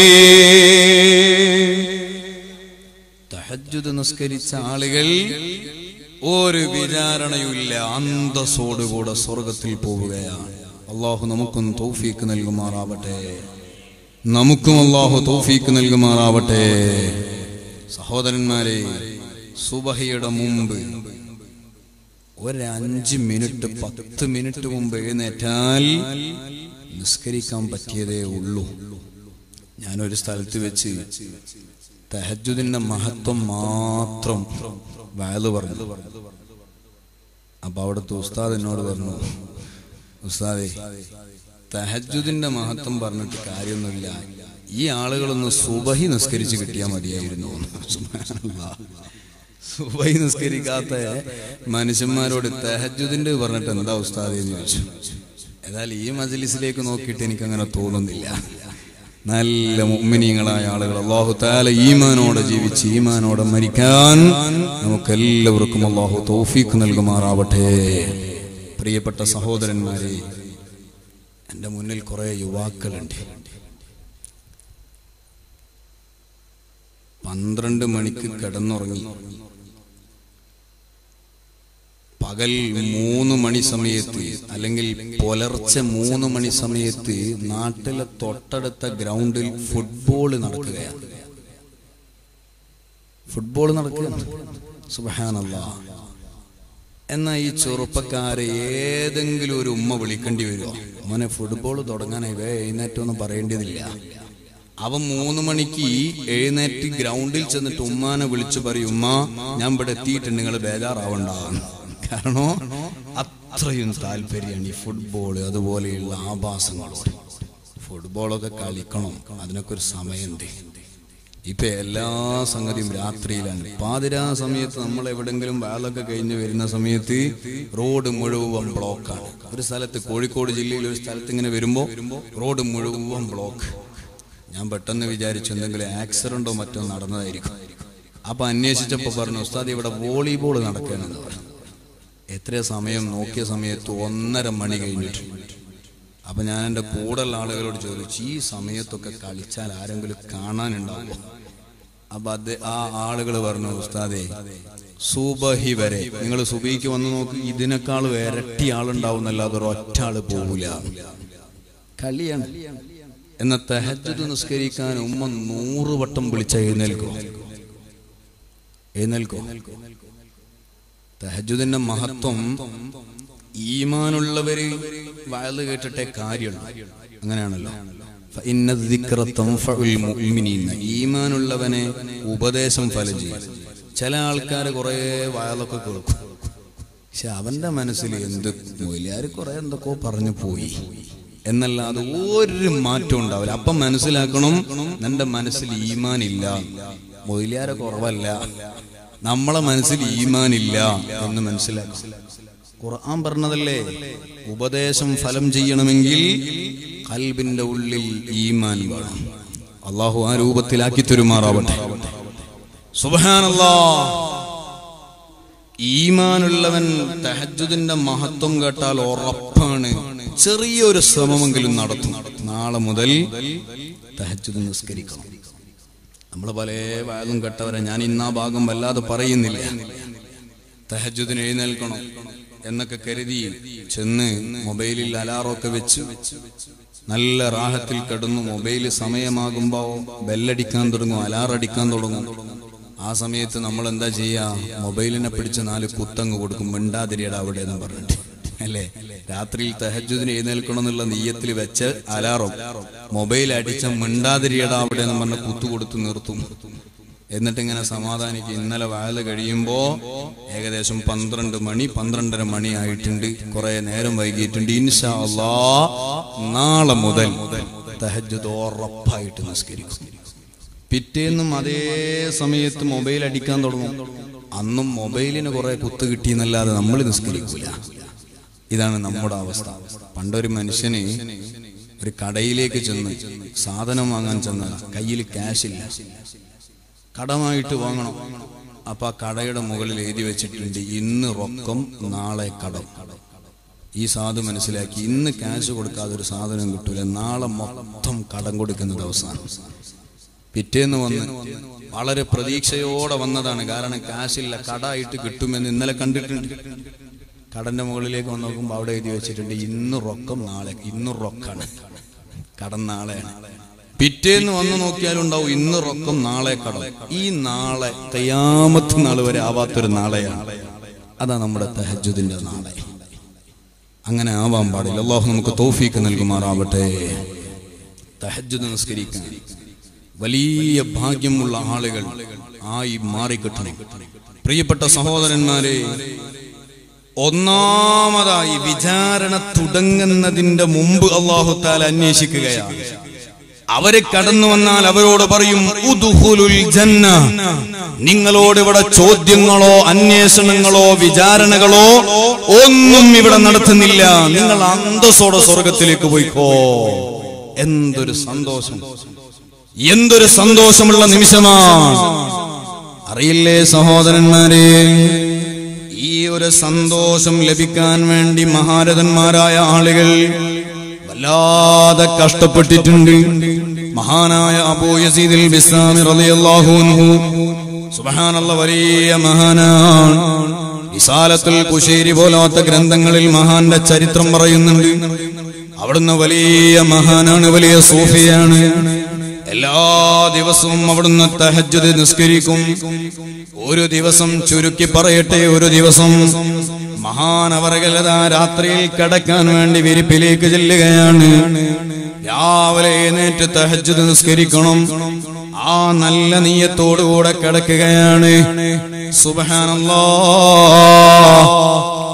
തഹജ്ജുദ് നിസ്കരിച്ച ആളുകൾ ഒരു വിചാരണയുമില്ല അന്തസ്സോടുകൂടെ സ്വർഗത്തിൽ പോവുകയാണ് അള്ളാഹു നമുക്കും തൗഫീക്ക് നൽകുമാറാവട്ടെ നമുക്കും അള്ളാഹു തൗഫീക്ക് നൽകുമാറാവട്ടെ സഹോദരന്മാരെ സുബഹയുടെ മുമ്പ് ഒരു അഞ്ച് മിനിറ്റ് പത്ത് മിനിറ്റ് മുമ്പ് എഴുന്നേറ്റാൽ നിസ്കരിക്കാൻ പറ്റിയതേ ഉള്ളൂ ഞാനൊരു സ്ഥലത്ത് വെച്ച് തഹജുദിന്റെ മഹത്വം മാത്രം വയല് പറഞ്ഞു അപ്പൊ അവിടുത്തെ ഉസ്താദ് എന്നോട് പറഞ്ഞു ഉസ്താദെ തഹജുദിന്റെ മഹത്വം പറഞ്ഞിട്ട് കാര്യമൊന്നുമില്ല ഈ ആളുകളൊന്ന് സുബഹി നിസ്കരിച്ച് കിട്ടിയാൽ മതിയായിരുന്നു സുബ്ഹാനല്ലാഹ്. സുബഹി നിസ്കരിക്കാത്ത മനുഷ്യന്മാരോട് തഹജുദിന്റെ പറഞ്ഞിട്ട് എന്താ ഉസ്താദ് എന്ന് ചോദിച്ചു ഏതായാലും ഈ മജലിസിലേക്ക് നോക്കിയിട്ട് എനിക്ക് അങ്ങനെ തോന്നുന്നില്ല നല്ല മുഅ്മിനീങ്ങളായ ആളുകൾ അള്ളാഹു താല ഈമാനോടെ ജീവിച്ച് ഈമാനോടെ മരിക്കാൻ നമുക്കെല്ലാവർക്കും അള്ളാഹു തൗഫീഖ് നൽകുമാറാവട്ടെ പ്രിയപ്പെട്ട സഹോദരന്മാരെ എൻ്റെ മുന്നിൽ കുറെ യുവാക്കളുണ്ട് പന്ത്രണ്ട് മണിക്ക് കിടന്നുറങ്ങി പകൽ മൂന്ന് മണി സമയത്ത് അല്ലെങ്കിൽ പുലർച്ചെ മൂന്ന് മണി സമയത്ത് നാട്ടിലെ തൊട്ടടുത്ത ഗ്രൗണ്ടിൽ ഫുട്ബോൾ നടക്കുകയാണ് ഫുട്ബോൾ നടക്കുകയാണ് സുബഹാനല്ല എന്നാ ഈ ചെറുപ്പക്കാരെ ഏതെങ്കിലും ഒരു ഉമ്മ വിളിക്കേണ്ടി വരുമോ മോനെ ഫുട്ബോൾ തുടങ്ങാനായി വേ എഴുന്നേറ്റൊന്നും പറയേണ്ടതില്ല അവൻ മൂന്ന് മണിക്ക് എഴുന്നേറ്റ് ഗ്രൗണ്ടിൽ ചെന്നിട്ട് ഉമ്മാനെ വിളിച്ചു പറയും ഉമ്മ ഞാൻ ഇവിടെ എത്തിയിട്ടുണ്ട് നിങ്ങൾ ബേജാറാവണ്ട കാരണം അത്രയും താല്പര്യമാണ് ഈ ഫുട്ബോൾ അതുപോലെയുള്ള ആഭാസങ്ങളോട് ഫുട്ബോളൊക്കെ കളിക്കണം അതിനൊക്കെ ഒരു സമയമുണ്ട് ഇപ്പൊ എല്ലാ സംഗതിയും രാത്രിയിലാണ് പാതിരാ സമയത്ത് നമ്മൾ എവിടെങ്കിലും വേലൊക്കെ കഴിഞ്ഞ് വരുന്ന സമയത്ത് റോഡ് മുഴുവൻ ബ്ലോക്കാണ് ഒരു സ്ഥലത്ത് കോഴിക്കോട് ജില്ലയിൽ ഒരു സ്ഥലത്ത് ഇങ്ങനെ വരുമ്പോ റോഡ് മുഴുവൻ ബ്ലോക്ക് ഞാൻ പെട്ടെന്ന് വിചാരിച്ചു എന്തെങ്കിലും ആക്സിഡന്റോ മറ്റോ നടന്നതായിരിക്കും അപ്പൊ അന്വേഷിച്ചപ്പോ പറഞ്ഞു ഉസ്താദ് ഇവിടെ വോളിബോൾ നടക്കുകയാണെന്ന് പറഞ്ഞു എത്ര സമയം നോക്കിയ സമയത്ത് ഒന്നര മണി കഴിഞ്ഞിട്ടുണ്ട് അപ്പൊ ഞാൻ എൻ്റെ കൂടെയുള്ള ആളുകളോട് ചോദിച്ചു ഈ സമയത്തൊക്കെ കളിച്ചാൽ ആരെങ്കിലും കാണാനുണ്ടാവുമോ അപ്പൊ അത് ആ ആളുകൾ പറഞ്ഞു ഉസ്താദേ സുബഹി വരെ നിങ്ങൾ സുബഹിക്ക് വന്ന് നോക്ക് ഇതിനേക്കാൾ ഇരട്ടി ആളുണ്ടാവുന്നല്ലാതെ ഒരൊറ്റ ആള് പോകൂല കളിയാണ് എന്ന തെഹജുദ് നിസ്കരിക്കാൻ ഉമ്മ നൂറ് വട്ടം വിളിച്ച എഴുന്നേൽക്കോ എഴുന്നേൽക്കോ തഹജുദിന്റെ മഹത്വം ഈമാനുള്ളവര് വയല് കേട്ടിട്ടേ കാര്യമുള്ളൂ അങ്ങനെയാണല്ലോ ഫഇന്ന ദിക്റ തൻഫഉൽ മുഅ്മിനീന. ഈമാനുള്ളവനെ ഉപദേശം ഫലം ചെയ്യും ചില ആൾക്കാർ കുറെ വയലൊക്കെ കേൾക്കും പക്ഷെ അവന്റെ മനസ്സിൽ എന്ത് മൊയിലാര് കുറെ എന്തൊക്കെയോ പറഞ്ഞു പോയി എന്നല്ലാതെ ഒരു മാറ്റം ഉണ്ടാവില്ല അപ്പം മനസ്സിലാക്കണം നിന്റെ മനസ്സിൽ ഈമാൻ ഇല്ല മൊയിലാരെ കുറവല്ല നമ്മളെ മനസ്സിൽ ഈമാൻ ഇല്ല എന്ന് മനസ്സിലാക്കണം ഖുർആൻ പറഞ്ഞതല്ലേ ഉപദേശം ഫലം ചെയ്യണമെങ്കിൽ കൽബിന്റെ ഉള്ളിൽ ഈമാൻ വേണം അള്ളാഹു ആ രൂപത്തിലാക്കി തരുമാറാവട്ടെ സുബാനല്ലാ ഈമാനുള്ളവൻ തഹജുദിന്റെ മഹത്വം കേട്ടാൽ ഉറപ്പാണ് ചെറിയൊരു ശ്രമമെങ്കിലും നടത്തും നാളെ മുതൽ തഹജുദ് നിസ്കരിക്കണം നമ്മൾ പല വാദം കേട്ടവരെ ഞാൻ ഇന്നാ ഭാഗം വല്ലാതെ പറയുന്നില്ല തഹജുദിന് എഴുന്നേൽക്കണം എന്നൊക്കെ കരുതി ചെന്ന് മൊബൈലിൽ അലാറൊക്കെ വെച്ച് നല്ല റാഹത്തിൽ കിടന്നു മൊബൈൽ സമയമാകുമ്പോ ബെല്ലടിക്കാൻ തുടങ്ങും അലാറടിക്കാൻ തുടങ്ങും ആ സമയത്ത് നമ്മൾ എന്താ ചെയ്യാ മൊബൈലിനെ പിടിച്ച് നാല് കുത്തങ്ങ് കൊടുക്കും മിണ്ടാതിരിയട അവിടെ എന്ന് പറഞ്ഞിട്ട് അല്ലേ രാത്രിയിൽ തെഹജുദിന് എഴുന്നേൽക്കണം എന്നുള്ള നീയത്തിൽ വെച്ച് അലാറും മൊബൈൽ അടിച്ച മിണ്ടാതിരിയട അവിടെ എന്ന് പറഞ്ഞ കുത്തു കൊടുത്ത് നിർത്തും എന്നിട്ട് ഇങ്ങനെ സമാധാനിക്കും ഇന്നലെ വയല് കഴിയുമ്പോ ഏകദേശം പന്ത്രണ്ട് മണി പന്ത്രണ്ടര മണി ആയിട്ടുണ്ട് കുറെ നേരം വൈകിയിട്ടുണ്ട് ഇൻഷാ അല്ലാ നാളെ മുതൽ തഹജ്ജുദ് ഉറപ്പായിട്ട് നിസ്കരിക്കും പിറ്റേന്നും അതേ സമയത്ത് മൊബൈൽ അടിക്കാൻ തുടങ്ങും അന്നും മൊബൈലിന് കുറെ കുത്ത് കിട്ടിയെന്നല്ലാതെ നമ്മൾ നിസ്കരിക്കൂല ഇതാണ് നമ്മുടെ അവസ്ഥ പണ്ടൊരു മനുഷ്യന് ഒരു കടയിലേക്ക് ചെന്ന് സാധനം വാങ്ങാൻ ചെന്നാൽ കയ്യിൽ ക്യാഷ് ഇല്ല കടമായിട്ട് വാങ്ങണം അപ്പൊ ആ കടയുടെ മുകളിൽ എഴുതി വെച്ചിട്ടുണ്ട് ഇന്ന് റൊക്കം നാളെ കടം ഈ സാധു മനസ്സിലാക്കി ഇന്ന് ക്യാഷ് കൊടുക്കാതെ ഒരു സാധനം കിട്ടൂല നാളെ മൊത്തം കടം കൊടുക്കുന്ന ദിവസമാണ് പിറ്റേന്ന് വന്ന് വളരെ പ്രതീക്ഷയോടെ വന്നതാണ് കാരണം കാശില്ല കടായിട്ട് കിട്ടുമെന്ന് ഇന്നലെ കണ്ടിട്ടുണ്ട് കടന്റെ മുകളിലേക്ക് വന്ന് നോക്കുമ്പോൾ അവിടെ എഴുതി വെച്ചിട്ടുണ്ട് ഇന്ന് റൊക്കം നാളെ ഇന്ന് റൊക്കാണ് കടം നാളെയാണ് പിറ്റേന്ന് വന്ന് നോക്കിയാലുണ്ടാവും ഇന്ന് റൊക്കം നാളെ കടം ഈ നാളെ തയ്യാമത്ത് നാൾ വരെ ആവാത്തൊരു നാളെയാണ് അതാ നമ്മുടെ തഹജുദിന്റെ നാളെ അങ്ങനെ ആവാൻ പാടില്ല അള്ളാഹു നമുക്ക് തോഫീക്ക് നൽകുമാറാവട്ടെ തഹജുദ് നിസ്കരിക്കാൻ വലിയ ഭാഗ്യമുള്ള ആളുകൾ ആയി മാറിക്കിട്ടണം പ്രിയപ്പെട്ട സഹോദരന്മാരെ ഒന്നാമതായി വിചാരണ തുടങ്ങുന്നതിന്റെ മുമ്പ് അള്ളാഹു താല അന്വേഷിക്കുകയാണ് അവര് കടന്നു വന്നാൽ അവരോട് പറയും ഉദ്ഖുലുൽ ജന്ന നിങ്ങളോട് ഇവിടെ ചോദ്യങ്ങളോ അന്വേഷണങ്ങളോ വിചാരണകളോ ഒന്നും ഇവിടെ നടത്തുന്നില്ല നിങ്ങൾ അന്തസ്സോടെ സ്വർഗത്തിലേക്ക് പോയിക്കോ എന്തൊരു സന്തോഷം എന്തൊരു സന്തോഷമുള്ള നിമിഷമാണ് അറിയില്ലേ സഹോദരന്മാരെ ഈ ഒരു സന്തോഷം ലഭിക്കാൻ വേണ്ടി മഹാരഥന്മാരായ ആളുകൾ വല്ലാതെ കഷ്ടപ്പെട്ടിട്ടുണ്ട് മഹാനായ അബൂ യസീദിൽ ബിസ്സാമി റളിയല്ലാഹു അൻഹു സുബ്ഹാനല്ല വലിയ മഹാനാണ് വിശാലത്തുൽ കുശേരി പോലാത്ത ഗ്രന്ഥങ്ങളിൽ മഹാന്റെ ചരിത്രം പറയുന്നുണ്ട് അവിടുന്ന് വലിയ മഹാനാണ് വലിയ സൂഫിയാണ് എല്ലാ ദിവസവും അവിടുന്ന് തഹജ്ജുദ് നിസ്കരിക്കും ഒരു ദിവസം ചുരുക്കി പറയട്ടെ ഒരു ദിവസം മഹാനവറകലത രാത്രിയിൽ കിടക്കാൻ വേണ്ടി വിരിപ്പിലേക്ക് ചെല്ലുകയാണ് രാവിലെ എഴുന്നേറ്റ് തഹജ്ജുദ് നിസ്കരിക്കണം ആ നല്ല നീയത്തോടുകൂടെ കിടക്കുകയാണ് സുബഹാനല്ലാ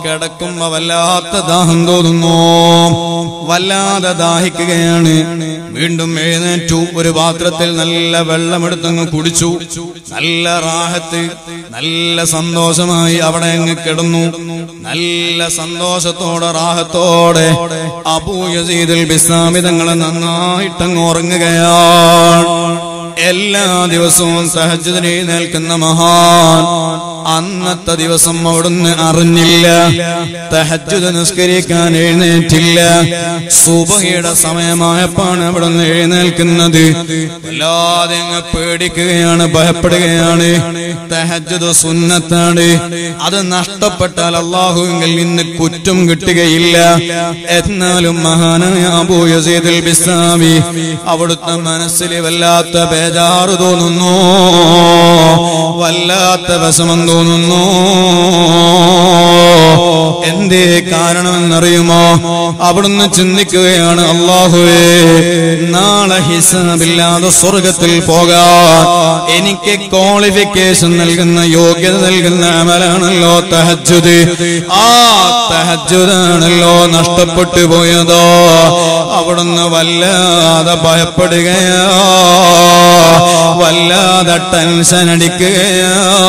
കിടക്കുമ്പോ വല്ലാത്ത ദാഹം തോന്നുന്നു വല്ലാതെ ദാഹിക്കുകയാണ് വീണ്ടും എഴുന്നേറ്റു ഒരു പാത്രത്തിൽ നല്ല വെള്ളമെടുത്തങ്ങ് കുടിച്ചു നല്ല റാഹത്ത് നല്ല സന്തോഷമായി അവിടെ അങ്ങ് കിടന്നു നല്ല സന്തോഷത്തോടെ റാഹത്തോടെ അബൂയസീദുൽ ബിസ്ലാമിതങ്ങളെ നന്നായിട്ടങ്ങ് ഉറങ്ങുകയാണ് എല്ലാ ദിവസവും സഹജത്തിന് എഴുന്നേൽക്കുന്ന മഹാൻ അന്നത്തെ ദിവസം അവിടുന്ന് അറിഞ്ഞില്ല തഹജ്ജുദ് നിസ്കരിക്കാൻ എഴുന്നേറ്റില്ല സുബഹയുടെ സമയമായപ്പാണ് അവിടുന്ന് എഴുന്നേൽക്കുന്നത് വല്ലാതെ അങ്ങ് പേടിക്കുകയാണ് ഭയപ്പെടുകയാണ് തഹജ്ജുദ് സുന്നത്താണ് അത് നഷ്ടപ്പെട്ടാൽ അള്ളാഹുവിൽ നിന്ന് കുറ്റം കിട്ടുകയില്ല എന്നാലും മഹാനായ അബൂ യസീദുൽ ബിസ്ലാമി അവിടുത്തെ മനസ്സിൽ വല്ലാത്ത ബേജാറ് തോന്നുന്നു വല്ലാത്ത വിഷമം തോന്നുന്നു എന്തേ കാരണമെന്നറിയുമോ അവിടുന്ന് ചിന്തിക്കുകയാണ് അള്ളാഹുവേ നാളെ ഹിസാബില്ലാതെ സ്വർഗത്തിൽ പോകാൻ എനിക്ക് ക്വാളിഫിക്കേഷൻ നൽകുന്ന യോഗ്യത നൽകുന്ന അമലാണല്ലോ തഹജുദ് ആ തഹജുദാണല്ലോ നഷ്ടപ്പെട്ടു പോയതോ അവിടുന്ന് വല്ലാതെ ഭയപ്പെടുകയോ വല്ലാതെ ടെൻഷൻ അടിക്കുകയോ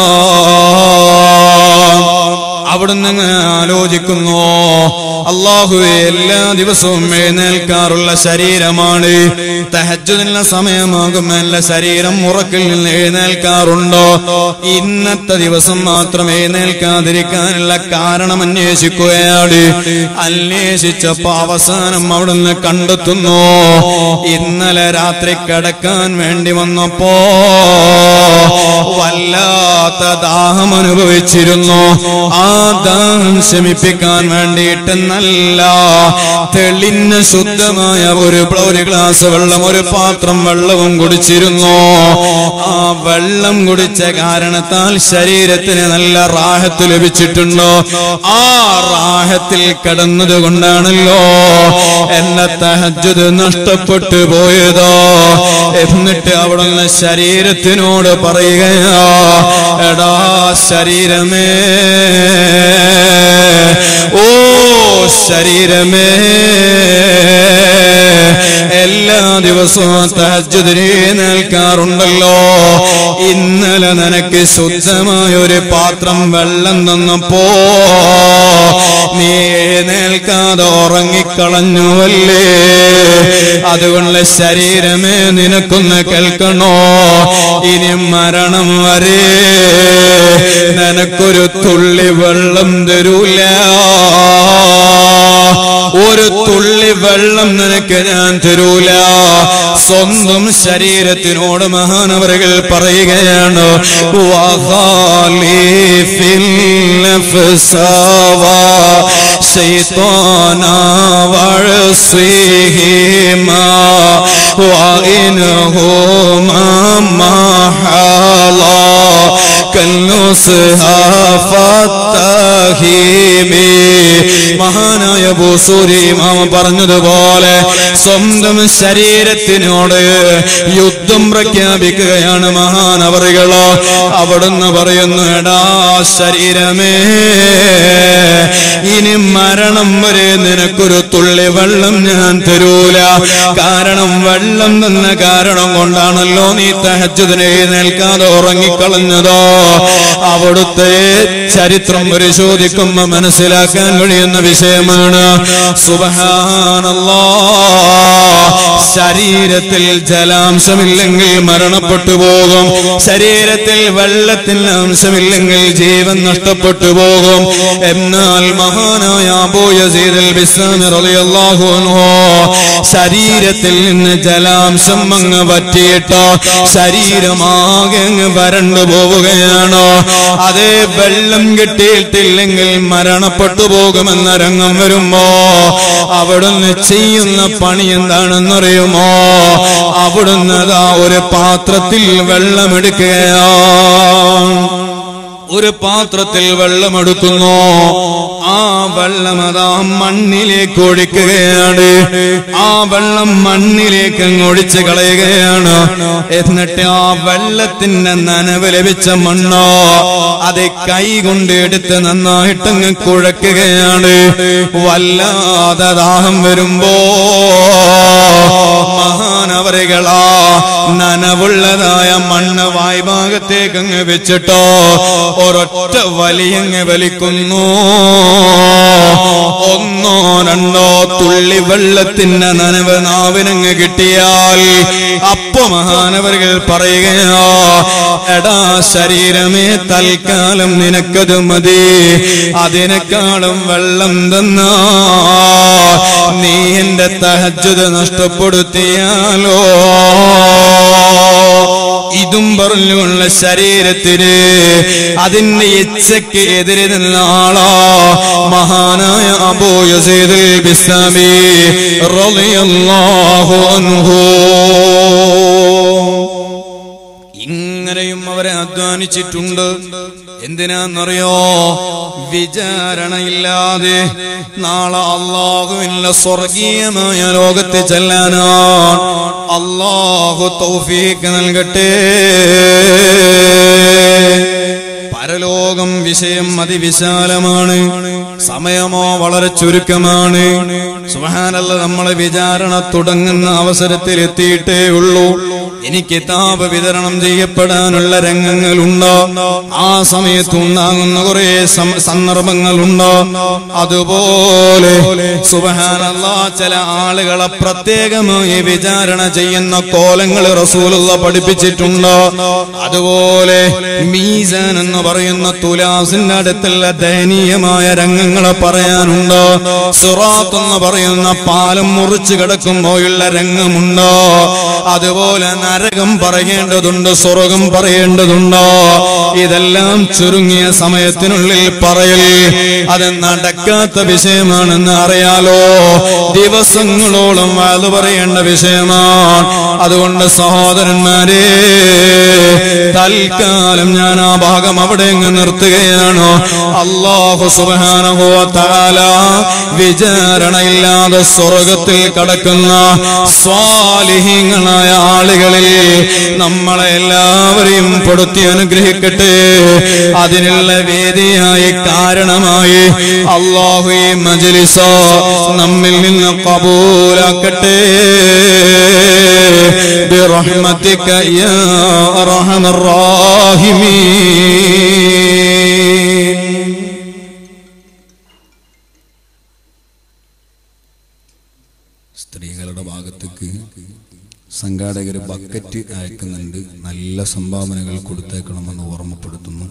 അവിടുന്ന് ഇങ്ങനെ ആലോചിക്കുന്നു അള്ളാഹുവെ എല്ലാ ദിവസവും എഴുന്നേൽക്കാറുള്ള ശരീരമാണ് തഹജുദിനുള്ള സമയമാകും എന്റെ ശരീരം ഉറക്കിൽ നിന്ന് എഴുന്നേൽക്കാറുണ്ടോ ഇന്നത്തെ ദിവസം മാത്രം എഴുന്നേൽക്കാതിരിക്കാനുള്ള കാരണം അന്വേഷിക്കുകയാണ് അന്വേഷിച്ചപ്പോ അവസാനം അവിടുന്ന് കണ്ടെത്തുന്നു ഇന്നലെ രാത്രി കിടക്കാൻ വേണ്ടി വന്നപ്പോ വല്ലാത്ത ദാഹം അനുഭവിച്ചിരുന്നു ആ ദാഹം ശമിപ്പിക്കാൻ വേണ്ടിയിട്ട് നല്ല തെളിഞ്ഞ ശുദ്ധമായ ഒരു ഒരു ഗ്ലാസ് വെള്ളം ഒരു പാത്രം വെള്ളവും കുടിച്ചിരുന്നു ആ വെള്ളം കുടിച്ച കാരണത്താൽ ശരീരത്തിന് നല്ല റാഹത്ത് ലഭിച്ചിട്ടുണ്ടോ ആ റാഹത്തിൽ കിടന്നത് കൊണ്ടാണല്ലോ എന്നെ തഹജ്ജുദ് നഷ്ടപ്പെട്ടു പോയതോ എന്നിട്ട് അവിടുന്ന് ശരീരത്തിനോട് പറയുകയാ എടാ ശരീരമേ ഓ ശരീരമേ എല്ലാ ദിവസവും തഹജ്ജുദിനെ നിൽക്കാറുണ്ടല്ലോ ഇന്നലെ നിനക്ക് ശുദ്ധമായ ഒരു പാത്രം വെള്ളം തന്നപ്പോ നീ എഴുന്നേൽക്കാതെ ഉറങ്ങിക്കളഞ്ഞുവല്ലേ അതുകൊണ്ട് ശരീരമേ നിനക്കൊന്ന് കേൾക്കണോ ഇനി മരണം വരെ നിനക്കൊരു തുള്ളി വെള്ളം തരൂല ഒരു തുള്ളി വെള്ളം നിനക്ക് ഞാൻ തരൂല സ്വന്തം ശരീരത്തിനോട് മഹാനവറുകൾ പറയുകയാണ് വഖാലിഫിൽ നഫ്സവാ ശൈത്വാനാ വഴസിഹിമാ وإنهما ما حالا كالنصها فالتهيمي മഹാനായ ഭൂസൂരി മാമ പറഞ്ഞതുപോലെ സ്വന്തം ശരീരത്തിനോട് യുദ്ധം പ്രഖ്യാപിക്കുകയാണ് മഹാനവറുകളോ അവിടുന്ന് പറയുന്നു എടാ ശരീരമേ ഇനി മരണം വരെ നിനക്കൊരു തുള്ളി വെള്ളം ഞാൻ തരൂല കാരണം വെള്ളം തന്ന കാരണം കൊണ്ടാണല്ലോ നീ തഹജുദിനെ നിൽക്കാതെ ഉറങ്ങിക്കളഞ്ഞതോ അവിടുത്തെ ചരിത്രം പരിശോധിക്കുമ്പോ മനസ്സിലാക്കാൻ കഴിയുന്ന വിഷയമാണ് സുബഹാനല്ലാ ശരീരത്തിൽ ജലാംശമില്ലെങ്കിൽ മരണപ്പെട്ടു പോകും ശരീരത്തിൽ വെള്ളത്തിന് അംശമില്ലെങ്കിൽ ജീവൻ നഷ്ടപ്പെട്ടു പോകും എന്നാൽ മഹാനായ അബൂയസീദൽ ബിസ്ലാമി റളിയല്ലാഹു അൻഹു ശരീരത്തിൽ നിന്ന് ജലാംശം അങ്ങ് പറ്റിയിട്ട് ശരീരമാകെ അങ്ങ് വരണ്ടു പോവുകയാണ് അതേ വെള്ളം കിട്ടിയിട്ടില്ലെങ്കിൽ മരണപ്പെട്ടു പോകുമെന്ന രംഗം വരുമ്പോ അവിടുന്ന് ചെയ്യുന്ന പണി എന്താണെന്നറിയുമോ അവിടുന്ന് അതാ ഒരു പാത്രത്തിൽ വെള്ളമെടുക്കുകയാണ് ഒരു പാത്രത്തിൽ വെള്ളമെടുക്കുന്നു ആ വെള്ളം അതാ മണ്ണിലേക്ക് ഒഴിക്കുകയാണ് ആ വെള്ളം മണ്ണിലേക്ക് അങ്ങ് ഒഴിച്ച് കളയുകയാണ് എന്നിട്ട് ആ വെള്ളത്തിന്റെ നനവ് ലഭിച്ച മണ്ണോ അത് കൈ കൊണ്ട് എടുത്ത് നന്നായിട്ടങ്ങ് കുഴക്കുകയാണ് വല്ലാതെ ദാഹം വരുമ്പോ മഹാനവറികളാ നനവുള്ളതായ മണ്ണ് വായ്ഭാഗത്തേക്ക് അങ്ങ് വെച്ചിട്ടോ ഒരൊറ്റ വലിയങ്ങ് വലിക്കുന്നു ഒന്നോ രണ്ടോ തുള്ളി വെള്ളത്തിന്റെ നനവ് നാവിനങ്ങ് കിട്ടിയാൽ അപ്പൊ മഹാനവറുകൾ പറയുകയോ എടാ ശരീരമേ തൽക്കാലം നിനക്കത് മതി അതിനേക്കാളും വെള്ളം തന്നാ നീ എന്റെ തഹജ്ജുദ് നഷ്ടപ്പെടുത്തിയാലോ ഇതും പറഞ്ഞുള്ള ശരീരത്തിന് അതിന്റെ ഇച്ഛയ്ക്ക് എതിരെ നിന്ന ആളാ മഹാനായ അബൂ യസീദ് ബിസ്ലാമി റളിയല്ലാഹു അൻഹു ഇങ്ങനെയും അവരെ അധ്വാനിച്ചിട്ടുണ്ട് എന്തിനാന്നറിയോ വിചാരണയില്ലാതെ നാളെ അള്ളാഹുവിന്റെ സ്വർഗീയമായ ലോകത്ത് ചെല്ലാനാണ് അള്ളാഹു തൗഫീക്ക് നൽകട്ടെ പരലോകം വിഷയം അതിവിശാലമാണ് സമയമോ വളരെ ചുരുക്കമാണ് സുഹാനല്ല നമ്മളെ വിചാരണ തുടങ്ങുന്ന അവസരത്തിൽ എത്തിയിട്ടേ ഉള്ളൂ എനിക്ക് കിതാബ് വിതരണം ചെയ്യപ്പെടാനുള്ള രംഗങ്ങളുണ്ട് ആ സമയത്ത് ഉണ്ടാകുന്ന കുറെ സന്ദർഭങ്ങളുണ്ട് അതുപോലെ സുബഹാനല്ല ചില ആളുകളെ പ്രത്യേകമായി വിചാരണ ചെയ്യുന്ന കോലങ്ങൾ റസൂലുള്ള പഠിപ്പിച്ചിട്ടുണ്ട് അതുപോലെ മീസാൻ എന്ന് പറയുന്ന തുലാസിന്റെ അടുത്തുള്ള ദയനീയമായ രംഗങ്ങളെ പറയാനുണ്ട് സുറാത്ത് എന്ന് പറയുന്ന പാലം മുറിച്ചു കിടക്കുമ്പോഴുള്ള രംഗമുണ്ട് അതുപോലെ നരകം പറയേണ്ടതുണ്ട് സ്വർഗം പറയേണ്ടതുണ്ട് ഇതെല്ലാം ചുരുങ്ങിയ സമയത്തിനുള്ളിൽ പറയൽ അത് നടക്കാത്ത വിഷയമാണെന്ന് അറിയാലോ ദിവസങ്ങളോളം അത് പറയേണ്ട വിഷയമാണ് അതുകൊണ്ട് സഹോദരന്മാരെ തൽക്കാലം ഞാൻ ആ ഭാഗം അവിടെ അങ്ങ് നിർത്തുകയാണ് അള്ളാഹു സുബാനഹോ താല വിചാരണയില്ലാതെ സ്വർഗത്തിൽ കടക്കുന്ന സ്വാലിഹീങ്ങളായ ആളുകളിൽ നമ്മളെ എല്ലാവരെയും പൊടുത്തി അനുഗ്രഹിക്കട്ടെ അതിനുള്ള വേദിയായി കാരണമായി അള്ളാഹു ഈ മജലിസോ നമ്മിൽ നിന്ന് കബൂലാക്കട്ടെ برحمتك يا أرحم الراحمين സ്ത്രീകളുടെ ഭാഗത്തേക്ക് സംഘാടകർ ബക്കറ്റ് അയക്കുന്നുണ്ട് നല്ല സംഭാവനകൾ കൊടുത്തേക്കണമെന്ന് ഓർമ്മപ്പെടുത്തുന്നു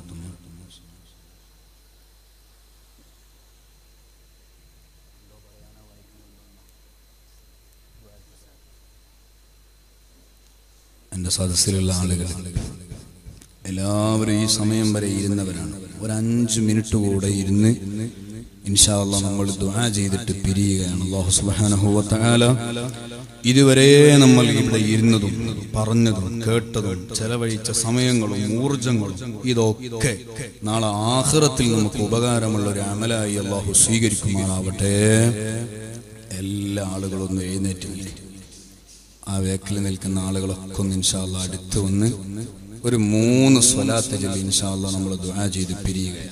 എൻ്റെ സദസ്സിലുള്ള ആളുകൾ എല്ലാവരും ഈ സമയം വരെ ഇരുന്നവരാണ് ഒരു അഞ്ച് മിനിറ്റ് കൂടെ ഇരുന്ന് ഇൻഷാല്ല നമ്മൾ ദുആ ചെയ്തിട്ട് പിരിയുകയാണ് അല്ലാഹു സുബ്ഹാനഹു വ തആല ഇതുവരെ നമ്മൾ ഇവിടെ ഇരുന്നതും പറഞ്ഞതും കേട്ടതും ചെലവഴിച്ച സമയങ്ങളും ഊർജങ്ങളും ഇതൊക്കെ നാളെ ആഖിറത്തിൽ നമുക്ക് ഉപകാരമുള്ള ഒരു അമലായി അള്ളാഹു സ്വീകരിക്കുമാറാവട്ടെ എല്ലാ ആളുകളും ഒന്ന് എഴുന്നേറ്റ് നിൽക്കും ആ വേക്കിൽ നിൽക്കുന്ന ആളുകളൊക്കെ ഒന്ന് ഇൻഷാല്ല അടുത്ത് വന്ന് ഒരു മൂന്ന് സ്വലാത്ത് ചൊല്ലി ഇൻഷാല്ല നമ്മൾ ദുആ ചെയ്ത് പിരിയുക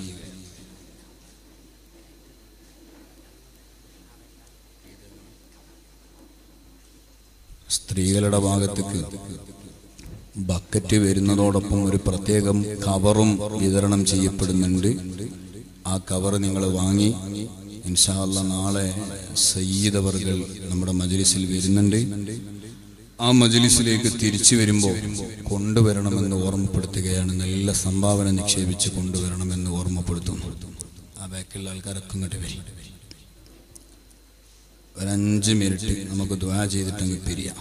സ്ത്രീകളുടെ ഭാഗത്തേക്ക് ബക്കറ്റ് വരുന്നതോടൊപ്പം ഒരു പ്രത്യേകം കവറും വിതരണം ചെയ്യപ്പെടുന്നുണ്ട് ആ കവർ നിങ്ങൾ വാങ്ങി ഇൻഷാല്ല നാളെ സയ്യിദ് അവർകൾ നമ്മുടെ മജലിസിൽ വരുന്നുണ്ട് ആ മജലിസിലേക്ക് തിരിച്ചു വരുമ്പോൾ കൊണ്ടുവരണമെന്ന് ഓർമ്മപ്പെടുത്തുകയാണ് നല്ല സംഭാവന നിക്ഷേപിച്ച് കൊണ്ടുവരണമെന്ന് ഓർമ്മപ്പെടുത്തുന്നു ആ ബാക്കിലുള്ള ആൾക്കാരൊക്കെ ഇങ്ങോട്ട് വരും ഒരഞ്ച് മിനിറ്റ് നമുക്ക് ദ്വാ ചെയ്തിട്ടങ്ങ് പിരിയാം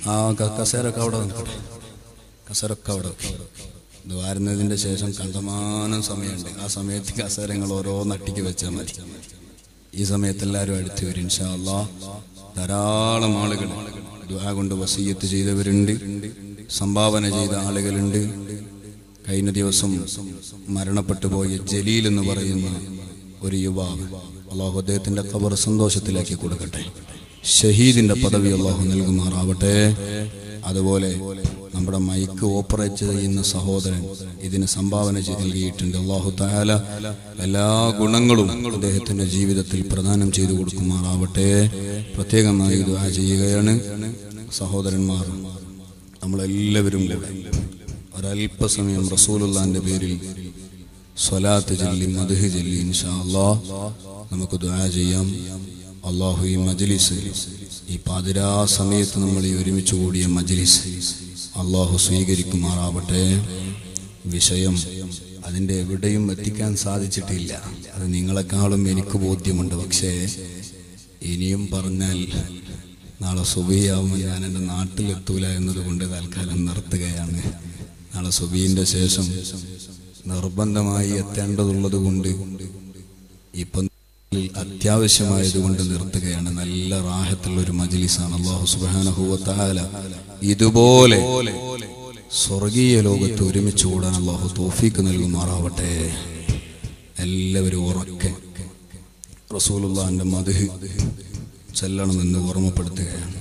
ആ ക- കസേരൊക്കെ അവിടെ നിൽക്കട്ടെ കസേരൊക്കെ അവിടെ വെക്ക്. ഇത് വാരുന്നതിന്റെ ശേഷം കണ്ടമാനം സമയമുണ്ട് ആ സമയത്ത് കസേരങ്ങൾ ഓരോ നട്ടിക്ക് വെച്ചാൽ മതി ഈ സമയത്ത് എല്ലാവരും അടുത്ത് വരും ഇൻഷാ അല്ലാ ധാരാളം ആളുകൾ ദുആ കൊണ്ട് വസീയത്ത് ചെയ്തവരുണ്ട് സംഭാവന ചെയ്ത ആളുകളുണ്ട് കഴിഞ്ഞ ദിവസം മരണപ്പെട്ടു പോയ ജലീൽ എന്ന് പറയുന്ന ഒരു യുവാവ് അള്ളാഹു അദ്ദേഹത്തിന്റെ ഖബർ സന്തോഷത്തിലാക്കി കൊടുക്കട്ടെ ഷഹീദിന്റെ പദവി അള്ളാഹു നൽകുമാറാവട്ടെ അതുപോലെ നമ്മുടെ മൈക്ക് ഓപ്പറേറ്റ് ചെയ്യുന്ന സഹോദരൻ ഇതിന് സംഭാവന ചെയ്ത് നൽകിയിട്ടുണ്ട് അള്ളാഹു താല എല്ലാ ഗുണങ്ങളും അദ്ദേഹത്തിന്റെ ജീവിതത്തിൽ പ്രദാനം ചെയ്തു കൊടുക്കുമാറാവട്ടെ പ്രത്യേകമായി ദുആ ചെയ്യുകയാണ് സഹോദരന്മാർ നമ്മളെല്ലാവരും കൂടെ ഒരല്പസമയം റസൂലുള്ളാന്റെ പേരിൽ സ്വലാത്ത് ചൊല്ലി മദ്ഹ് ചൊല്ലി ഇൻഷാ അല്ലാഹ് നമുക്ക് ദുആ ചെയ്യാം അള്ളാഹു ഈ മജ്ലിസ് ഈ പാതിരാ സമയത്ത് നമ്മൾ ഈ ഒരുമിച്ച് കൂടിയ മജ്ലിസ് അള്ളാഹു സ്വീകരിക്കുമാറാവട്ടെ വിഷയം അതിൻ്റെ എവിടെയും എത്തിക്കാൻ സാധിച്ചിട്ടില്ല അത് നിങ്ങളെക്കാളും എനിക്ക് ബോധ്യമുണ്ട് പക്ഷേ ഇനിയും പറഞ്ഞാൽ നാളെ സുബിയാവുമ്പോൾ ഞാൻ എൻ്റെ നാട്ടിലെത്തൂല എന്നതുകൊണ്ട് തൽക്കാലം നിർത്തുകയാണ് നാളെ സുബീന്റെ ശേഷം നിർബന്ധമായി എത്തേണ്ടതുള്ളത് കൊണ്ട് ഇപ്പം അത്യാവശ്യമായതുകൊണ്ട് നിർത്തുകയാണ് നല്ല റാഹത്തുള്ള ഒരു മജ്ലിസാണ് അള്ളാഹു സുബാനഹുവത്താല ഇതുപോലെ സ്വർഗീയ ലോകത്ത് ഒരുമിച്ച് കൂടാൻ അള്ളാഹു തോഫീക്ക് നൽകുമാറാവട്ടെ എല്ലാവരും ഉറക്കെ റസൂലുള്ളാന്റെ മധു ചെല്ലണമെന്ന് ഓർമ്മപ്പെടുത്തുകയാണ്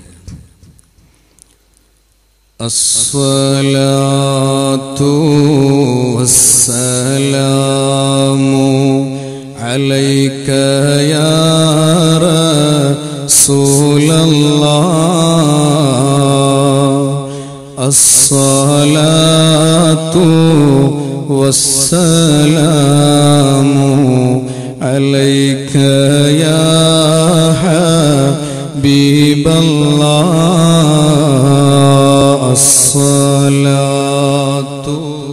الصلاة والسلام عليك يا رسول الله الصلاة والسلام عليك يا حبيب الله الصلاة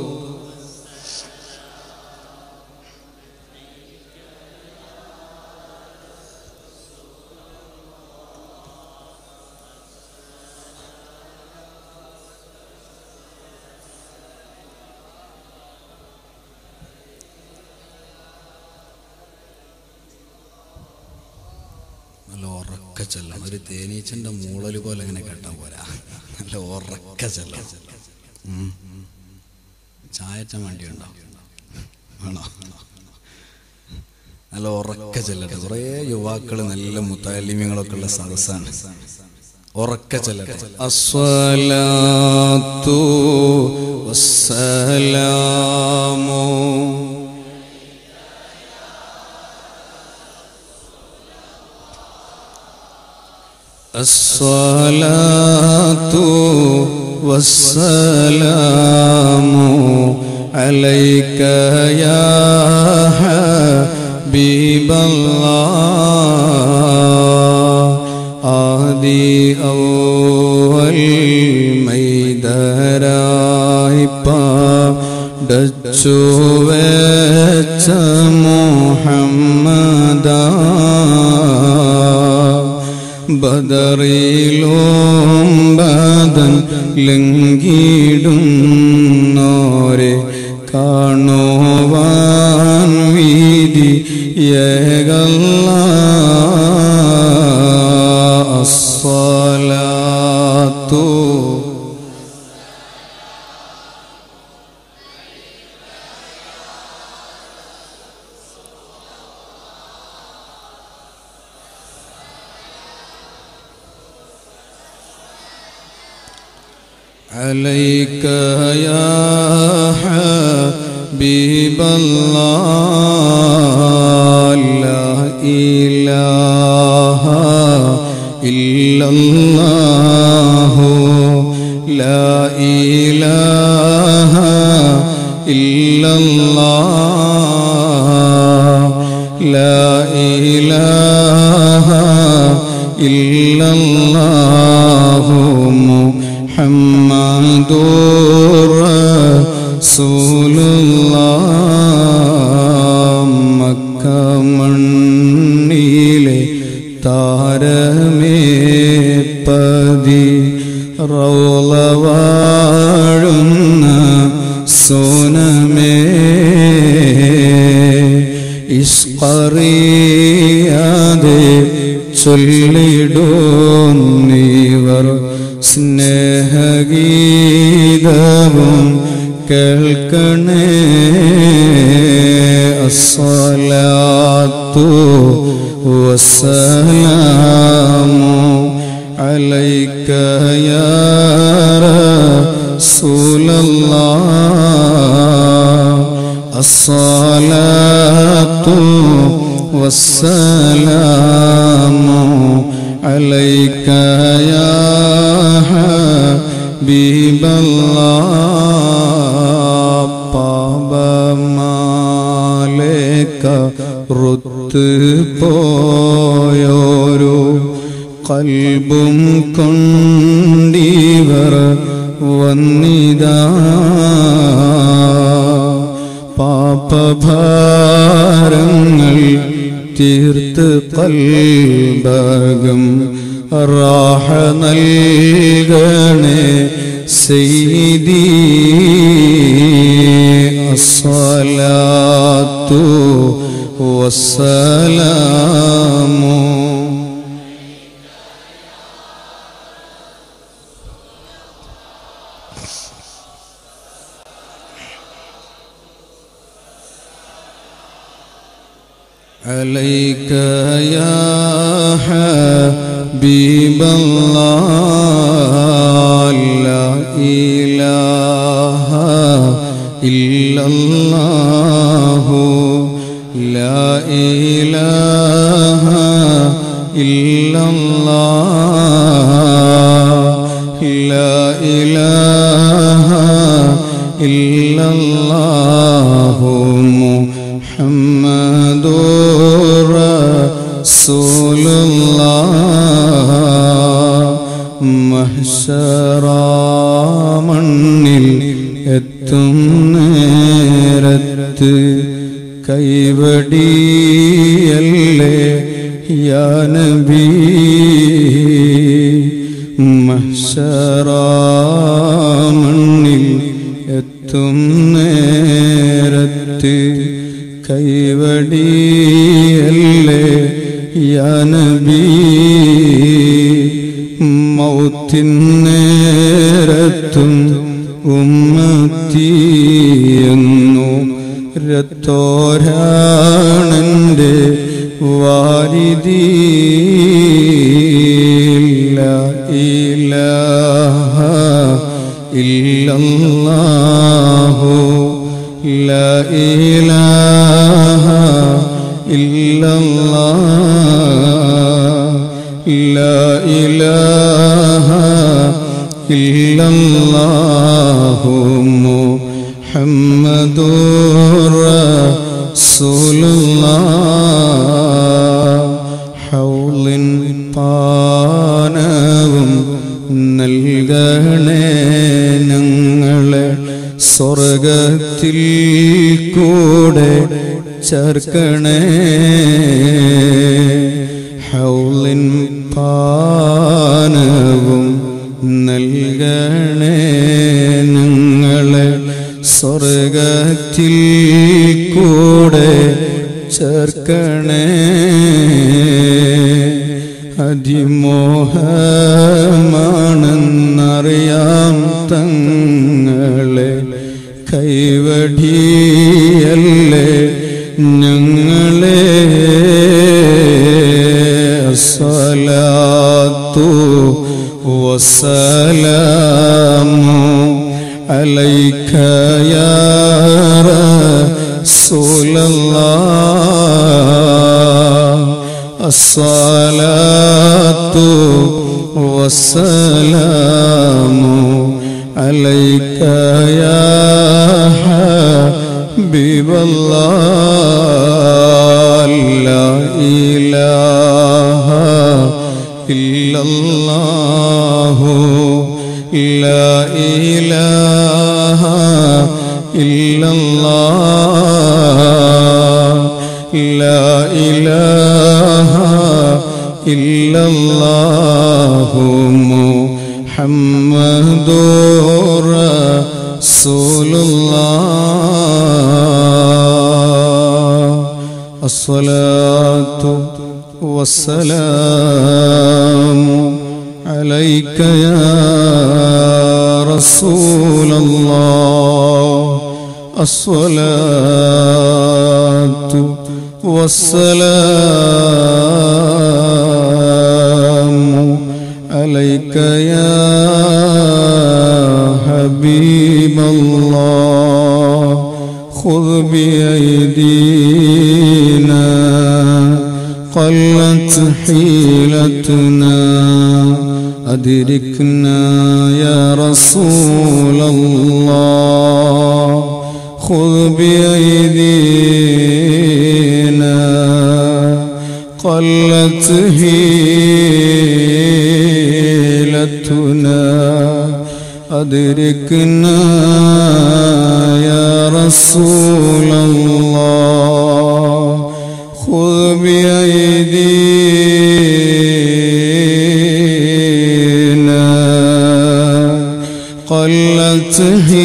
നല്ല ഉറക്ക ചെല്ലാം ഒരു തേനീച്ചന്റെ മൂളല് പോലെ അങ്ങനെ കേട്ടാ പോരാ നല്ല ഉറക്ക ചെല്ലാം ഉം. ചായറ്റാൻ വേണ്ടിയുണ്ടോ ആണോ നല്ല ഉറക്ക ചെല്ലട്ടെ കുറേ യുവാക്കൾ നല്ല മുത്താലിമ്യങ്ങളൊക്കെ ഉള്ള സദസ്സാണ് ഉറക്ക ചെല്ലട്ടെ അസ്വലാത്തു വസ്സലാമു الصلاة والسلام عليك يا حبيب الله آدي أول മൈതരായിപ്പാ ഡച്ചു വെച്ച മുഹമ്മദാ ബദറിലും ബദൻ ലംഘിടുന്നോരെ കാണുവാൻ വീതി ഏകല്ല അസ്വലാത്തു عليك يا حبيب الله لا إله إلا الله لا إله إلا الله لا إله إلا الله محمد رسول الله മക്ക മണ്ണിലെ താരമേ പതി റൗള വാഴുന്ന സോനമേ ഇഷ്കറിയാതെ ചൊല്ലിടുന്നീവർ സ്നേഹഗീതവും കേൾക്കണേ അസ്സലാത്തു വസ്സലാമു عليك يا رسول الله الصلاة والسلام عليك يا حبيب الله പാപമാലേക്ക റുത്ത് പോയോരു കൽബും കൊണ്ടീവർ വന്നിതാ പാപഭാരങ്ങൾ തീർത്ത് കൽബകം റാഹ നൽകണേ സെയ്തി അസ്സലാത്തു വസ്സലാമു عليك يا حبيب الله لا إله إلا الله لا إله إلا الله لا إله إلا الله محمد رسول الله മഹ്ശറ മണ്ണിൽ എത്തും നേരത്ത് കൈവടിയല്ലേ യാ നബി മഹ്ശറ മണ്ണിൽ എത്തും നേരത്ത് കൈവടിയല്ലേ യാ നബി മൗത്തിൻ നേരത്തും ഉമ്മത്തിയെന്നു രത്തോരാണന്റെ വാരിതി ഇലാഹ ഇല്ലല്ലാഹു لا إله إلا الله لا إله إلا الله محمد رسول الله حول പാനവും നൽകണേ ഞങ്ങളെ സ്വർഗത്തിൽ കൂടെ ചേർക്കണേ ഹൗലിൻ പാനവും നൽകണേ ഞങ്ങളെ സ്വർഗത്തിൽ കൂടെ ചേർക്കണേ അതിമോഹമാണെന്നറിയാം തങ്ങളെ കൈവടിയല്ലേ ഞങ്ങളെ സ്വലാത്തു വസലാമു അലൈക യാ റസൂലല്ലാഹ് അസ്സലാത്തു വസ്സലാമു അലൈക യാ ഹബീബല്ലാഹ് ലാ ഇലാഹ ഇല്ലല്ലാഹു ലാ ഇലാഹ ഇല്ലല്ലാഹ് ലാ ഇലാഹ ഇല്ലല്ലാഹു محمد رسول الله الصلاة والسلام عليك يا رسول الله الصلاة والسلام عليك يا حبيب الله خذ بأيدينا قلت حيلتنا أدركنا يا رسول الله خذ بأيدينا قلت هيلتنا أدركنا يا رسول الله خذ بأيدينا قلت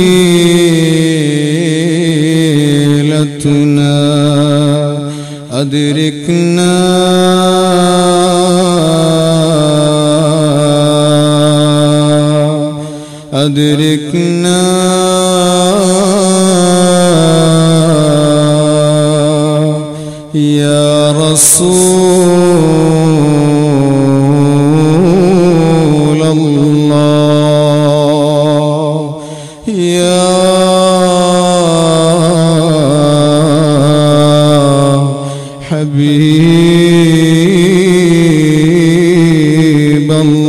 هيلتنا أدركنا أدركنا يا رسول الله يا حبيب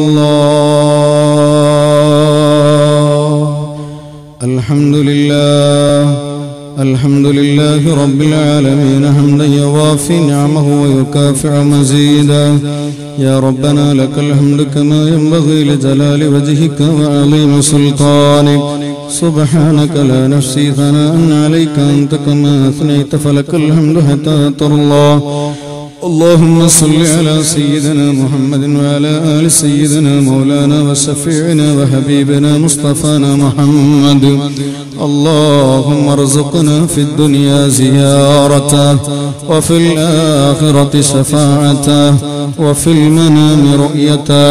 الله الحمد لله الحمد لله رب العالمين حمدا يوافي نعمه ويكافئ مزيدا يا ربنا لك الحمد كما ينبغي لجلال وجهك وعظيم سلطانك سبحانك لا نفسي ثناء عليك أنت كما أثنيت فلك الحمد حتى ترضى اللهم صل على سيدنا محمد وعلى آل سيدنا مولانا وشفيعنا وحبيبنا مصطفانا محمد اللهم ارزقنا في الدنيا زيارته وفي الآخرة شفاعته وفي المنام رؤيته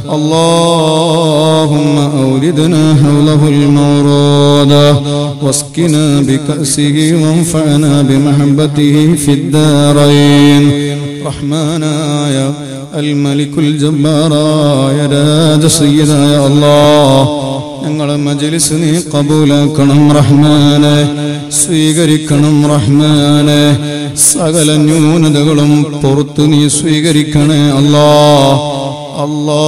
اللهم أولدنا حوله المورود واسقنا بكأسه وانفعنا بمحبته في الدارين റഹ്മാനായ അൽമലിക്കുൽ ജബ്ബാറായ രാജസയ്യിദായ അല്ലാഹ് ഞങ്ങളെ മജ്ലിസ് നീ കബൂലാക്കണം റഹ്മാനെ സ്വീകരിക്കണം റഹ്മാനെ സകല ന്യൂനതകളും പുറത്തു നീ സ്വീകരിക്കണേ അല്ലാ അല്ലാ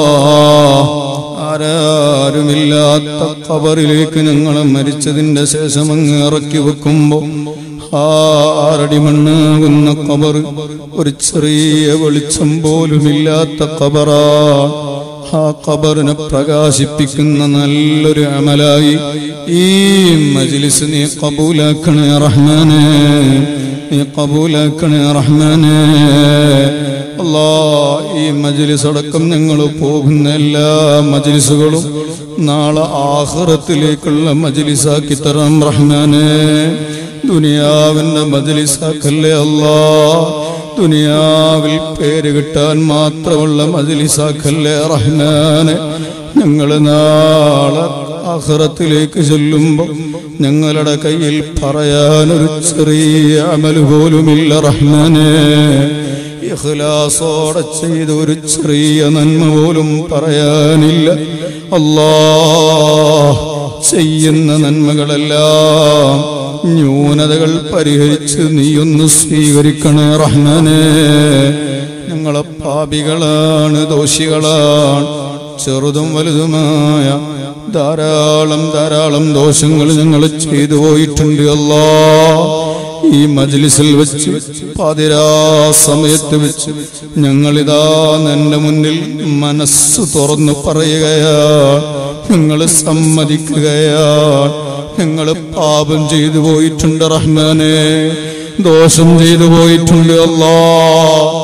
ആരാരുമില്ലാത്ത കബറിലേക്ക് ഞങ്ങളെ മരിച്ചതിന്റെ ശേഷം അങ്ങ് ഇറക്കി വെക്കുമ്പോ ആറടി മണ്ണാകുന്ന കബർ ഒരു ചെറിയ വെളിച്ചം പോലുമില്ലാത്ത കബറാ ആ കബറിനെ പ്രകാശിപ്പിക്കുന്ന നല്ലൊരു അമലായി ഈ മജിലിസ് നീ കബൂലാക്കണേ റഹ്മാനെ നീ കബൂലാക്കണേ റഹ്മാനെ അല്ലാ ഈ മജ്ലിസ് അടക്കം ഞങ്ങൾ പോകുന്ന എല്ലാ മജ്ലിസുകളും നാളെ ആഹ്റത്തിലേക്കുള്ള മജ്ലിസാക്കി തരാം റഹ്മാനെ ദുനിയാവിന്റെ മജ്ലിസാക്കല്ലേ അല്ലാ ദുനിയാവിൽ പേര് കിട്ടാൻ മാത്രമുള്ള മജ്ലിസാക്കല്ലേ റഹ്മാനെ ഞങ്ങൾ നാളെ ആഹ്റത്തിലേക്ക് ചെല്ലുമ്പോ ഞങ്ങളുടെ കയ്യിൽ പറയാനൊരു ചെറിയ അമല് പോലുമില്ല റഹ്മാനെ ഇഖ്ലാസോടെ ചെയ്ത ഒരു ചെറിയ നന്മ പോലും പറയാനില്ല അല്ലാ ചെയ്യുന്ന നന്മകളെല്ലാം ന്യൂനതകൾ പരിഹരിച്ച് നീയൊന്ന് സ്വീകരിക്കണേ റഹ്മാനെ ഞങ്ങളെ പാപികളാണ് ദോഷികളാണ് ചെറുതും വലുതുമായ ധാരാളം ധാരാളം ദോഷങ്ങൾ ഞങ്ങൾ ചെയ്തു പോയിട്ടുണ്ട് അല്ലാ ഈ മജ്ലിസിൽ വെച്ച് പാതിരാ സമയത്ത് വെച്ച് ഞങ്ങളിതാ നിന്റെ മുന്നിൽ മനസ്സ് തുറന്നു പറയുകയാ ഞങ്ങൾ സമ്മതിക്കുകയാ ഞങ്ങൾ പാപം ചെയ്തു പോയിട്ടുണ്ട് റഹ്മാനെ ദോഷം ചെയ്തു പോയിട്ടുണ്ട് അല്ലാ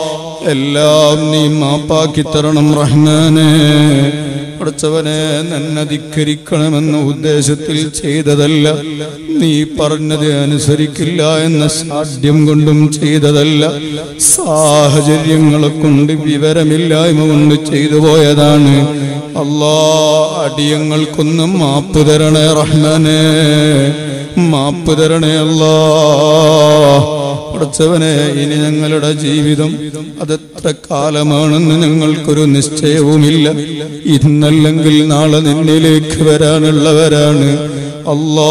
എല്ലാം നീ മാപ്പാക്കി തരണം റഹ്മാനെ പഠിച്ചവനെ നിന്നെ ധിക്കരിക്കണമെന്ന ഉദ്ദേശത്തിൽ ചെയ്തതല്ല നീ പറഞ്ഞത് അനുസരിക്കില്ല എന്ന സാധ്യം കൊണ്ടും ചെയ്തതല്ല സാഹചര്യങ്ങളെ കൊണ്ട് വിവരമില്ലായ്മ കൊണ്ട് ചെയ്തു പോയതാണ് അല്ലാ അടിയങ്ങൾക്കൊന്നും മാപ്പ് തരണേ റഹ്മാനെ മാപ്പ് തരണേ അല്ലാ പഠിച്ചവനെ ഇനി ഞങ്ങളുടെ ജീവിതം അതെത്ര കാലമാണെന്ന് ഞങ്ങൾക്കൊരു നിശ്ചയവുമില്ല ഇന്നല്ലെങ്കിൽ നാളെ നിന്നിലേക്ക് വരാനുള്ളവരാണ് അല്ലാ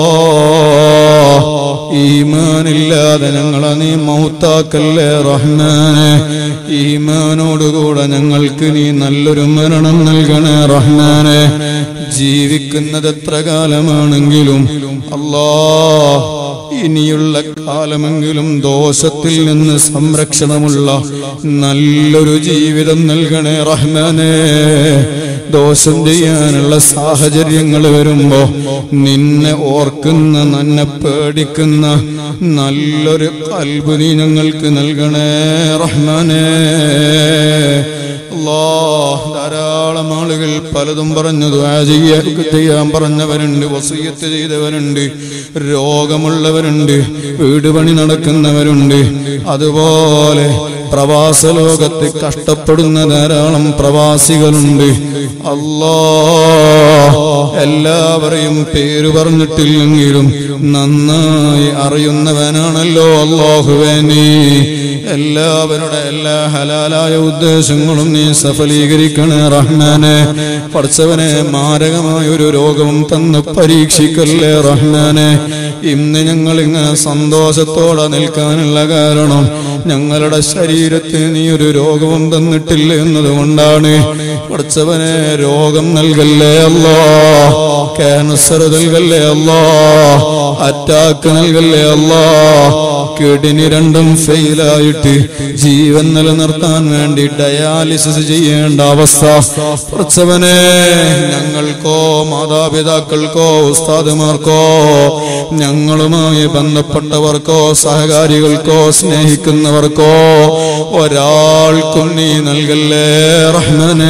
ഈമാനില്ലാതെ ഞങ്ങളെ നീ മൗത്താക്കല്ലേ റഹ്മാനെ ഈമാനോടുകൂടെ ഞങ്ങൾക്ക് നീ നല്ലൊരു മരണം നൽകണേ റഹ്മാനെ ജീവിക്കുന്നത് എത്ര കാലമാണെങ്കിലും അല്ലാ ഇനിയുള്ള കാലമെങ്കിലും ദോഷത്തിൽ നിന്ന് സംരക്ഷണമുള്ള നല്ലൊരു ജീവിതം നൽകണേ റഹ്മാനെ ദോഷം ചെയ്യാനുള്ള സാഹചര്യങ്ങൾ വരുമ്പോ നിന്നെ ഓർക്കുന്ന നിന്നെ പേടിക്കുന്ന നല്ലൊരു കൽബ് നീ ഞങ്ങൾക്ക് നൽകണേ റഹ്മാനെ അല്ലാ ധാരാളം ആളുകൾ പലതും പറഞ്ഞു ദുആ ചെയ്യാ- ചെയ്യാൻ പറഞ്ഞവരുണ്ട് വസീയത്ത് ചെയ്തവരുണ്ട് രോഗമുള്ളവരുണ്ട് വീട് പണി നടക്കുന്നവരുണ്ട് അതുപോലെ പ്രവാസ ലോകത്ത് കഷ്ടപ്പെടുന്ന ധാരാളം പ്രവാസികളുണ്ട് അല്ലാ എല്ലാവരെയും പേര് പറഞ്ഞിട്ടില്ലെങ്കിലും നന്നായി അറിയുന്നവനാണല്ലോ അള്ളാഹുവേ നീ എല്ലാവരുടെ എല്ലാ ഹലാലായ ഉദ്ദേശങ്ങളും നീ സഫലീകരിക്കണേ റഹ്മാനെ പഠിച്ചവനെ മാരകമായ ഒരു രോഗവും തന്ന് പരീക്ഷിക്കല്ലേ റഹ്മാനെ ഇന്ന് ഞങ്ങൾ ഇങ്ങനെ സന്തോഷത്തോടെ നിൽക്കാനുള്ള കാരണം ഞങ്ങളുടെ ശരീരത്തിന് നീ ഒരു രോഗവും തന്നിട്ടില്ല എന്നതുകൊണ്ടാണ് പഠിച്ചവനെ രോഗം നൽകല്ലേ അല്ലോ ക്യാൻസർ നൽകല്ലേ അല്ലോ അറ്റാക്ക് നൽകല്ലേ അല്ലോ കിഡ്നി രണ്ടും ഫെയിലായിട്ട് ജീവൻ നിലനിർത്താൻ വേണ്ടി ഡയാലിസിസ് ചെയ്യേണ്ട അവസ്ഥ പ്രസവനെ ഞങ്ങൾക്കോ മാതാപിതാക്കൾക്കോ ഉസ്താദുമാർക്കോ ഞങ്ങളുമായി ബന്ധപ്പെട്ടവർക്കോ സഹകാരികൾക്കോ സ്നേഹിക്കുന്നവർക്കോ ഒരാൾക്കും നീ നൽകല്ലേ റഹ്മനെ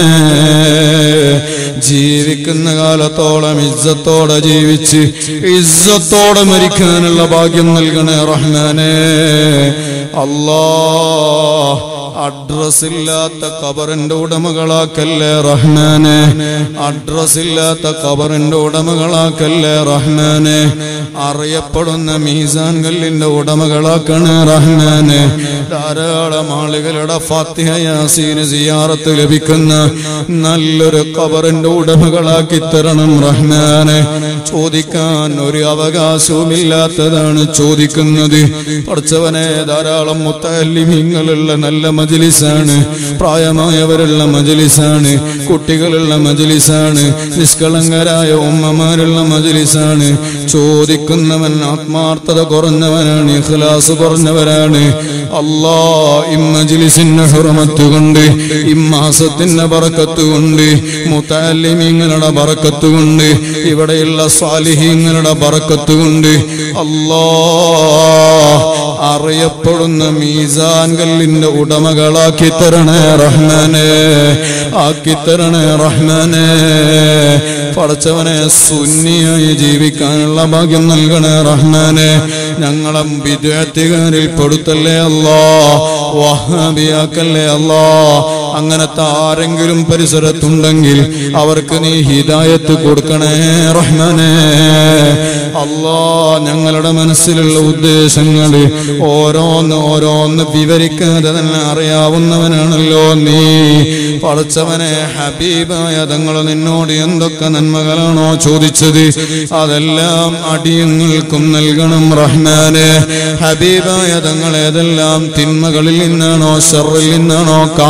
ജീവിക്കുന്ന കാലത്തോളം ഇജ്ജത്തോടെ ജീവിച്ച് ഇജ്ജത്തോടെ മരിക്കാനുള്ള ഭാഗ്യം നൽകണേ റഹ്മാനെ അല്ലാ അഡ്രസ് ഇല്ലാത്ത കബറിന്റെ ഉടമകളാക്കല്ലേ റഹ്മാനെ അഡ്രസ് ഇല്ലാത്ത കബറിന്റെ ഉടമകളാക്കല്ലേ റഹ്മാനെ അറിയപ്പെടുന്ന മീസാൻ കല്ലിന്റെ ഉടമകളാക്കണേ റഹ്മാനെ ധാരാളം ആളുകളുടെ ഫാത്തിഹ യാസീന് സിയാറത്ത് ലഭിക്കുന്ന നല്ലൊരു കബറിന്റെ ഉടമകളാക്കി തരണം റഹ്മാനെ ചോദിക്കാൻ ഒരു അവകാശവുമില്ലാത്തതാണ് ചോദിക്കുന്നത് പഠിച്ചവനെ ധാരാളം മുത്തല്ലിമീങ്ങളുള്ള നല്ല മജലിസാണ് പ്രായമായവരുള്ള മജലിസാണ് കുട്ടികളുള്ള മജലിസാണ് നിഷ്കളങ്കരായ ഉമ്മമാരുള്ള മജലിസാണ് ചോദിക്കുന്നവൻ ആത്മാർത്ഥത കുറഞ്ഞവനാണ് ഇഖ്ലാസ് കുറഞ്ഞവരാണ് അല്ലാ ഇമ്മജിലിസിന്റെ ഹുറമത്ത് കൊണ്ട് ഇമ്മാസത്തിന്റെ ബറക്കത്ത് കൊണ്ട് മുത്താലിമീങ്ങളുടെ ബറക്കത്ത് കൊണ്ട് ഇവിടെയുള്ള സ്വാലിഹീങ്ങളുടെ ബറക്കത്ത് കൊണ്ട് അല്ലാ അറിയപ്പെടുന്ന മീസാൻ കല്ലിന്റെ ഉടമകളാക്കി തരണേ റഹ്മാനെ ആക്കി തരണേ റഹ്മാനെ പടച്ചവനെ സുന്നിയായി ജീവിക്കാനുള്ള ഭാഗ്യം നൽകണേ റഹ്മാനെ ഞങ്ങളെ വിദ്യാർത്ഥികാരിൽ പെടുത്തല്ലേ അല്ലാ വഹാബിയാക്കല്ലേ അല്ലാ അങ്ങനത്തെ ആരെങ്കിലും പരിസരത്തുണ്ടെങ്കിൽ അവർക്ക് നീ ഹിദായത്ത് കൊടുക്കണേ റഹ്മാനെ അല്ലാ ഞങ്ങളുടെ മനസ്സിലുള്ള ഉദ്ദേശങ്ങൾ ഓരോന്ന് ഓരോന്ന് വിവരിക്കാതെ തന്നെ അറിയാവുന്നവനാണല്ലോ നീ പടച്ചവനെ ഹബീബായ തങ്ങൾ നിന്നോട് എന്തൊക്കെ നന്മകളാണോ ചോദിച്ചത് അതെല്ലാം അടിയങ്ങൾക്കും നൽകണം റഹ്മാനെ ഹബീബായ തങ്ങൾ ഏതെല്ലാം തിന്മകളിൽ നിന്നാണോ ഷറിൽ നിന്നാണോ കാവല് തേടി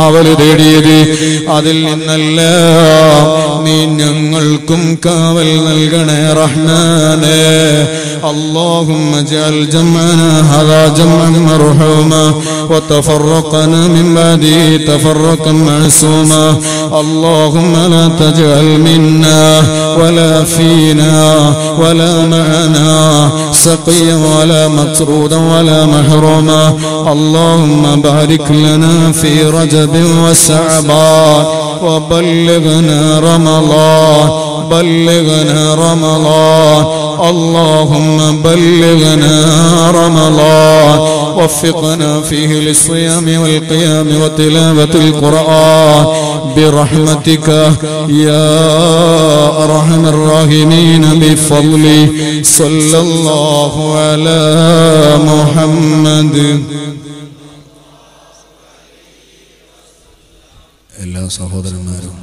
തേടിയത് അതിൽ നിന്നെല്ലാം നീ ഞങ്ങൾക്കും കാവൽ നൽകണേ റഹ്മാനേ اللهم اجعل جمعنا هذا جمعا مرحوما وتفرقنا من بعده تفرقا معصوما اللهم لا تجعل منا ولا فينا ولا معنا سقيا ولا مطرودا ولا محروما اللهم بارك لنا في رجب وسعبان وبلغنا رمضان بلغنا رمضان اللهم بلغنا رمضان وفقنا فيه للصيام والقيام وتلاوة القرآن برحمتك يا أرحم الراحمين بفضله صلى الله على محمد എല്ലാ സഹോദരന്മാരും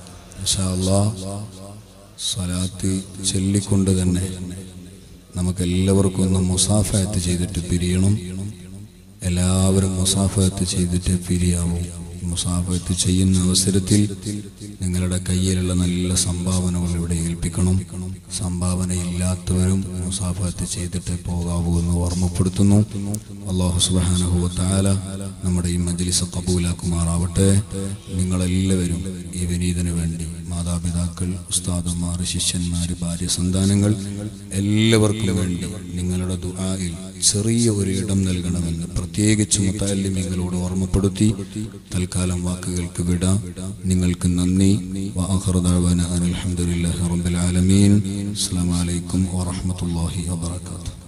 സ്വലാത്തി ചൊല്ലിക്കൊണ്ട് തന്നെ നമുക്ക് എല്ലാവർക്കും ഒന്ന് മുസാഫയത്ത് ചെയ്തിട്ട് പിരിയണം എല്ലാവരും മുസാഫയത്ത് ചെയ്തിട്ട് പിരിയാവും മുസാഫയത്ത് ചെയ്യുന്ന അവസരത്തിൽ നിങ്ങളുടെ കയ്യിലുള്ള നല്ല സംഭാവനകൾ ഇവിടെ ഏൽപ്പിക്കണം സംഭാവന ഇല്ലാത്തവരും മുസാഫത്ത് ചെയ്തിട്ട് പോകാവൂ എന്ന് ഓർമ്മപ്പെടുത്തുന്നു അള്ളാഹു സുബാനഹു താല നമ്മുടെ ഈ മജ്ലിസ് കബൂലാക്കുമാറാവട്ടെ നിങ്ങളെല്ലാവരും ഈ വിനീതന് വേണ്ടി മാതാപിതാക്കൾ ഉസ്താദന്മാർ ശിഷ്യന്മാർ ഭാര്യ സന്താനങ്ങൾ എല്ലാവർക്കും വേണ്ടി നിങ്ങളുടെ ദുആയിൽ ചെറിയ ഒരു ഇടം നൽകണമെന്ന് പ്രത്യേകിച്ച് മുത്താലിമികളോട് ഓർമ്മപ്പെടുത്തി തൽക്കാലം വാക്കുകൾക്ക് വിട നിങ്ങൾക്ക് നന്ദി വാഹർദാന അലഹമുല്ലാ റബ്ബുൽ ആലമീൻ അസ്സലാമു അലൈക്കും വറഹ്മത്തുള്ളാഹി വബറകാതുഹു